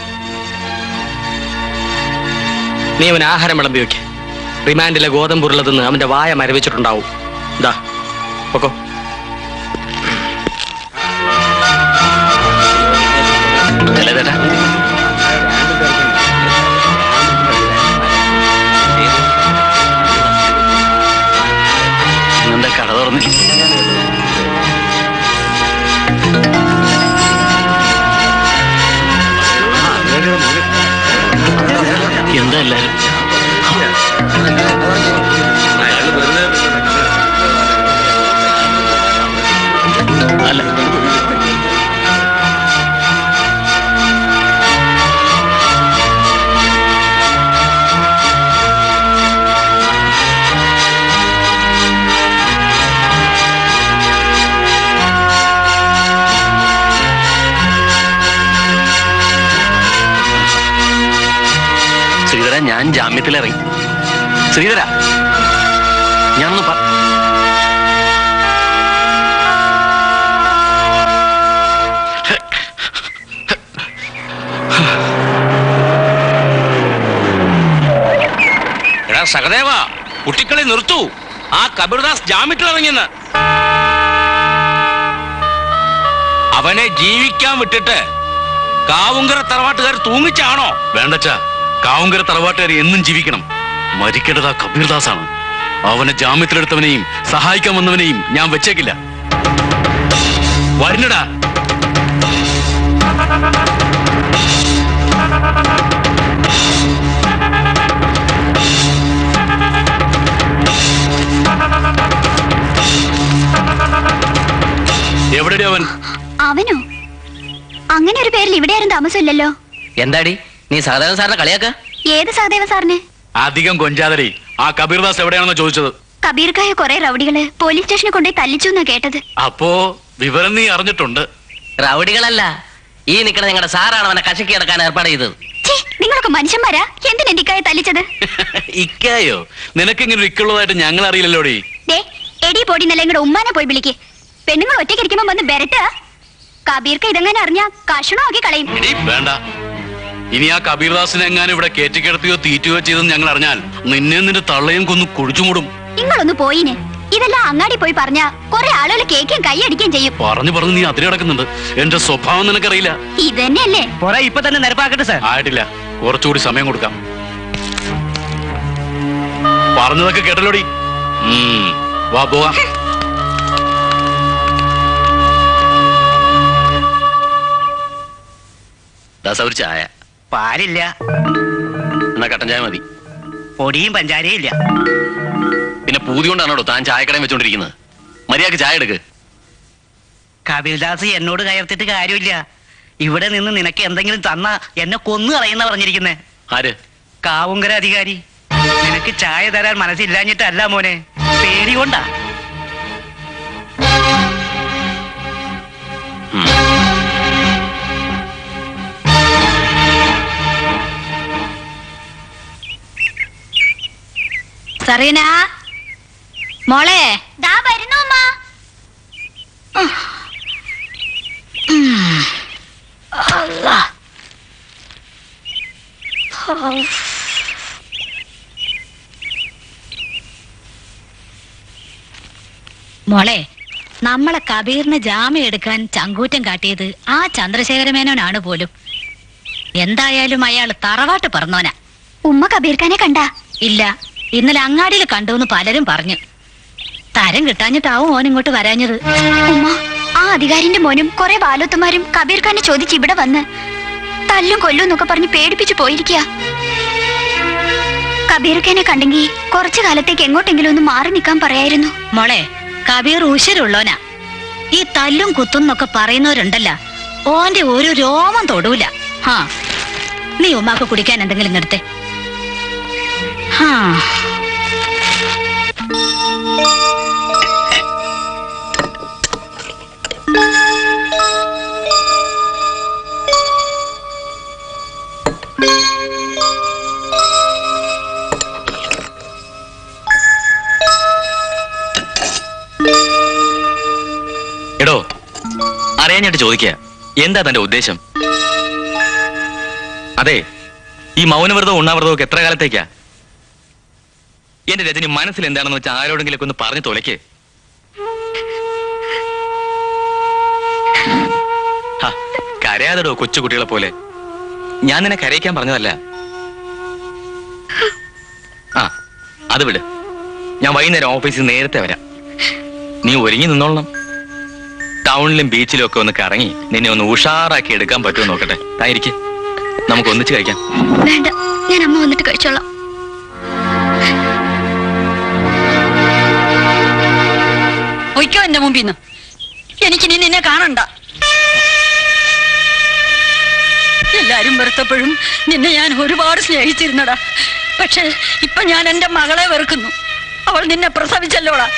നീ അവന് ആഹാരം വിളമ്പി വെക്ക് റിമാൻഡിലെ ഗോതമ്പുരുള തിന്ന് അവന്റെ വായ മരവിച്ചിട്ടുണ്ടാവും ഇതാ പൊക്കോ ലതേട്ടാ ഇന്നെന്താ കട തുറന്നില്ല എന്താ എല്ലാരും അല്ല ശ്രീധര ഞാൻ ജാമ്യത്തിലിറങ്ങി ശ്രീധര ഞാനൊന്ന് പറ എടാ സഹദേവ കുട്ടിക്കളി നിർത്തൂ ആ കബീർദാസ് ജാമ്യത്തിലിറങ്ങിയെന്ന് അവനെ ജീവിക്കാൻ വിട്ടിട്ട് കാവുങ്കര തറവാട്ടുകാർ തൂങ്ങിച്ചാണോ വേണ്ടച്ചാ കാവുങ്കര തറവാട്ടുകാർ എന്നും ജീവിക്കണം മരിക്കേണ്ടത് ആ കബീർദാസാണ് അവനെ ജാമ്യത്തിലെടുത്തവനെയും സഹായിക്കാൻ വന്നവനെയും ഞാൻ വെച്ചേക്കില്ല വരുന്നടാ എവിടെ അവൻ അവനോ അങ്ങനെ ഒരു പേരിൽ ഇവിടെ ആരും താമസമില്ലല്ലോ എന്താടി നീ സഹദേവൻ സാറിനെ കളിയാക്ക ഏത് സഹദേവ സാറിന് അധികം കൊഞ്ചാതരേ ആ കബീർദാസ് എവിടെയാണെന്ന് ചോദിച്ചത് കബീർക്കായ കുറെ റൗഡികള് പോലീസ് സ്റ്റേഷനിൽ കൊണ്ടുപോയി തല്ലിച്ചു എന്നാ കേട്ടത് അപ്പോ വിവരം നീ അറിഞ്ഞിട്ടുണ്ട് റൗഡികളല്ല ഈ നിക്കണ നിങ്ങളുടെ സാറാണ് അവനെ കശക്കി കിടക്കാൻ ഏർപ്പാട് ചെയ്തത് ഛീ, നിങ്ങളൊക്കെ മനുഷ്യന്മാരാ എന്തിനാ എന്റിക്കായ തല്ലിച്ചത് ഇക്കായോ നിനക്കിങ്ങനെ ഒരു ഇക്കുള്ളതായിട്ട് ഞങ്ങൾ അറിയില്ലല്ലോടി ദേ എടി പൊടി നല്ല ഇങ്ങടെ ഉമ്മാനെ പോയി വിളിക്ക് പെണ്ണുങ്ങൾ ഒറ്റയ്ക്ക് ഇരിക്കുമ്പോ വന്ന് ബെരട്ട കബീർക്ക് ഇതെങ്ങനെ അറിഞ്ഞാ കഷണമാക്കി കളയും എടീ, വേണ്ട ഇനി ആ കബീർദാസിനെ എങ്ങാനും ഇവിടെ കയറ്റിക്കിടത്തുകയോ തീറ്റുകയോ ചെയ്തെന്ന് ഞങ്ങൾ അറിഞ്ഞാൽ നിന്നെ നിന്റെ തള്ളയും കൊന്നു കുഴിച്ചുമൂടും നിങ്ങളൊന്ന് പോയിന് ഇതെല്ലാം അങ്ങാടി പോയി പറഞ്ഞാ കുറെ ആളുകൾ കേക്കും കൈയടിക്കുകയും ചെയ്യും പറഞ്ഞു പറഞ്ഞു നീ അതിരി കിടക്കുന്നുണ്ട് എന്റെ സ്വഭാവം നിനക്കറിയില്ല ഇതന്നെയല്ലേ പുറ ഇപ്പൊ തന്നെ നിരപ്പാക്കട്ടെ സാർ ആയിട്ടില്ല കുറച്ചുകൂടി സമയം കൊടുക്കാം പറഞ്ഞതൊക്കെ കേട്ടല്ലോടി ഉം, വാ പോവാ ദാസ ഒരു ചായ പാലില്ല എന്നാ കട്ടൻ ചായ മതി പൊടിയും പഞ്ചാരയും ഇല്ല പിന്നെ പൂതി കൊണ്ടാണോ താൻ ചായക്കടയും വെച്ചോണ്ടിരിക്കുന്നത് മര്യാദക്ക് ചായ എടുക്ക് കപിൽദാസ് എന്നോട് കയർത്തിട്ട് കാര്യമില്ല ഇവിടെ നിന്ന് നിനക്ക് എന്തെങ്കിലും തന്ന എന്നെ കൊന്നു കളയുന്ന പറഞ്ഞിരിക്കുന്നേ ആര് കാവുങ്കര അധികാരി നിനക്ക് ചായ തരാൻ മനസ്സില്ലാഞ്ഞിട്ടല്ല മോനെ പേടി കൊണ്ടാ സറീന മോളെ ദാ വരുന്നു അമ്മ അല്ലാ. ഔ. മോളെ നമ്മളെ കബീറിന് ജാമ്യം എടുക്കാൻ ചങ്കൂറ്റം കാട്ടിയത് ആ ചന്ദ്രശേഖര മേനോനാണ് പോലും എന്തായാലും അയാൾ തറവാട്ട് പറഞ്ഞോനാ ഉമ്മ കബീർഖാനെ കണ്ട ഇല്ല ഇന്നലെ അങ്ങാടിയിൽ കണ്ടുവെന്ന് പലരും പറഞ്ഞു തരം കിട്ടാഞ്ഞിട്ടാവും ഓൻ ഇങ്ങോട്ട് വരാഞ്ഞത് ഉമ്മ ആ അധികാരിന്റെ മോനും കുറെ ബാലോത്തമാരും കബീർഖാനെ ചോദിച്ച് ഇവിടെ വന്ന് തല്ലും കൊല്ലും എന്നൊക്കെ പറഞ്ഞ് പേടിപ്പിച്ചു പോയിരിക്കുക കബീർഖാനെ കണ്ടെങ്കിൽ കുറച്ചു കാലത്തേക്ക് എങ്ങോട്ടെങ്കിലും ഒന്ന് മാറി നിൽക്കാൻ പറയായിരുന്നു മോളെ കബീർ ഉശരുള്ളോനാ ഈ തല്ലും കുത്തും എന്നൊക്കെ പറയുന്നവരുണ്ടല്ല ഓന്റെ ഒരു രോമം തൊടൂല ഹാ നീ ഉമ്മാക്ക് കുടിക്കാൻ എന്തെങ്കിലും എടുത്തേ ഹാ എടോ അറിയാഞ്ഞിട്ട് ചോദിക്കുക എന്താ തന്റെ ഉദ്ദേശം അതെ ഈ മൗനവ്രതവും ഉണ്ണാവ്രതവും ഒക്കെ എത്ര കാലത്തേക്കാ എന്റെ രജനി മനസ്സിൽ എന്താണെന്ന് വെച്ചാൽ ആരോടെങ്കിലും ഒന്ന് പറഞ്ഞു തുലയ്ക്ക് ഹ, കരയാതെടോ കൊച്ചുകുട്ടികളെ പോലെ ഞാൻ നിന്നെ കരയിക്കാൻ പറഞ്ഞതല്ല ആ അത് വിട് ഞാൻ വൈകുന്നേരം ഓഫീസിൽ നേരത്തെ വരാം നീ ഒരുങ്ങി നിന്നോളണം ടൗണിലും ബീച്ചിലും ഒക്കെ ഒന്ന് കറങ്ങി നിന്നെ ഒന്ന് ഉഷാറാക്കി എടുക്കാൻ പറ്റുമോ നോക്കട്ടെ തായിരിക്കെ നമുക്ക് ഒന്നിച്ച് കഴിക്കാം വേണ്ട ഞാൻ അമ്മ വന്നിട്ട് കഴിച്ചോളാം ഒയ്ക്കോ എന്റെ മുമ്പിൽ നിന്ന് എനിക്ക് നീ നിന്നെ കാണണ്ട എല്ലാരും വെറുത്തപ്പോഴും നിന്നെ ഞാൻ ഒരുപാട് സ്നേഹിച്ചിരുന്നടാ പക്ഷെ ഇപ്പൊ ഞാൻ എന്റെ മകളെ വെറുക്കുന്നു അവൾ നിന്നെ പ്രസവിച്ചല്ലോടാ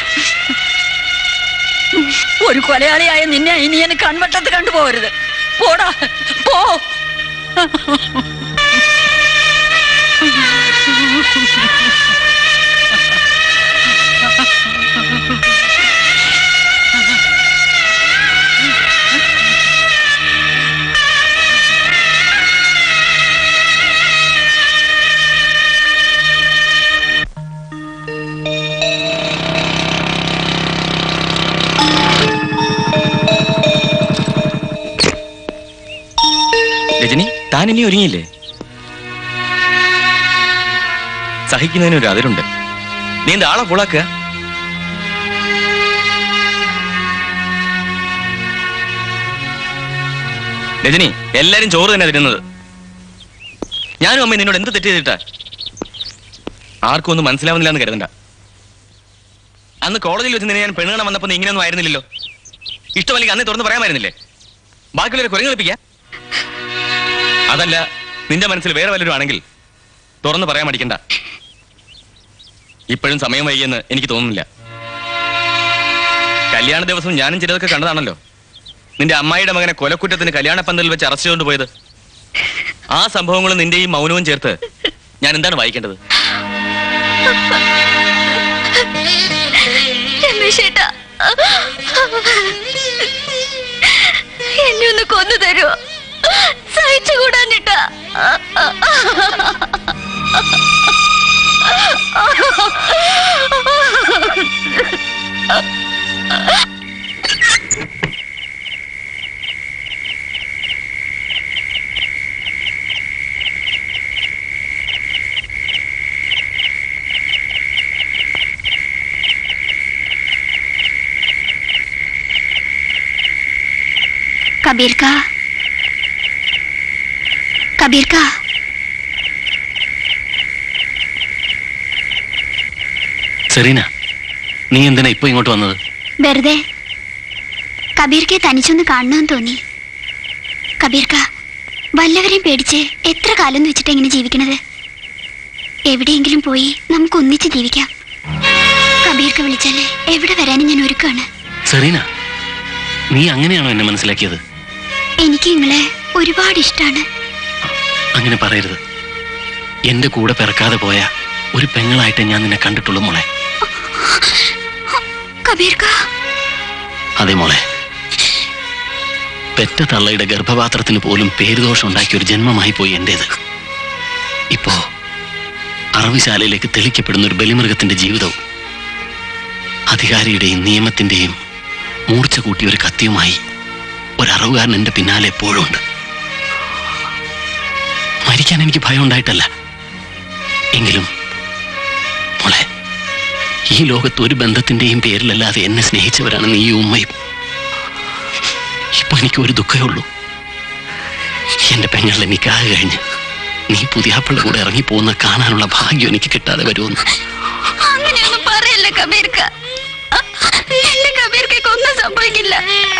ഒരു കൊലയാളിയായ നിന്നെ ഇനി എനിക്ക് കൺവട്ടത്ത് കണ്ടുപോകരുത് പോടാ പോ രജനി താൻ ഇനി ഒരുങ്ങിയില്ലേ സഹിക്കുന്നതിന് ഒരു അതിരുണ്ട് നീ എന്താ ആളെ പുളാക്കുക രജനി എല്ലാരും ചോറ് തന്നെ തിന്നുന്നത് ഞാനും അമ്മ നിന്നോട് എന്ത് തെറ്റ് ചെയ്തിട്ടാ ആർക്കും ഒന്നും മനസ്സിലാവുന്നില്ല എന്ന് കരുതണ്ട അന്ന് കോളേജിൽ വെച്ച് നിന്നെ ഞാൻ പെണ്ണുകാണാൻ വന്നപ്പോ നീ ഇങ്ങനെയൊന്നും ആയിരുന്നില്ലല്ലോ ഇഷ്ടമല്ലെങ്കിൽ അന്നേ തുറന്ന് പറയാമായിരുന്നില്ലേ ബാക്കിയുള്ളവരെ കുരങ്ങ് കളിപ്പിക്കാം അതല്ല നിന്റെ മനസ്സിൽ വേറെ വല്ലവരും ആണെങ്കിൽ തുറന്ന് പറയാൻ മടിക്കണ്ട ഇപ്പോഴും സമയം വൈകിയെന്ന് എനിക്ക് തോന്നുന്നില്ല കല്യാണ ദിവസം ഞാനും ചിലതൊക്കെ കണ്ടതാണല്ലോ നിന്റെ അമ്മായിയുടെ മകനെ കൊലക്കുറ്റത്തിന് കല്യാണ പന്തലിൽ വെച്ച് അറസ്റ്റ് ചെയ്തുകൊണ്ട് പോയത് ആ സംഭവങ്ങളും നിന്റെ ഈ മൗനവും ചേർത്ത് ഞാൻ എന്താണ് വായിക്കേണ്ടത് രമേശേട്ടാ എന്നെ ഒന്ന് കൊന്നു തരുമോ സഹിച്ചുകൂടാഞ്ഞിട്ടാ കബീർ കാ കബീർ കാ സെറീന നീ എന്തിനാ ഇപ്പൊ ഇങ്ങോട്ട് വന്നത് വെറുതെ കബീർക്കെ തനിച്ചൊന്ന് കാണണമെന്ന് തോന്നി കബീർക്ക വല്ലവരെയും പേടിച്ച് എത്ര കാലം എന്ന് വെച്ചിട്ട് എങ്ങനെ ജീവിക്കണത് എവിടെയെങ്കിലും പോയി നമുക്ക് ഒന്നിച്ച് ജീവിക്കാം കബീർക്ക് വിളിച്ചാല് എവിടെ വരാനും ഞാൻ ഒരുക്കാണ് സെറീന നീ അങ്ങനെയാണോ എന്നെ മനസ്സിലാക്കിയത് എനിക്ക് നിങ്ങളെ ഒരുപാട് ഇഷ്ടാണ് അങ്ങനെ പറയരുത് എന്റെ കൂടെ പിറക്കാതെ പോയ ഒരു പെങ്ങളായിട്ട് ഞാൻ നിന്നെ കണ്ടിട്ടുള്ളൂ മോളെ കബീർക്ക അതെ മോളെ പെറ്റ തള്ളയുടെ ഗർഭപാത്രത്തിന് പോലും പേരുദോഷം ഉണ്ടാക്കിയ ഒരു ജന്മമായി പോയി എന്റേത് ഇപ്പോ അറവുശാലയിലേക്ക് തെളിക്കപ്പെടുന്ന ഒരു ബലിമൃഗത്തിന്റെ ജീവിതവും അധികാരിയുടെയും നിയമത്തിന്റെയും മൂർച്ച കൂട്ടിയ ഒരു കത്തിയുമായി ഒരു അറവുകാരൻ എന്റെ പിന്നാലെ എപ്പോഴും ഉണ്ട് മരിക്കാൻ എനിക്ക് ഭയം ഉണ്ടായിട്ടല്ല എങ്കിലും മോളെ ഈ ലോകത്ത് ഒരു ബന്ധത്തിന്റെയും പേരിലല്ലാതെ എന്നെ സ്നേഹിച്ചവരാണ് നീ ഉമ്മയും ഇപ്പൊ എനിക്ക് ഒരു ദുഃഖമേ ഉള്ളൂ എന്റെ പെങ്ങളുടെ നിക്കാഹ് കഴിഞ്ഞ് നീ പുതിയാപ്പിള്ള കൂടെ ഇറങ്ങി പോകുന്ന കാണാനുള്ള ഭാഗ്യം എനിക്ക് കിട്ടാതെ വരുമെന്ന് അങ്ങനെയൊന്നും പറയല്ലേ കബീർക്ക എന്റെ കബീർക്കൊക്കെ ഒന്നും സംഭവിക്കില്ല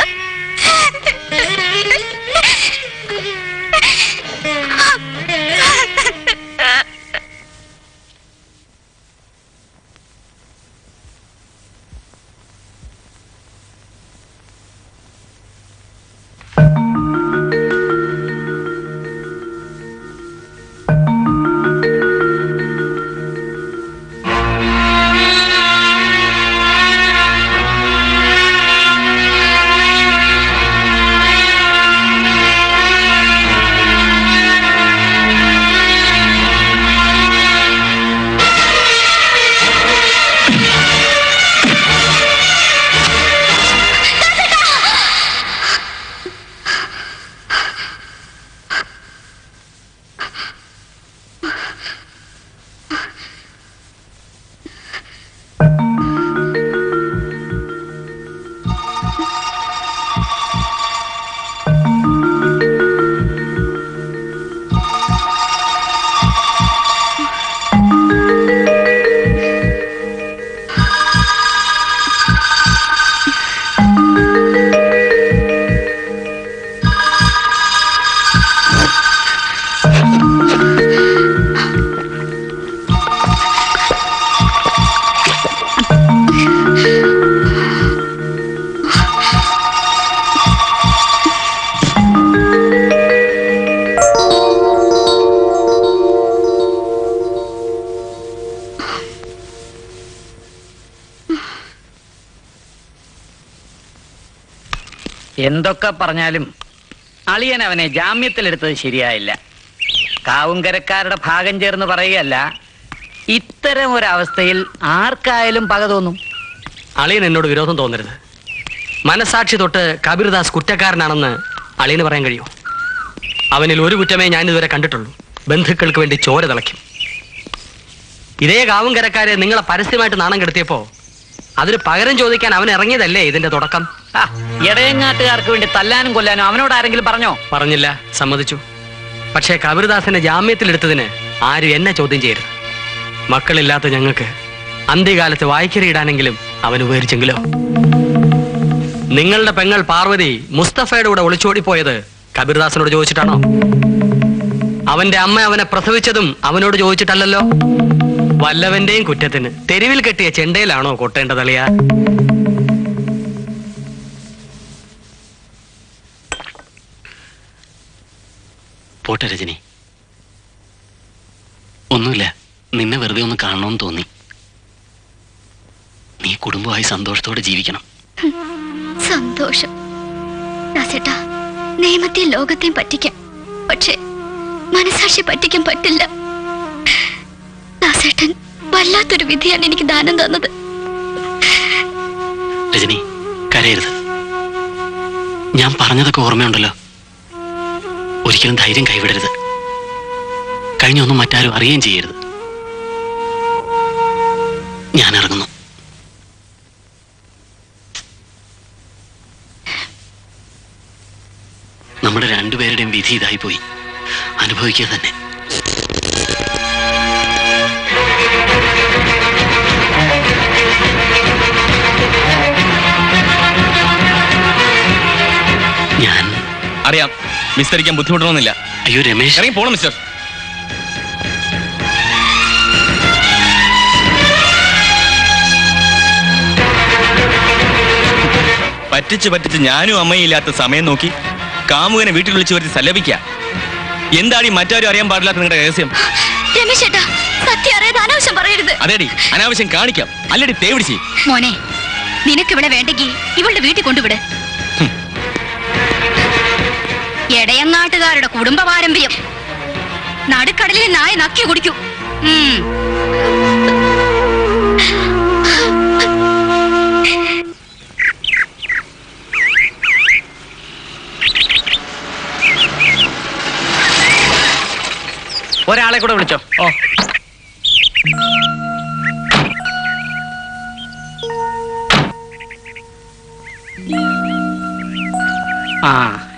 എന്തൊക്കെ പറഞ്ഞാലും അളിയൻ അവനെ ജാമ്യത്തിലെടുത്തത് ശരിയായില്ല കാവുങ്കരക്കാരുടെ ഭാഗം ചേർന്ന് പറയുകയല്ല ഇത്തരം ഒരവസ്ഥയിൽ ആർക്കായാലും പക തോന്നും അളിയൻ എന്നോട് വിരോധം തോന്നരുത് മനസാക്ഷി തൊട്ട് കബീർദാസ് കുറ്റക്കാരനാണെന്ന് അളിയന് പറയാൻ കഴിയൂ അവനിൽ ഒരു കുറ്റമേ ഞാൻ ഇതുവരെ കണ്ടിട്ടുള്ളൂ ബന്ധുക്കൾക്ക് വേണ്ടി ചോര തിളയ്ക്കും ഇതേ കാവുംകരക്കാരെ നിങ്ങളെ പരസ്യമായിട്ട് നാണം കെടുത്തിയപ്പോ അതിന് പകരം ചോദിക്കാൻ അവൻ ഇറങ്ങിയതല്ലേ ഇതിന്റെ തുടക്കം ആ, ഇടയങ്ങാട്ടുകാർക്ക് വേണ്ടി തല്ലാനും കൊല്ലാനും അവനോട് ആരെങ്കിലും പറഞ്ഞോ പറഞ്ഞില്ല സമ്മതിച്ചു പക്ഷേ കബീർദാസിനെ ജാമ്യത്തിലെടുത്തതിന് ആരും എന്നെ ചോദ്യം ചെയ്യരുത് മക്കളില്ലാത്ത ഞങ്ങൾക്ക് അന്ത്യകാലത്ത് വായിക്കറിയിടാനെങ്കിലും അവൻ ഉപകരിച്ചെങ്കിലോ നിങ്ങളുടെ പെങ്ങൾ പാർവതി മുസ്തഫയുടെ കൂടെ ഒളിച്ചോടിപ്പോയത് കബീർദാസിനോട് ചോദിച്ചിട്ടാണോ അവന്റെ അമ്മ അവനെ പ്രസവിച്ചതും അവനോട് ചോദിച്ചിട്ടല്ലല്ലോ വല്ലവന്റെയും കുറ്റത്തിന് തെരുവിൽ കെട്ടിയ ചെണ്ടയിലാണോ കൊട്ടേണ്ടതളിയ പോട്ടെ രജനി ഒന്നുമില്ല നിന്നെ വെറുതെ ഒന്ന് കാണണമെന്ന് തോന്നി നീ കുടുംബമായി സന്തോഷത്തോടെ ജീവിക്കണം സന്തോഷം ദാസേട്ടാ നിയമത്തെയും ലോകത്തെയും പറ്റിക്കാം പക്ഷേ മനസാക്ഷി പറ്റിക്കാൻ പറ്റില്ല ദാസേട്ടൻ വല്ലാത്തൊരു വിധിയാണ് എനിക്ക് ദാനം തന്നത് രജനി കരയരുത് ഞാൻ പറഞ്ഞതൊക്കെ ഓർമ്മയുണ്ടല്ലോ ഒരിക്കലും ധൈര്യം കൈവിടരുത് കഴിഞ്ഞൊന്നും മറ്റാരും അറിയുകയും ചെയ്യരുത് ഞാൻ ഇറങ്ങുന്നു നമ്മുടെ രണ്ടുപേരുടെയും വിധി ഇതായി പോയി അനുഭവിക്കുക തന്നെ ഞാൻ അറിയാം വിസ്തരിക്കാൻ ബുദ്ധിമുട്ടണമെന്നില്ല അയ്യോ രമേശ് ഇറങ്ങി പോണം മിസ്റ്റർ പറ്റിച്ച് പറ്റിച്ച് ഞാനും അമ്മയും ഇല്ലാത്ത സമയം നോക്കി കാമുകനെ വീട്ടിൽ വിളിച്ചു വരുത്തി സല്ലപിക്ക എന്താണ് ഈ മറ്റാരും അറിയാൻ പാടില്ലാത്ത നിങ്ങളുടെ രഹസ്യം രമേശ് ചേട്ടാ സത്യം അറിയാതെ അനാവശ്യം പറയരുത് അതേടി അനാവശ്യം കാണിക്കാം അല്ലടി തേവിടിച്ച് മോനെ നിനക്ക് ഇവിടെ വേണ്ടെങ്കിൽ ഇവളുടെ വീട്ടിൽ കൊണ്ടുവിട് എടയങ്ങാട്ടുകാരുടെ കുടുംബ പാരമ്പര്യം നടുക്കടലിൽ നായ നക്കി കുടിക്കൂ ഉം. ഒരാളെ കൂടെ വിളിച്ചോ ഓ ആ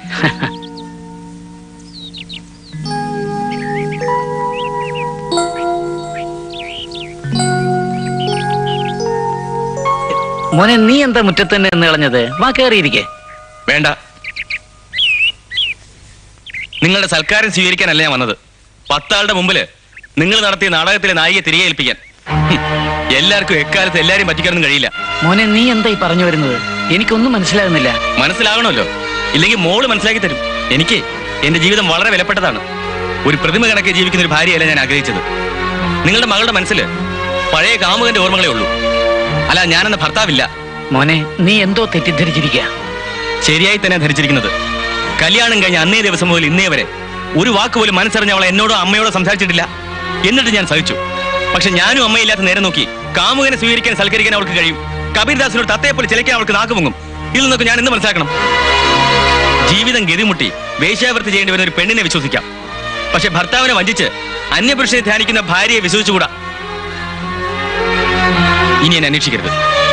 മോനെ നീ എന്താ മുറ്റത്ത് തന്നെ എന്ന് കളഞ്ഞത് വാ കേറിയിരിക്കേ വേണ്ട നിങ്ങളുടെ സൽക്കാരം സ്വീകരിക്കാനല്ല ഞാൻ വന്നത് പത്താളുടെ മുമ്പില് നിങ്ങൾ നടത്തിയ നാടകത്തിലെ നായികയെ തിരികെ ഏൽപ്പിക്കാൻ ഹും, എല്ലാവർക്കും എക്കാലത്ത് എല്ലാരും പറ്റിക്കാനൊന്നും കഴിയില്ല മോനെ നീ എന്താ ഈ പറഞ്ഞു വരുന്നത് എനിക്കൊന്നും മനസ്സിലാകുന്നില്ല മനസ്സിലാകണമല്ലോ ഇല്ലെങ്കിൽ മോള് മനസ്സിലാക്കി തരും എനിക്ക് എന്റെ ജീവിതം വളരെ വിലപ്പെട്ടതാണ് ഒരു പ്രതിമ കണക്കെ ജീവിക്കുന്ന ഒരു ഭാര്യയല്ല ഞാൻ ആഗ്രഹിച്ചത് നിങ്ങളുടെ മകളുടെ മനസ്സിൽ പഴയ കാമുകന്റെ ഓർമ്മകളേ ഉള്ളൂ അല്ല ഞാനെന്ന ഭർത്താവില്ല മോനെ നീ എന്തോ തെറ്റിദ്ധരിച്ചിരിക്കുക ശരിയായി തന്നെ ധരിച്ചിരിക്കുന്നത് കല്യാണം കഴിഞ്ഞ അന്നേ ദിവസം മുതൽ ഇന്നേ വരെ ഒരു വാക്ക് പോലും മനസ്സറിഞ്ഞ അവളെ എന്നോടോ അമ്മയോടോ സംസാരിച്ചിട്ടില്ല എന്നിട്ട് ഞാൻ സഹിച്ചു പക്ഷെ ഞാനും അമ്മയില്ലാത്ത നേരം നോക്കി കാമുകനെ സ്വീകരിക്കാൻ സൽക്കരിക്കാൻ അവൾക്ക് കഴിയും കബീർദാസിനോട് തത്തയെ പോലെ ചിലക്കാൻ അവൾക്ക് നാക്കുമുങ്ങും ഇതിൽ നിന്നൊക്കെ ഞാൻ എന്ത് മനസ്സിലാക്കണം ജീവിതം ഗതിമുട്ടി വേശ്യാവൃത്തി ചെയ്യേണ്ടി വരുന്ന ഒരു പെണ്ണിനെ വിശ്വസിക്കാം പക്ഷെ ഭർത്താവിനെ വഞ്ചിച്ച് അന്യപുരുഷനെ ധ്യാനിക്കുന്ന ഭാര്യയെ വിശ്വസിച്ചുകൂടാ ഇനി എന്നെ അന്വേഷിക്കരുത്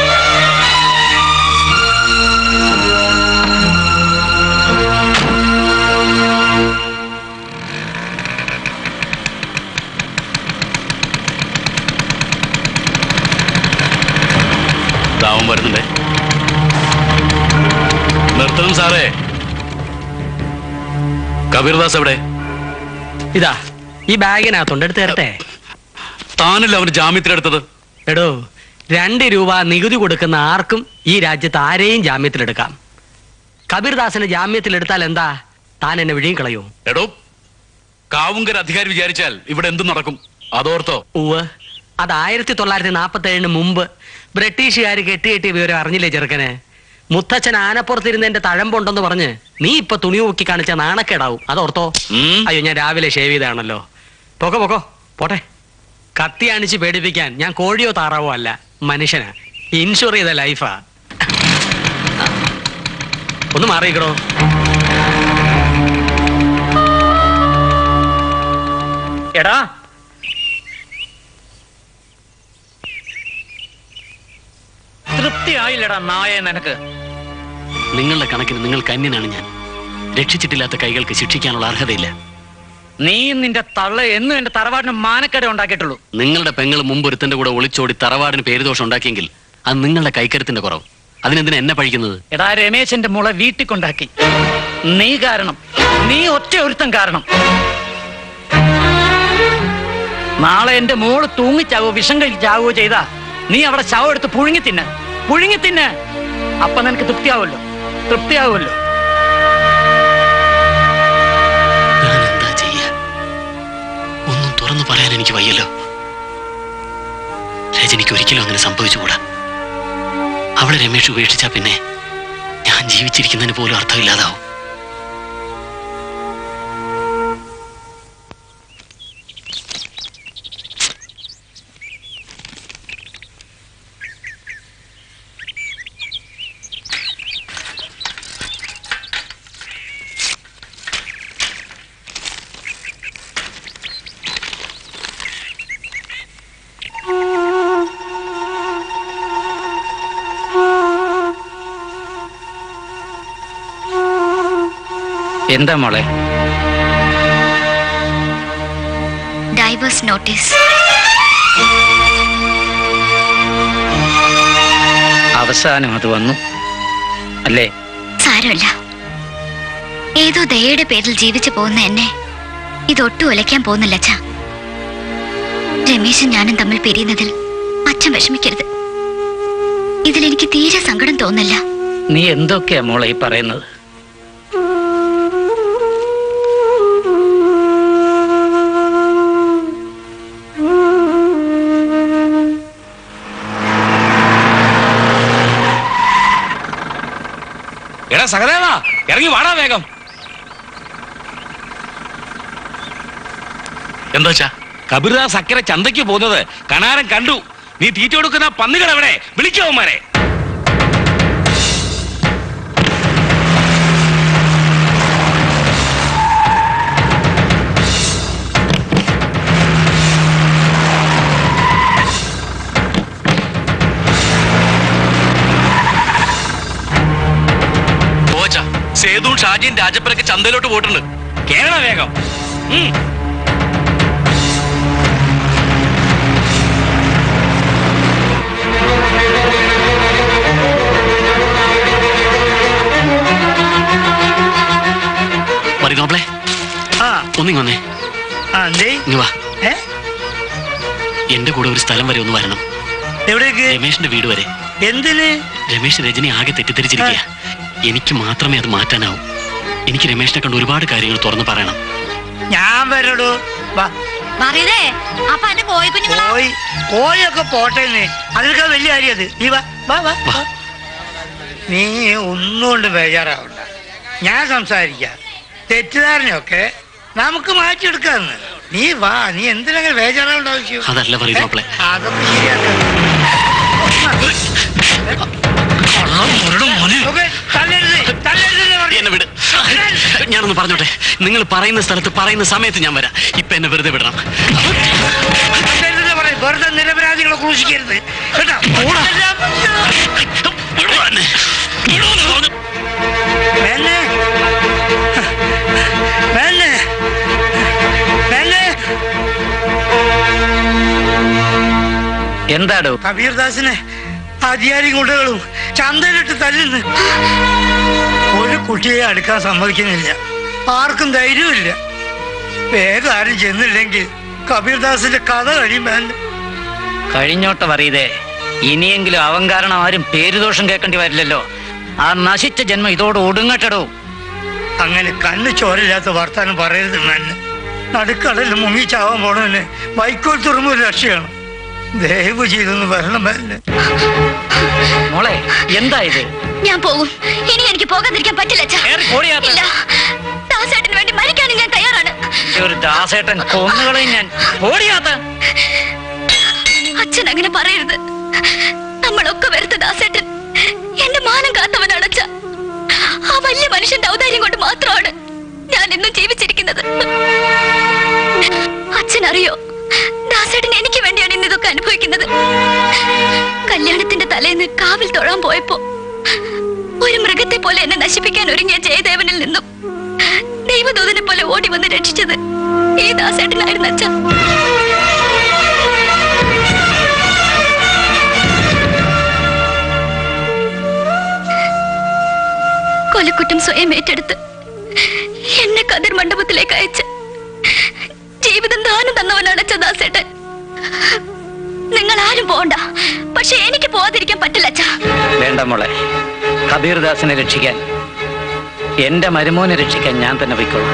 ദാവം വരുന്നുണ്ടേ നിർത്തണം സാറേ കബീർദാസ് എവിടെ ഇതാ ഈ ബാഗിനകത്തുണ്ട് എടുത്ത് തരട്ടെ താനല്ല അവന് ജാമ്യത്തിലെടുത്തത് എടോ രണ്ട് രൂപ നികുതി കൊടുക്കുന്ന ആർക്കും ഈ രാജ്യത്ത് ആരെയും ജാമ്യത്തിലെടുക്കാം കബീർദാസിനെ ജാമ്യത്തിലെടുത്താൽ എന്താ താൻ എന്നെ വിഴിയും കളയോ എടോ കാവുങ്കർ അധികാരി വിചാരിച്ചാൽ ഇവിടെ എന്തും നടക്കും അതോർത്തോ ഉവ് അത് ആയിരത്തി തൊള്ളായിരത്തി നാൽപ്പത്തി ഏഴിന് മുമ്പ് ബ്രിട്ടീഷുകാർ കെട്ടിയെട്ടിയ വിവരം അറിഞ്ഞില്ലേ ചെറുക്കന് മുത്തച്ഛൻ ആനപ്പുറത്തിരുന്നതിന്റെ തഴമ്പുണ്ടെന്ന് പറഞ്ഞ് നീ ഇപ്പൊ തുണി നോക്കി കാണിച്ച നാണക്കേടാവും അതോർത്തോ അയ്യോ ഞാൻ രാവിലെ ഷേവ് ചെയ്താണല്ലോ പൊക്കോ പൊക്കോ പോട്ടെ കത്തി അണിച്ച് പേടിപ്പിക്കാൻ ഞാൻ കോഴിയോ താറാവോ അല്ല മനുഷ്യനാ ഇൻഷുർ ചെയ്ത ലൈഫാ ഒന്ന് മാറിയിക്കടോ എടാ തൃപ്തിയായില്ലടാ നായ നിനക്ക് നിങ്ങളുടെ കണക്കിന് നിങ്ങൾക്ക് അന്യനാണ് ഞാൻ രക്ഷിച്ചിട്ടില്ലാത്ത കൈകൾക്ക് ശിക്ഷിക്കാനുള്ള അർഹതയില്ല നീ നിന്റെ തള്ള എന്നും എന്റെ തറവാടിന് മാനക്കേട് ഉണ്ടാക്കിയിട്ടുള്ളൂ നിങ്ങളുടെ പെങ്ങൾ മുമ്പ് ഒരുത്തന്റെ കൂടെ ഒളിച്ചോടി തറവാടിന് പേരുദോഷം ഉണ്ടാക്കിയെങ്കിൽ അത് നിങ്ങളുടെ കൈക്കരത്തിന്റെ കുറവ് അതിനെന്തിനാ എന്നെ പഴിക്കുന്നത് എടാ രമേശന്റെ മുള വീട്ടിൽ കൊണ്ടാക്കി നീ കാരണം നീ ഒറ്റ ഒരുത്തം കാരണം നാളെ എന്റെ മോള് തൂങ്ങിച്ചാവോ വിഷം കഴിച്ചാവോ ചെയ്താ നീ അവിടെ ശവം എടുത്ത് പുഴുങ്ങി തിന്ന് പുഴുങ്ങി തിന്ന് അപ്പൊ നിനക്ക് തൃപ്തിയാവുമല്ലോ തൃപ്തിയാവുമല്ലോ ഞാൻ എന്താ ചെയ്യാ ഒന്നും തുറന്നു പറയാൻ എനിക്ക് വയ്യല്ലോ രജനിക്ക് ഒരിക്കലും അങ്ങനെ സംഭവിച്ചുകൂടാ അവളെ രമേഷ് ഉപേക്ഷിച്ചാ പിന്നെ ഞാൻ ജീവിച്ചിരിക്കുന്നതിന് പോലും അർത്ഥമില്ലാതാവും എന്താ മോളെ ഡൈവേഴ്സ് നോട്ടീസ് അവസാനം അത് വന്നു അല്ലേ സാരമില്ല ഏതോ ദയയുടെ പേരിൽ ജീവിച്ചു പോകുന്ന എന്നെ ഇതൊട്ടും ഉലയ്ക്കാൻ പോകുന്നില്ല അച്ഛ രമേശും ഞാനും തമ്മിൽ പിരിയുന്നതിൽ അച്ഛൻ വിഷമിക്കരുത് ഇതിലെനിക്ക് തീരെ സങ്കടം തോന്നില്ല നീ എന്തൊക്കെയാ മോളെ ഈ പറയുന്നത് എടാ സഹദേവാ ഇറങ്ങി വാടാ വേഗം എന്താ വെച്ചാ കബീർദാസ് അക്കരെ ചന്തയ്ക്ക് പോകുന്നത് കണാരൻ കണ്ടു നീ തീറ്റ കൊടുക്കുന്ന പന്നികൾ എവിടെ വിളിക്കവന്മാരെ പോച്ച സേതുവും ഷാജിയും രാജപ്പനൊക്കെ ചന്തയിലോട്ട് പോയിട്ടുണ്ട് കേരള വേഗം ഉം. മറിനോബ്ലെ ആ ഒന്നിങ്ങ് വന്നേ ആ എന്തേ ഇങ്ങ് വാ ഏ എന്റെ കൂടെ ഒരു സ്ഥലം വരെ ഒന്ന് വരണം എവിടേക്ക് രമേഷിന്റെ വീട് വരെ എന്തിന് രമേശ് രജനി ആകെ തെറ്റിദ്ധരിച്ചിരിക്കുക എനിക്ക് മാത്രമേ അത് മാറ്റാനാവൂ എനിക്ക് രമേശിനെ കണ്ട് ഒരുപാട് കാര്യങ്ങൾ തുറന്നു പറയണം ഞാൻ വരടോ വാ പറയതേ അപ്പൊ എന്റെ കോഴി കുഞ്ഞുങ്ങളാ കോഴി കോഴിയൊക്കെ പോട്ടെ അതിനൊക്കെ വലിയ കാര്യം അത് നീ വാ വാ വാ വാ. നീ ഒന്നുകൊണ്ട് ബേജാറാവണ്ട ഞാൻ സംസാരിക്കാം തെറ്റിദ്ധാരണയൊക്കെ നമുക്ക് മാറ്റിയെടുക്കാന്ന് നീ വാ നീ എന്തിനങ്ങനെ ബേജാറാവേണ്ട ആവശ്യം അതല്ല പറയുന്നോപ്ലെ അതൊക്കെ ശരിയാക്കാം ഓക്കേ, തല്ലരുത്, തല്ലരുതെന്ന് പറഞ്ഞു. എന്നെ വിട് ഞാനൊന്ന് പറഞ്ഞോട്ടെ നിങ്ങൾ പറയുന്ന സ്ഥലത്ത് പറയുന്ന സമയത്ത് ഞാൻ വരാം ഇപ്പൊ എന്നെ വെറുതെ വിടണം തല്ലരുതെന്ന് പറയും. വെറുതെ നിരപരാധികളെ ക്രൂശിക്കരുത് കേട്ടോ വേന്നെ വേന്നെ വേന്നെ എന്താടോ കബീർദാസിനെ അധികാരി ഗുണ്ടകളും ചന്തയിലിട്ട് തല്ലുന്നു ഒരു കുട്ടിയെ അടുക്കാൻ സമ്മതിക്കുന്നില്ല ആർക്കും ധൈര്യമില്ല വേഗം ആരും ചെന്നില്ലെങ്കിൽ കബീർദാസിന്റെ കഥ കഴിയുമ്പോൾ കഴിഞ്ഞോട്ട് പറയതേ ഇനിയെങ്കിലും അവൻ കാരണം ആരും പേരുദോഷം കേൾക്കേണ്ടി വരില്ലല്ലോ ആ നശിച്ച ജന്മം ഇതോട് ഒടുങ്ങട്ടടോ അങ്ങനെ കണ്ണു ചോരില്ലാത്ത വർത്താനം പറയരുത് മെന്നെ നടുക്കടലിൽ മുങ്ങി ചാവാൻ പോണവന് വൈക്കോൽ തുറമ്പ് ഒരു രക്ഷയാണ് ദയവ് ചെയ്തൊന്ന് വരണം മെന്നെ മോളെ എന്താ ഇത് ഞാൻ പോകും ഇനി എനിക്ക് പോകാതിരിക്കാൻ പറ്റില്ല അച്ഛാ. ഓടിയാത്ത. ഇല്ല ദാസേട്ടന് വേണ്ടി മരിക്കാനും ഞാൻ തയ്യാറാണ് ഈ ഒരു ദാസേട്ടൻ കൊന്നുകളയും ഞാൻ ഓടിയാത്ത അച്ഛൻ അങ്ങനെ പറയരുത് നമ്മളൊക്കെ വരുത്ത ദാസേട്ടൻ എന്റെ മാനം കാത്തവനാണ് അച്ഛ ആ വലിയ മനുഷ്യന്റെ ഔദാര്യം കൊണ്ട് മാത്രമാണ് ഞാൻ ഇന്നും ജീവിച്ചിരിക്കുന്നത് അച്ഛനറിയോ ദാസേട്ടൻ എനിക്ക് വേണ്ടിയാണ് ഇന്ന് ഇതൊക്കെ അനുഭവിക്കുന്നത് കല്യാണത്തിന്റെ തലേന്ന് കാവിൽ തൊഴാൻ പോയപ്പോ ഒരു മൃഗത്തെ പോലെ എന്നെ നശിപ്പിക്കാൻ ഒരുങ്ങിയ ജയദേവനിൽ നിന്നും ദൈവദൂതനെ പോലെ ഓടി വന്ന് രക്ഷിച്ചത് ഈ ദാസേട്ടനായിരുന്നു അച്ഛൻ കൊലക്കുറ്റം സ്വയം ഏറ്റെടുത്ത് എന്നെ കതിർ മണ്ഡപത്തിലേക്ക് അയച്ച് ജീവിതം ദാനം തന്നവനാണ് ചദാസേട്ടൻ നിങ്ങൾ ആരും പോണ്ട പക്ഷെ എനിക്ക് പോവാതിരിക്കാൻ പറ്റില്ല അച്ഛാ വേണ്ട മോളെ കബീർദാസിനെ രക്ഷിക്കാൻ എന്റെ മരുമോനെ രക്ഷിക്കാൻ ഞാൻ തന്നെ പോയിക്കോളാം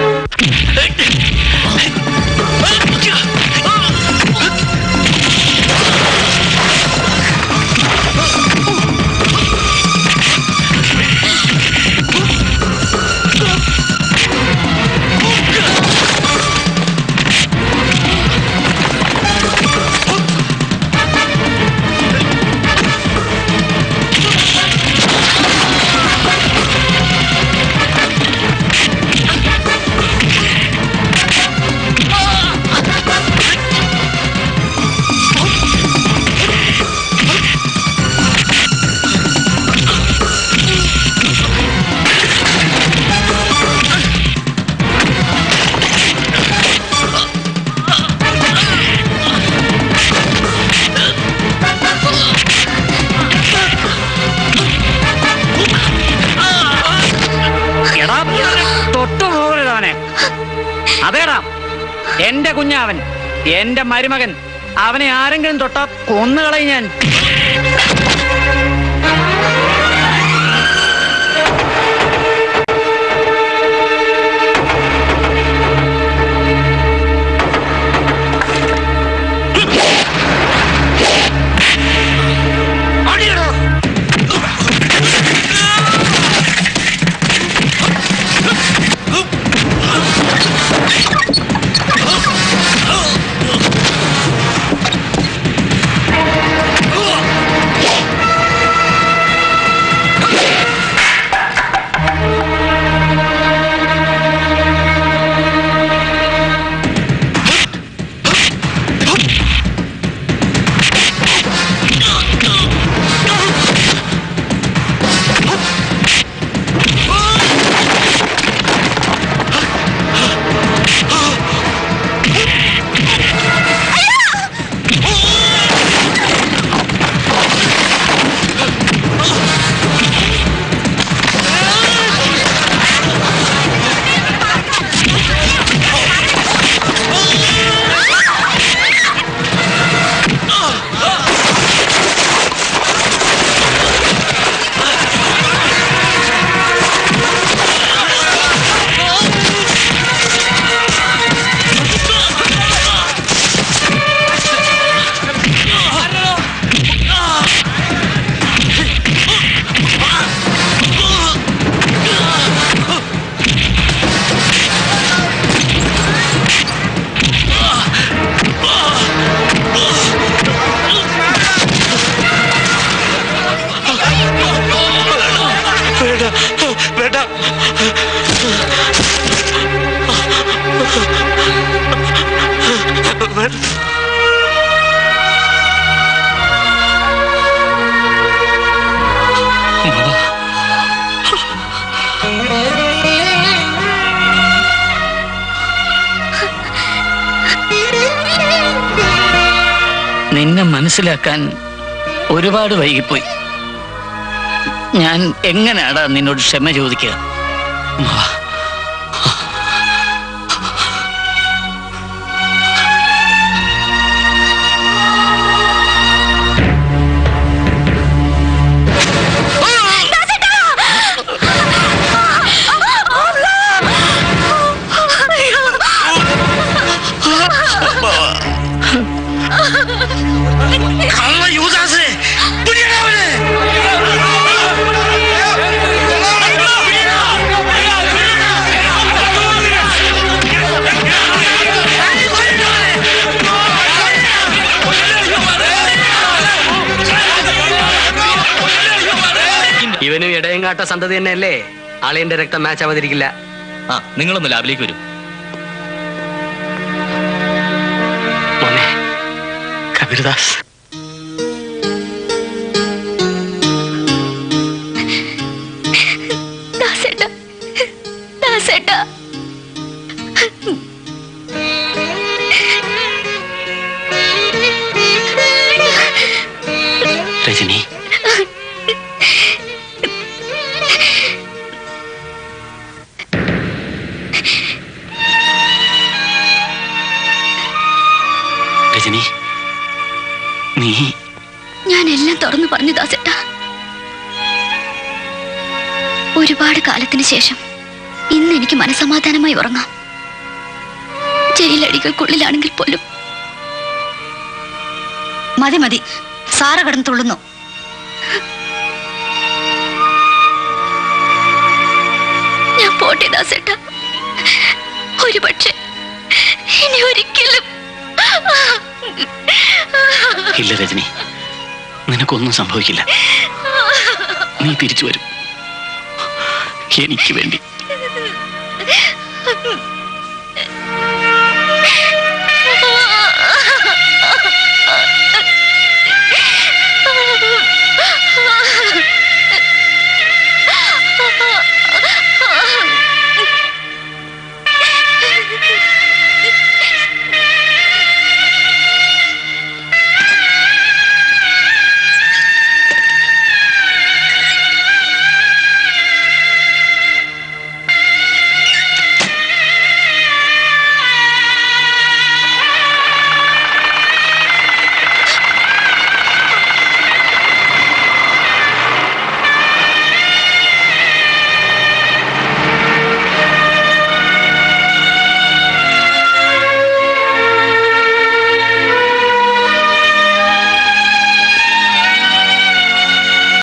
എടാ തൊട്ടു പോകരുതവനെ അതേടാ എന്റെ കുഞ്ഞാവൻ എന്റെ മരുമകൻ അവനെ ആരെങ്കിലും തൊട്ടാ കൊന്നുകളയും ഞാൻ Oh! നിന്നെ മനസ്സിലാക്കാൻ ഒരുപാട് വൈകിപ്പോയി ഞാൻ എങ്ങനെയാടാ നിന്നോട് ക്ഷമ ചോദിക്കുക കള്ള യൂദാസ് പിടിയെടാ അവനെ. ഇവനും ഇടയങ്കാട്ട സന്തതി തന്നെയല്ലേ ആളിയന്റെ രക്തം മാച്ച് ആവാതിരിക്കില്ല ആ നിങ്ങളൊന്ന് ലാബിലേക്ക് വരൂ മോനെ കബീർദാസ് ദാസേട്ടാ ദാസേട്ടാ രജനി രജനി നീ ഞാൻ എല്ലാം തുറന്നു പറഞ്ഞു ദാസേട്ടാ ഒരുപാട് കാലത്തിന് ശേഷം ഇന്ന് എനിക്ക് മനസമാധാനമായി ഉറങ്ങാം ജയിലടികൾക്കുള്ളിലാണെങ്കിൽ പോലും മതി മതി സാറ് കിടന്ന് തുള്ളുന്നു ഞാൻ പോട്ടെ ദാസേട്ടാ ഒരു പക്ഷേ ഇനി ഒരിക്കലും ഇല്ല രജനി നിനക്കൊന്നും സംഭവിക്കില്ല നീ തിരിച്ചു വരും എനിക്ക് വേണ്ടി